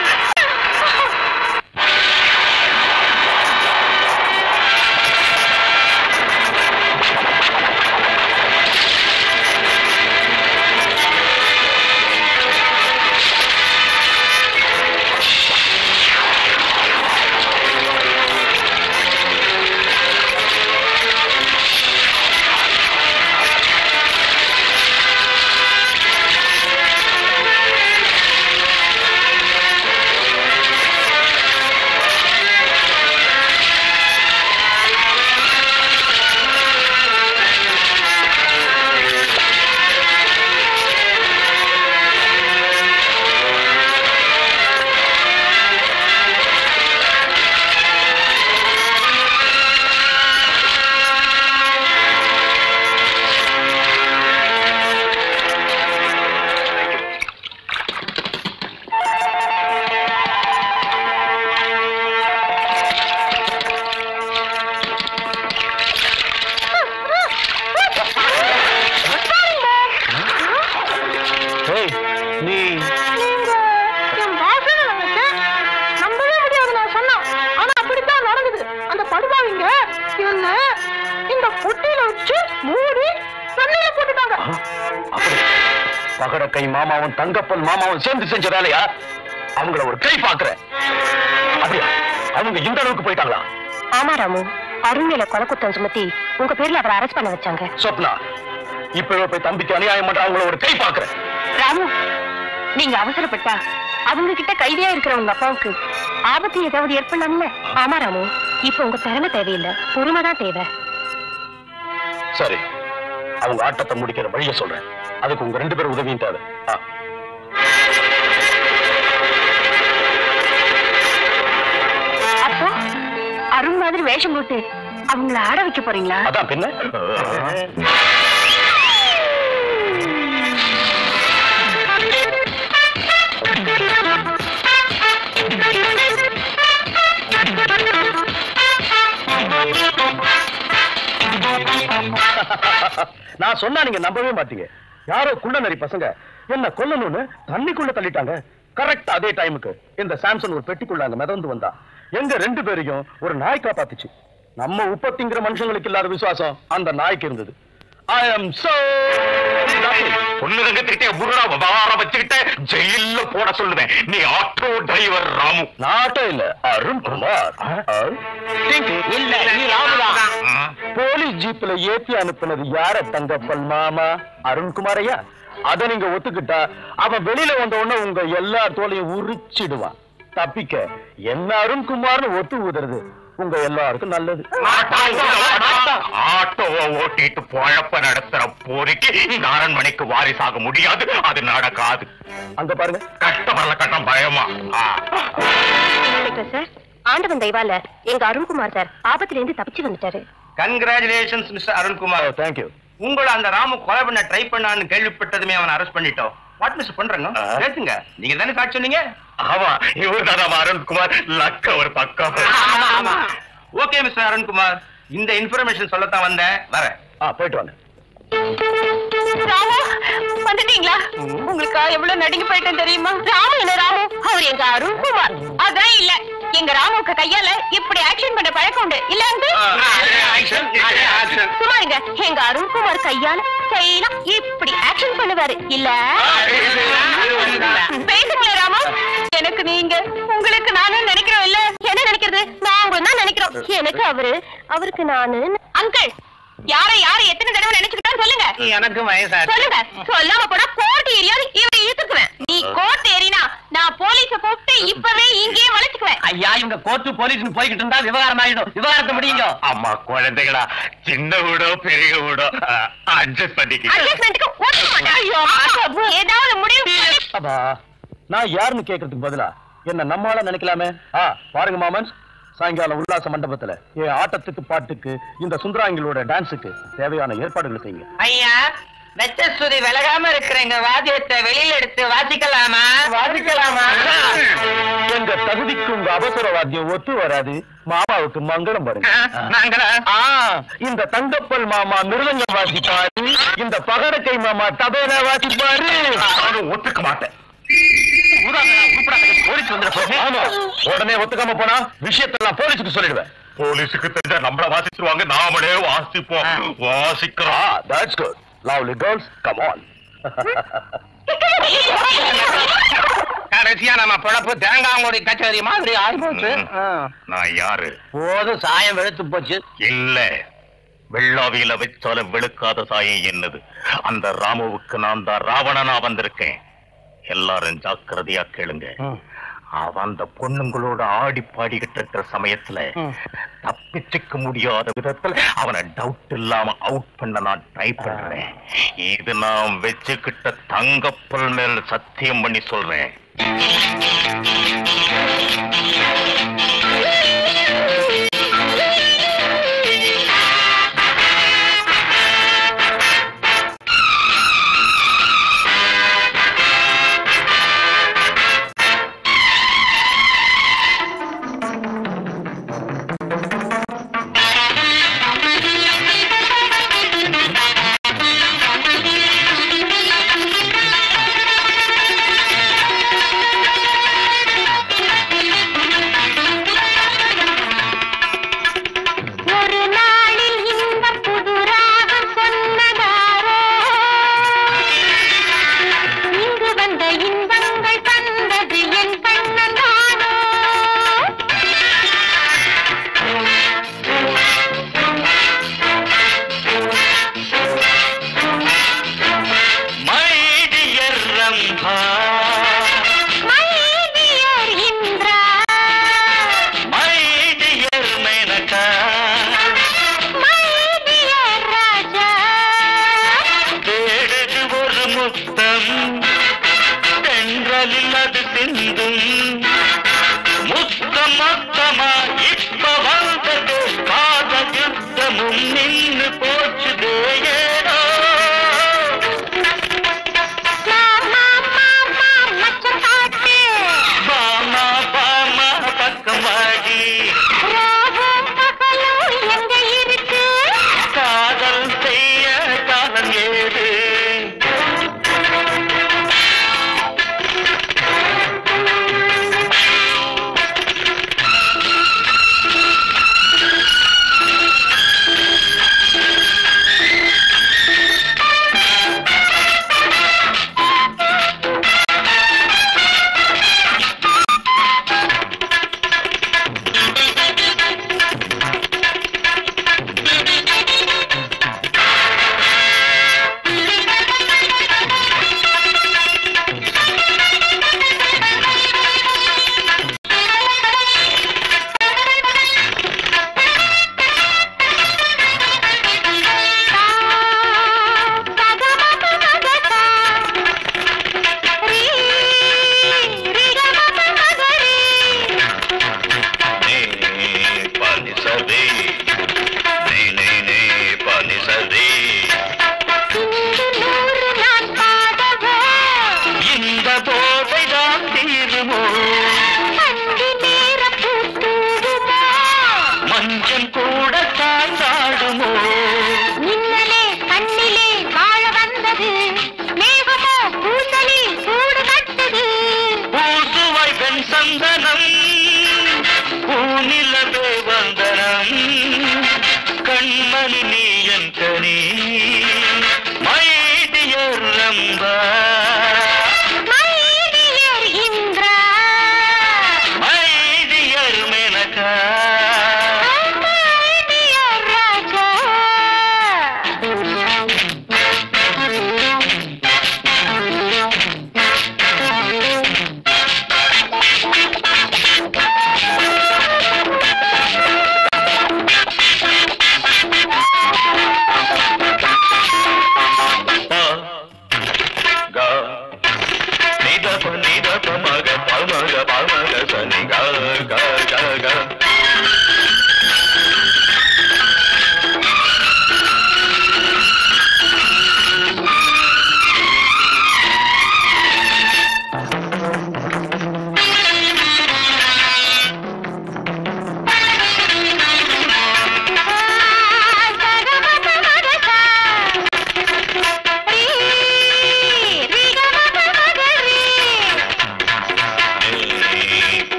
[SPEAKER 5] ஆ
[SPEAKER 10] பகடக்கை மாமாவும் தங்கப்பன் மாமாவும் சேர்ந்து செஞ்ச வேலையா அவங்கள ஒரு கை பாக்குறேன் அப்படியா அவங்க இந்த அளவுக்கு போயிட்டாங்களா
[SPEAKER 4] ஆமா ராமு அருண் மேல கொலை குத்தம் சுமத்தி உங்க பேர்ல அவரை அரெஸ்ட் பண்ண வச்சாங்க
[SPEAKER 10] சொப்னா இப்பவே போய் தம்பிக்கு அநியாயம் பண்ற அவங்கள ஒரு கை பாக்குறேன்
[SPEAKER 4] ராமு நீங்க அவசரப்பட்டா அவங்க கிட்ட கைதியா இருக்கிற உங்க அப்பாவுக்கு ஆபத்து ஏதாவது ஏற்படலாம்ல ஆமா ராமு இப்ப உங்க திறமை தேவையில்லை பொறுமை தான் தேவை
[SPEAKER 10] சரி அவங்க ஆட்டத்தை முடிக்கிற வழிய சொல்றேன் அதுக்கு உங்க ரெண்டு பேரும் உதவியும் தேவை ஆ.
[SPEAKER 4] அப்போ அருண் மாதிரி வேஷம் போட்டு அவங்கள ஆட வைக்க போறீங்களா
[SPEAKER 10] அதான் பின்ன நான் சொன்னா நீங்க நம்பவே மாட்டீங்க யாரோ குள்ள நரி பசங்க என்ன கொல்லணும்னு தண்ணிக்குள்ள தள்ளிட்டாங்க கரெக்ட் அதே டைமுக்கு இந்த சாம்சன் ஒரு பெட்டிக்குள்ள அங்க மிதந்து வந்தா எங்க ரெண்டு பேரையும் ஒரு நாய் காப்பாத்துச்சு நம்ம உப்பத்திங்கிற மனுஷங்களுக்கு இல்லாத விசுவாசம் அந்த நாய்க்கு இருந்தது ஐ அம் சோ
[SPEAKER 5] பொண்ணு ரங்கத்திட்டே புருடா வவார வச்சுக்கிட்ட ஜெயில்ல போட சொல்லுவேன் நீ ஆட்டோ டிரைவர் ராமு
[SPEAKER 10] நாட்டம் இல்ல அருண்குமார்
[SPEAKER 6] இல்ல நீ ராமுதான்
[SPEAKER 10] போலீஸ் ஜீப்ல ஏத்தி அனுப்புனது யார தங்கப்பல் மாமா அருண்குமார் ஐயா அத நீங்க ஒத்துக்கிட்டா அவன் வெளியில வந்த உடனே உங்க எல்லா தோலையும் உரிச்சிடுவான் தப்பிக்க என்ன அருண்குமார்னு ஒத்து ஊதுறது உங்க எல்லாருக்கும் நல்லது
[SPEAKER 5] ஆட்டோவை ஓட்டிட்டு பொழப்ப நடத்துற போரிக்கு இந்த அரண்மனைக்கு வாரிசாக முடியாது அது நடக்காது
[SPEAKER 10] அங்க பாருங்க
[SPEAKER 5] கஷ்டமரல கட்டம் பயமா ஆ.
[SPEAKER 4] சார் ஆண்டவன் தெய்வால எங்க அருண்குமார் சார் ஆபத்துல இருந்து தப்பிச்சு வந்துட்டாரு
[SPEAKER 13] கங்க்ராச்சுலேஷன்ஸ் மிஸ்டர் அருண்குமார்
[SPEAKER 10] தேங்க்யூ
[SPEAKER 13] உங்களை அந்த ராமு கொலை பண்ண ட்ரை பண்ணான்னு கேள்விப்பட்டதுமே அவனை அரெஸ்ட் பண்ணிட்டோம் வாட் மிஸ் பண்றங்க பேசுங்க நீங்க தானே சாட்சி சொன்னீங்க
[SPEAKER 5] ஆமா இவர் தான் அருண்குமார் லக்க ஒரு பக்கம்
[SPEAKER 13] ஓகே மிஸ்டர் அருண்குமார் இந்த இன்ஃபர்மேஷன் சொல்லத்தான் வந்தேன் வரேன்
[SPEAKER 10] ஆ போயிட்டு வாங்க
[SPEAKER 4] ராமு வந்துட்டீங்களா உங்களுக்கு எவ்வளவு நடுங்கி போயிட்டேன் தெரியுமா ராமு என்ன ராமு அவர் எங்க அருண்குமார் அதான் இல்ல எங்க ராமுக்கு கையால இப்படி ஆக்ஷன் பண்ண பழக்கம் உண்டு இல்ல வந்து சும்மா இருங்க எங்க அருண்குமார் கையால ஸ்டைலா இப்படி ஆக்ஷன் பண்ணுவாரு இல்ல பேசுங்களே ராமு எனக்கு நீங்க உங்களுக்கு நானும் நினைக்கிறோம் இல்ல என்ன நினைக்கிறது நாங்க தான் நினைக்கிறோம் எனக்கு அவரு அவருக்கு நானு அங்கிள் யாரை யாரை எத்தனை தடவை நினைச்சுக்கிட்டான்னு சொல்லுங்க
[SPEAKER 6] எனக்கு வயசாச்சு
[SPEAKER 4] சொல்லுங்க சொல்லாம போனா கோர்ட் ஏரியாவது இவரை இழுத்துக்குவேன் நீ கோர்ட் ஏறினா நான் போலீஸ கூப்பிட்டு இப்பவே இங்கேயே வளைச்சுக்குவேன்
[SPEAKER 6] ஐயா இவங்க கோர்ட்டு போலீஸ்னு போய்கிட்டு இருந்தா விவகாரம் ஆயிடும் விவகாரத்தை முடியுங்க
[SPEAKER 5] அம்மா குழந்தைகளா சின்ன வீடோ பெரிய வீடோ அட்ஜஸ்ட் பண்ணிக்க
[SPEAKER 4] அட்ஜஸ்ட்மெண்ட்டுக்கு ஒத்துக்க மாட்டேன் ஐயோ ஏதாவது முடிவு பண்ணி-
[SPEAKER 10] அப்பா நான் யாருன்னு கேக்குறதுக்கு பதிலா என்ன நம்மால நினைக்கலாமே ஆ பாருங்க மாமன்ஸ் சாயங்காலம் உல்லாச மண்டபத்துல என் ஆட்டத்துக்கு பாட்டுக்கு இந்த சுந்தராங்களோட டான்ஸுக்கு தேவையான ஏற்பாடுகள் செய்யுங்க
[SPEAKER 6] ஐயா வெச்ச சுதி விலகாம இருக்கிற எங்க வாத்தியத்தை வெளியில எடுத்து வாசிக்கலாமா வாசிக்கலாமா
[SPEAKER 10] எங்க தகுதிக்கு உங்க அவசர வாத்தியம் ஒத்து வராது மாமாவுக்கு மங்களம் வருங்க
[SPEAKER 6] நாங்களா
[SPEAKER 10] ஆ, இந்த தங்கப்பல் மாமா மிருதங்கம் வாசிப்பாரு இந்த பகடக்கை மாமா தபேல வாசிப்பாரு
[SPEAKER 5] நானும் ஒத்துக்க மாட்டேன்
[SPEAKER 10] போலீஸ் வந்துட ஆமா உடனே ஒத்துக்காம போனா விஷயத்தெல்லாம் போலீஸுக்கு சொல்லிடுவேன்
[SPEAKER 5] போலீஸுக்கு தெரிஞ்சா நம்மள வாசிச்சிருவாங்க நாமளே வாசிப்போம் வாசிக்கிறோம்
[SPEAKER 10] that's good lovely girls come on
[SPEAKER 6] கடைசியா நம்ம பொழப்பு தேங்காங்குடி கச்சேரி மாதிரி ஆகி போச்சு
[SPEAKER 5] நான் யாரு
[SPEAKER 6] போதும் சாயம் வெளுத்து போச்சு
[SPEAKER 5] இல்ல வெள்ளாவியில வச்சாலும் வெளுக்காத சாயம் என்னது அந்த ராமுவுக்கு நான் தான் ராவணனா வந்திருக்கேன் எல்லாரும் ஜாக்கிரதையா கேளுங்க அவன் அந்த பொண்ணுங்களோட ஆடி பாடிக்கிட்டு இருக்கிற சமயத்துல தப்பிச்சுக்க முடியாத விதத்துல அவனை டவுட் இல்லாம அவுட் பண்ண நான் ட்ரை பண்றேன் இது நான் வச்சுக்கிட்ட தங்கப்பல் மேல சத்தியம் பண்ணி சொல்றேன்
[SPEAKER 11] Thank you.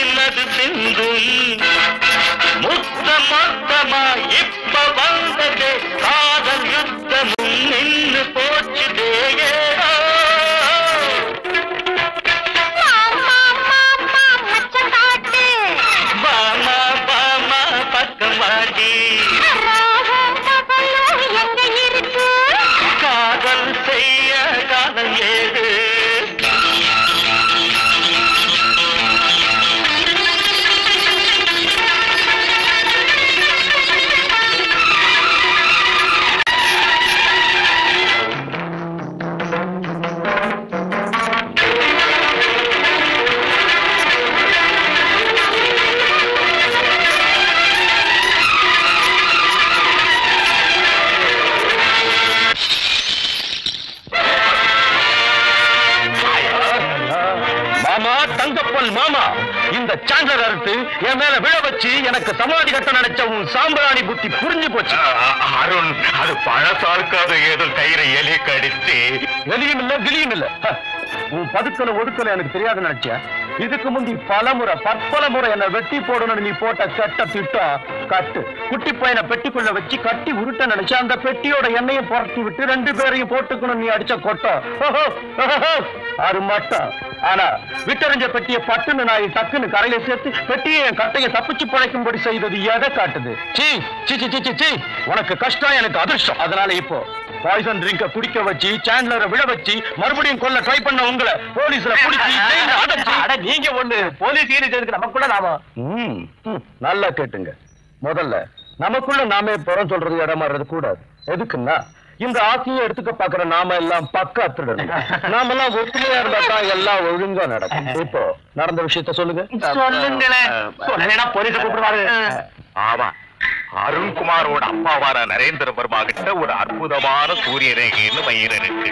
[SPEAKER 12] அது சிந்தும் முத்த மொத்தமா இப்ப வந்தது காதல் யுத்தமும் நின்று போச்சுதே பாமா பாமா பக்கம் வாடி காதல் செய்ய காதல் ஏது
[SPEAKER 10] மாமா தங்கப்பன் மாமா இந்த சாண்டலர் அறுத்து என் மேல விழ வச்சு எனக்கு சமாதி கட்ட நினைச்ச உன் சாம்பிராணி புத்தி புரிஞ்சு போச்சு
[SPEAKER 5] அருண் அது பழசார்க்காத ஏதோ கயிறை எலி கடிச்சு
[SPEAKER 10] எலியும் இல்ல கிளியும் இல்ல ஹ, உன் பதுக்கல ஒடுக்கல எனக்கு தெரியாது நினைச்சேன் இதுக்கு முந்தி பல முறை பற்பல முறை என்ன வெட்டி போடணும்னு நீ போட்ட கெட்ட திட்டம் கட்டு குட்டி பையனை பெட்டிக்குள்ள வச்சு கட்டி உருட்ட நினைச்சு அந்த பெட்டியோட எண்ணெயும் புரட்டி விட்டு ரெண்டு பேரையும் போட்டுக்கணும் நீ அடிச்ச கொட்டம் ஓஹோ, ஓஹோ, அது மட்டும் ஆனா விட்டறிஞ்ச பெட்டியை பட்டுன்னு நான் டக்குன்னு கரையில சேர்த்து பெட்டியை என் கட்டையை தப்பிச்சு பழைக்கும்படி செய்தது எதை காட்டுது சீ சீ சீ சீ, சீ சீ உனக்கு கஷ்டம் எனக்கு அதிர்ஷ்டம் அதனால இப்போ பாய்சன் ட்ரிங்க குடிக்க வச்சு சாண்ட்லரை விழ வச்சு மறுபடியும் கொல்ல ட்ரை பண்ண உங்களை போலீஸ்ல புடிச்சு ஜெயில்ல அடைச்சு
[SPEAKER 13] அட நீங்க ஒண்ணு போலீஸ் ஈரிச்சதுக்கு நமக்குள்ள நாம
[SPEAKER 10] ம், ம், நல்லா கேட்டுங்க முதல்ல நமக்குள்ள நாமே புறம் சொல்றது இடமாறது கூடாது எதுக்குன்னா இந்த ஆசையை எடுத்துக்க பாக்குற நாம எல்லாம் பக்கா திருடணும் நாம எல்லாம் ஒத்துமையா இருந்தா தான் எல்லாம் ஒழுங்கா நடக்கும் இப்போ நடந்த விஷயத்த சொல்லுங்க
[SPEAKER 13] சொல்லுங்களேன் சொல்லலைன்னா போலீஸ் கூப்பிடுவாரு
[SPEAKER 5] ஆமா அருண்குமாரோட அப்பாவான நரேந்திர வர்மா கிட்ட ஒரு அற்புதமான சூரிய ரேகைன்னு மயிர் இருக்கு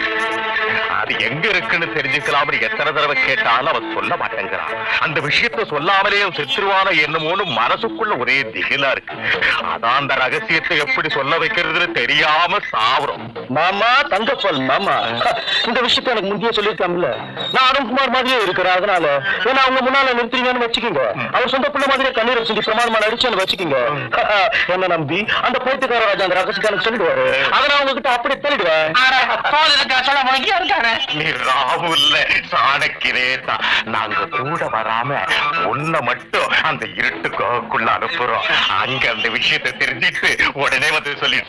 [SPEAKER 5] அது எங்க இருக்குன்னு தெரிஞ்சுக்கலாம்னு எத்தனை தடவை கேட்டாலும் அவன் சொல்ல மாட்டேங்கிறான் அந்த விஷயத்த சொல்லாமலே அவன் செத்துருவான என்னமோன்னு மனசுக்குள்ள ஒரே திகிலா இருக்கு அதான் அந்த ரகசியத்தை எப்படி சொல்ல வைக்கிறதுன்னு தெரியாம சாவுறோம்
[SPEAKER 10] மாமா தங்கப்பல் மாமா இந்த விஷயத்த எனக்கு முந்தைய சொல்லியிருக்காமல நான் அருண்குமார் மாதிரியே இருக்கிறேன் அதனால ஏன்னா அவங்க முன்னால நிறுத்துறீங்கன்னு வச்சுக்கோங்க அவர் சொந்த பிள்ளை மாதிரியே கண்ணீர் சொல்லி பிரமாணமா நடிச்சேன்னு வச்சுக்கோங்க என்ன நம்பி அந்த பைத்தியக்கார ராஜா அந்த ரகசியத்தை எனக்கு சொல்லிடுவாரு அதை நான் உங்ககிட்ட அப்படி சொல்லிடுவேன்
[SPEAKER 13] சொல்ல முழங்கியா இருக்காரு
[SPEAKER 5] நீ ராவு இல்ல சாணக்கிரே தான் நாங்க கூட வராம உன்னை மட்டும் அந்த இருட்டு குகைக்குள்ள அனுப்புறோம் அங்க அந்த விஷயத்தை தெரிஞ்சிட்டு உடனே வந்து சொல்லி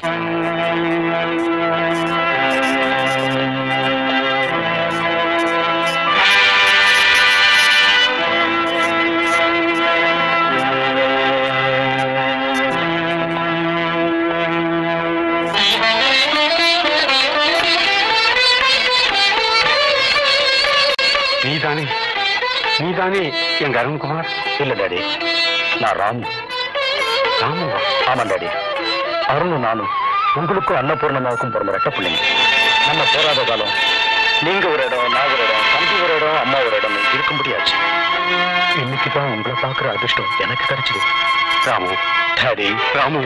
[SPEAKER 2] நீதானே நீதானே எங்க அருண்குமார்
[SPEAKER 10] இல்ல டாடி நான் ராம் ராமுவா ஆமா டாடி அருணும் நானும் உங்களுக்கும் அன்னபூர்ணமாவுக்கும் பிறந்த ரெட்ட பிள்ளைங்க நம்ம போராத காலம் நீங்க ஒரு இடம் நான் ஒரு இடம் தம்பி ஒரு இடம் அம்மா ஒரு இடம் இருக்க முடியாச்சு இன்னைக்கு தான் உங்களை பார்க்குற அதிர்ஷ்டம் எனக்கு கிடைச்சது
[SPEAKER 2] ராமு
[SPEAKER 10] டாடி
[SPEAKER 2] ராமு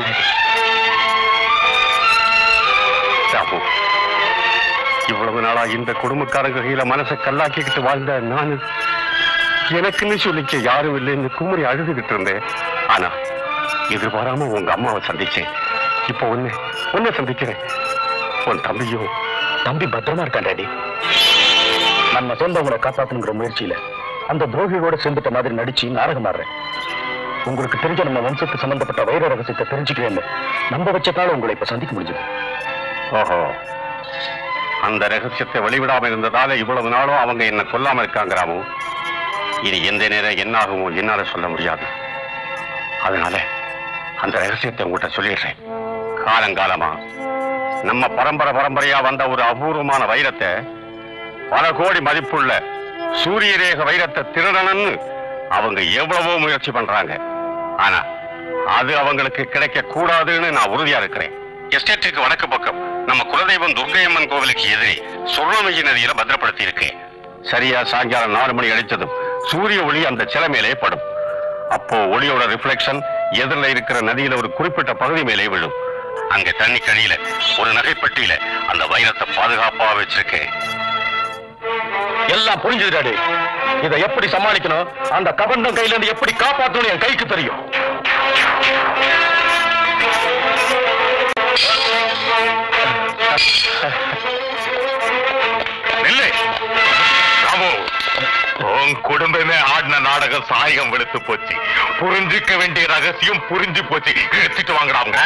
[SPEAKER 2] ராமு இவ்வளவு நாளா இந்த குடும்பக்காரங்க கையில மனசை கல்லாக்கிக்கிட்டு வாழ்ந்த நானு எனக்குன்னு சொல்லிக்க யாரும் இல்லைன்னு குமரி அழுதுகிட்டு இருந்தேன் ஆனா எதிர்பாராம உங்க அம்மாவை சந்திச்சேன் இப்போ உன்னை உன்னை சந்திக்கிறேன் உன் தம்பியும்
[SPEAKER 10] தம்பி பத்திரமா இருக்கான் டாடி நம்ம சொந்தவங்களை காப்பாத்தணுங்கிற முயற்சியில அந்த துரோகிகளோட சேர்ந்துட்ட மாதிரி நடிச்சு நாடகம் ஆடுறேன் உங்களுக்கு தெரிஞ்ச நம்ம வம்சத்துக்கு சம்பந்தப்பட்ட வைர ரகசியத்தை தெரிஞ்சுக்கிறேன்னு நம்ப வச்சதால உங்களை இப்ப சந்திக்க முடிஞ்சது
[SPEAKER 2] ஓஹோ அந்த ரகசியத்தை வெளிவிடாம இருந்ததால இவ்வளவு நாளும் அவங்க என்ன கொல்லாம இருக்காங்க ராமு இது எந்த நேரம் என்ன ஆகுமோ என்னால சொல்ல முடியாது அதனால அந்த ரகசியத்தை உங்ககிட்ட சொல்லிடுறேன் காலங்காலமா நம்ம பரம்பரை பரம்பரையா வந்த ஒரு அபூர்வமான வைரத்தை பல கோடி மதிப்புள்ள சூரிய ரேக வைரத்தை திருடணும்னு அவங்க எவ்வளவோ முயற்சி பண்றாங்க ஆனா அது அவங்களுக்கு கிடைக்க கூடாதுன்னு நான் உறுதியா இருக்கிறேன் எஸ்டேட்டுக்கு வடக்கு பக்கம் நம்ம குலதெய்வம் துர்க்கையம்மன் கோவிலுக்கு எதிரே சுர்ணமயி நதியில பத்திரப்படுத்தி இருக்கேன் சரியா சாயங்காலம் நாலு மணி அடித்ததும் சூரிய ஒளி அந்த சிலை மேலே படும் அப்போ ஒளியோட ரிஃப்ளெக்ஷன் எதிரில் இருக்கிற நதியில ஒரு குறிப்பிட்ட பகுதி மேலே விழும் அங்க தண்ணி கடியில ஒரு நகைப்பட்டியில அந்த வைரத்தை பாதுகாப்பா வச்சிருக்கேன்
[SPEAKER 10] எல்லாம் புரிஞ்சுதாடி இதை எப்படி சமாளிக்கணும் அந்த கபண்டம் கையில இருந்து எப்படி காப்பாற்றணும் என் கைக்கு தெரியும்
[SPEAKER 5] நில்லு ராமு உன் குடும்பமே ஆடின நாடகம் சாயகம் வெளுத்து போச்சு புரிஞ்சுக்க வேண்டிய ரகசியம் புரிஞ்சு போச்சு எடுத்துட்டு வாங்கடா அவங்க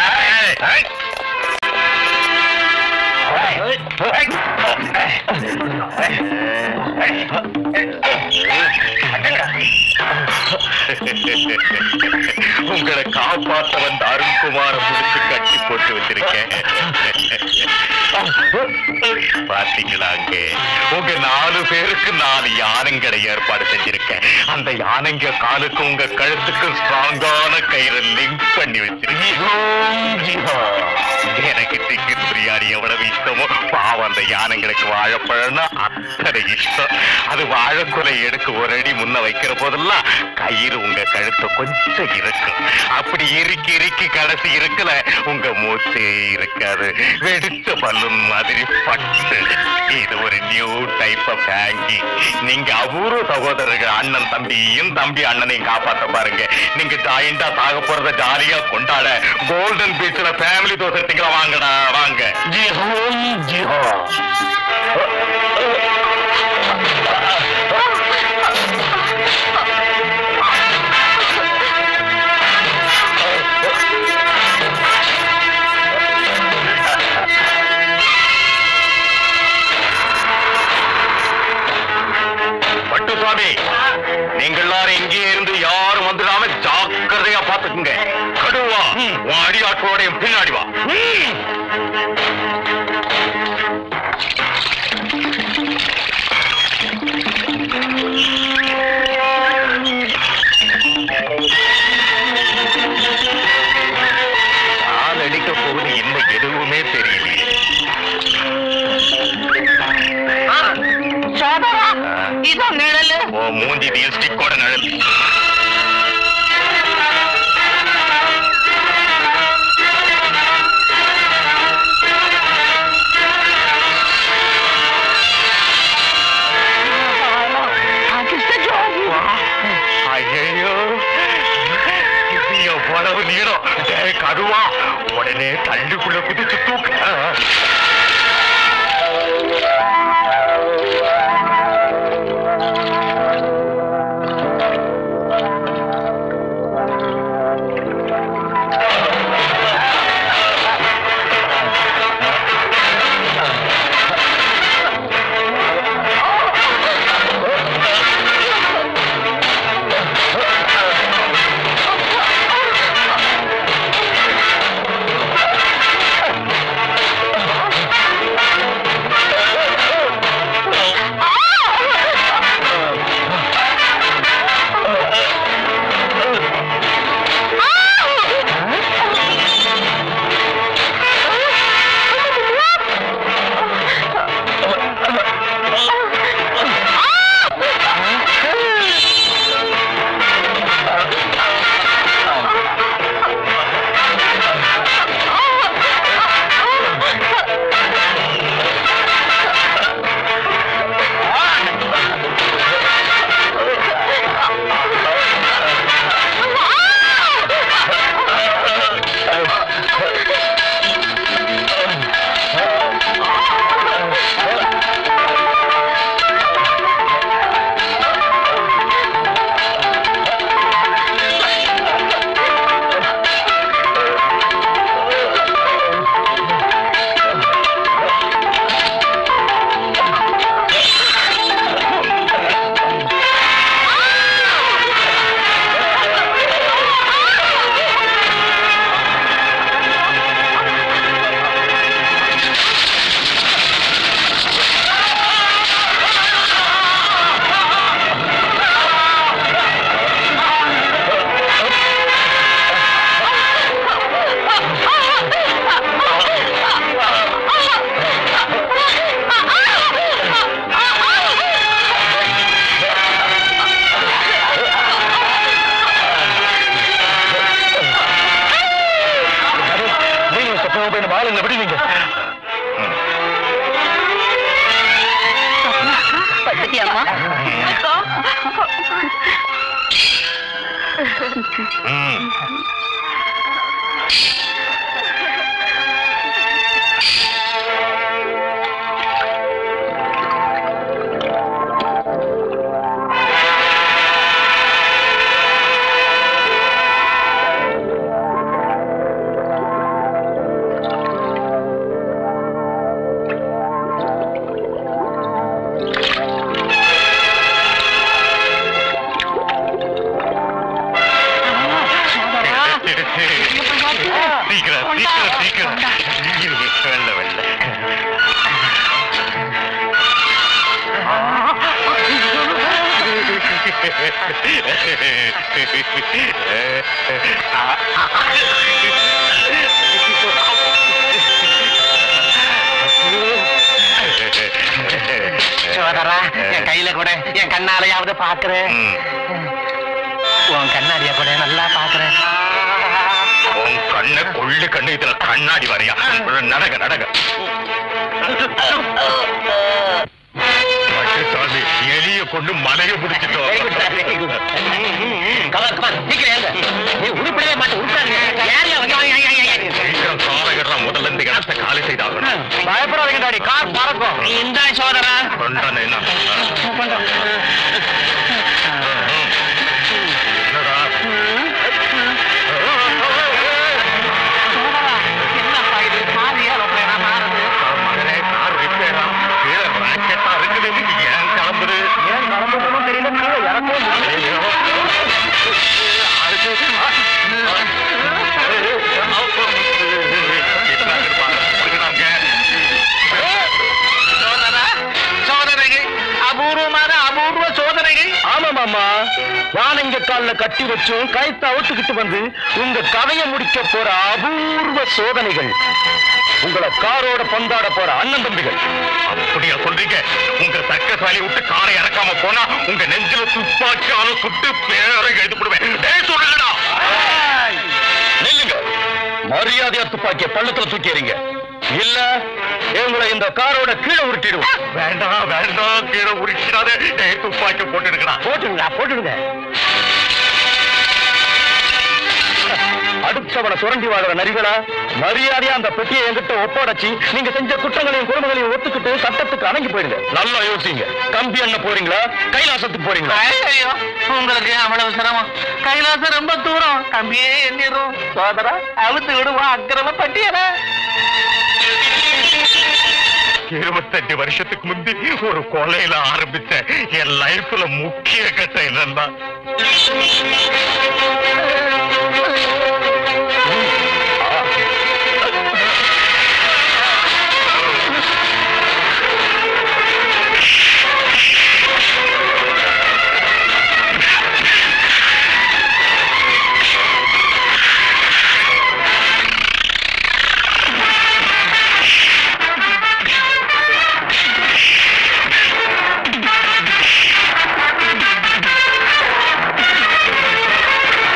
[SPEAKER 5] உங்களை காப்பாத்த வந்த அருண்குமார முடிச்சு கட்டி போட்டு வச்சிருக்கேன் பாத்தீங்களா அங்கே உங்க நாலு பேருக்கு நாலு யானைங்களை ஏற்பாடு செஞ்சிருக்கேன் அந்த யானைங்க காலுக்கு உங்க கழுத்துக்கு ஸ்ட்ராங்கான கயிறை லிங்க் பண்ணி வச்சிருக்கேன் எனக்கு சிக்கன் பிரியாணி எவ்வளவு இஷ்டமோ பாவம் அந்த யானைங்களுக்கு வாழைப்பழம்னா அத்தனை இஷ்டம் அது வாழைக்குலை எடுக்க ஒரு அடி முன்ன வைக்கிற போதெல்லாம் கயிறு உங்க கழுத்தை கொஞ்சம் இருக்கும் அப்படி இறுக்கி இறுக்கி கடைசி இருக்கல உங்க மூச்சே இருக்காது வெடிச்ச பல்லுன் மாதிரி பட்டு இது ஒரு நியூ டைப் ஆஃப் ஹேங்கி நீங்க அபூர்வ சகோதரர்கள் அண்ணன் தம்பியையும் தம்பி அண்ணனையும் காப்பாத்த பாருங்க நீங்க ஜாயிண்டா சாக போறத ஜாலியா கொண்டாட கோல்டன் பீச்ல ஃபேமிலி தோசை திங்கள வாங்கடா வாங்க
[SPEAKER 10] ஜிஹோம் ஜிஹோ
[SPEAKER 5] பட்டு சுவாமி நீங்க எல்லாரும் இங்கே இருந்து யாரும் வந்துடாம ஜாக்கிரதையா பாத்துக்குங்க கடுவா உன் அடியாட்களோட என் பின்னாடி வா ஆள் அடிக்க போகுது இன்னும் எதுவுமே தெரியலையே
[SPEAKER 8] இதோ நிழலு
[SPEAKER 5] உன் மூஞ்சி ஸ்டிக்கோட நிழல் ஐயோ இது எவ்வளவு நீளம் டேய் கடுவா உடனே தள்ளுக்குள்ள குதிச்சு தூக்க
[SPEAKER 11] ஆ
[SPEAKER 5] ம். சீக்கிரம் சீக்கிரம் சீக்கிரம் இரு, வெள்ள வெள்ள
[SPEAKER 6] சோதரா என் கையில கூட என் கண்ணாலையாவது பாக்குறேன் உன் கண்ணாடிய கூட நல்லா பாக்குறேன்
[SPEAKER 5] உன் கண்ணு கொள்ளு கண்ணு இதுல கண்ணாடி வரையா நடக நடக சாமி எலிய கொண்டு மலைய பிடிச்சிட்டோம்
[SPEAKER 6] கவர் கவர் சீக்கிரம் ஏங்க நீ உருப்படவே மாட்டேன் உருப்பாங்க யாரையா வந்து
[SPEAKER 5] சீக்கிரம் காலகட்டம் முதல்ல இந்த இடத்தை காலி செய்தாகணும்
[SPEAKER 6] பயப்படாதீங்க டாடி கார் பறக்கும் இந்த சோதரா
[SPEAKER 5] கொண்டானே என்ன என்னடா மகனே கார் ரிப்பேரா கீழே ராக்கெட்டா இருக்குது ஏன் கிளம்புது
[SPEAKER 10] ஏன் கிளம்புறதுன்னு தெரியல கீழே இறக்கவும் முடியல.
[SPEAKER 6] சோதனைகள் அபூர்வமான அபூர்வ சோதனைகள்
[SPEAKER 10] ஆமா மாமா யானைங்க கால்ல கட்டி வச்சும் கயத்தை அவுத்துக்கிட்டு வந்து உங்க கதையை முடிக்க போற அபூர்வ சோதனைகள் உங்களை காரோட பந்தாட போற அண்ணன் தம்பிகள்
[SPEAKER 5] அப்படியா சொல்றீங்க உங்க தக்க சாலி விட்டு காரை இறக்காம போனா உங்க நெஞ்சில துப்பாக்கியால சுட்டு பேரை எழுதி போடுவேன் டேய் சொல்லுங்கடா
[SPEAKER 10] நில்லுங்க மரியாதையா துப்பாக்கிய பள்ளத்துல தூக்கி எறிங்க இல்ல இவங்களை இந்த காரோட கீழே உருட்டிடுவோம்
[SPEAKER 5] வேண்டாம் வேண்டாம் கீழே உரிச்சிடாதே டேய் துப்பாக்கி போட்டு எடுக்கடா
[SPEAKER 10] போட்டுடுங்க போட்டுடுங்க அடுத்தவனை சுரண்டி வாங்குற நரிகளா மரியாதையா அந்த பெட்டியை என்கிட்ட ஒப்படைச்சு நீங்க செஞ்ச குற்றங்களையும் கொடுமைகளையும் ஒத்துக்கிட்டு சட்டத்துக்கு அணங்கி போயிடுங்க நல்லா யோசிங்க கம்பி என்ன போறீங்களா கைலாசத்துக்கு போறீங்களா
[SPEAKER 6] ஐயோ உங்களுக்கு அவ்வளவு சிரமம் கைலாசம் ரொம்ப தூரம் கம்பியே எண்ணிடும் சோதரா அழுத்து விடுவா அக்கிரம பட்டியல
[SPEAKER 5] இருபத்தஞ்சு வருஷத்துக்கு முந்தி ஒரு கொலையில ஆரம்பிச்ச என் லைஃப்ல முக்கிய கட்டம் என்னன்னா
[SPEAKER 11] ஆ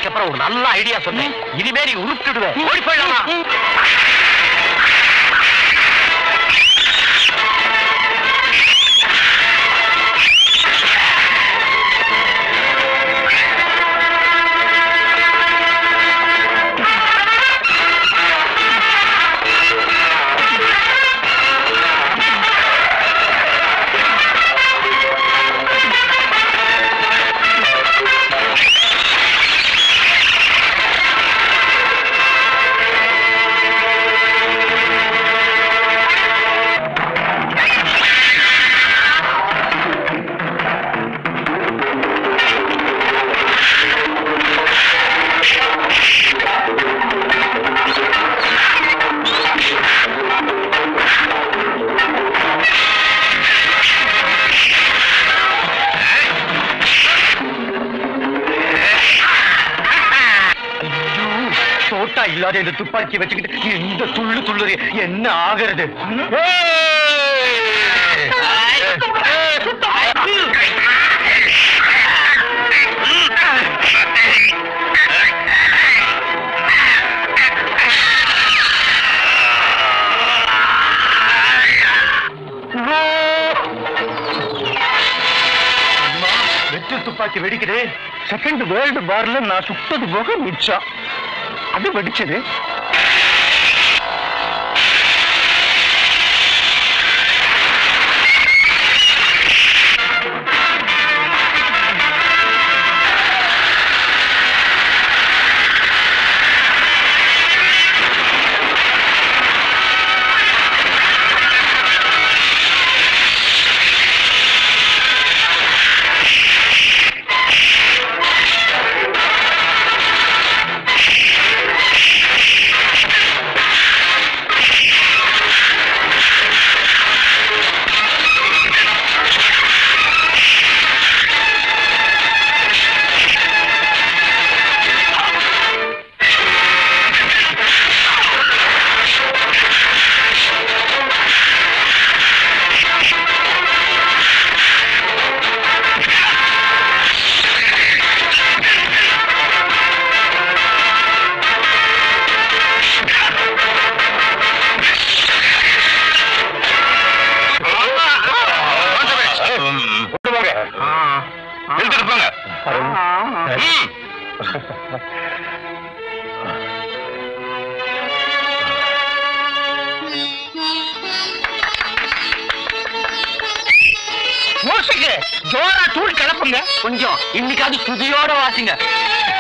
[SPEAKER 6] அதுக்கப்புறம் ஒரு நல்ல ஐடியா சொன்னேன் இனிமே நீ உருப்பிடுவேன் ஓடி போயிடலாமா
[SPEAKER 10] சோட்டா இல்லாத இந்த துப்பாக்கி வச்சுக்கிட்டு எந்த துள்ளு துள்ளுது என்ன ஆகிறது வெற்று துப்பாக்கி வெடிக்குது செகண்ட் வேர்ல்டு வார்ல நான் சுட்டது போக மிச்சம் அது வெடிச்சது
[SPEAKER 2] எடுத்துட்டு போங்க ம்.
[SPEAKER 10] மூசிக்கு ஜோரா தூள் கிளப்புங்க கொஞ்சம் இன்னைக்காவது சுதியோட வாசிங்க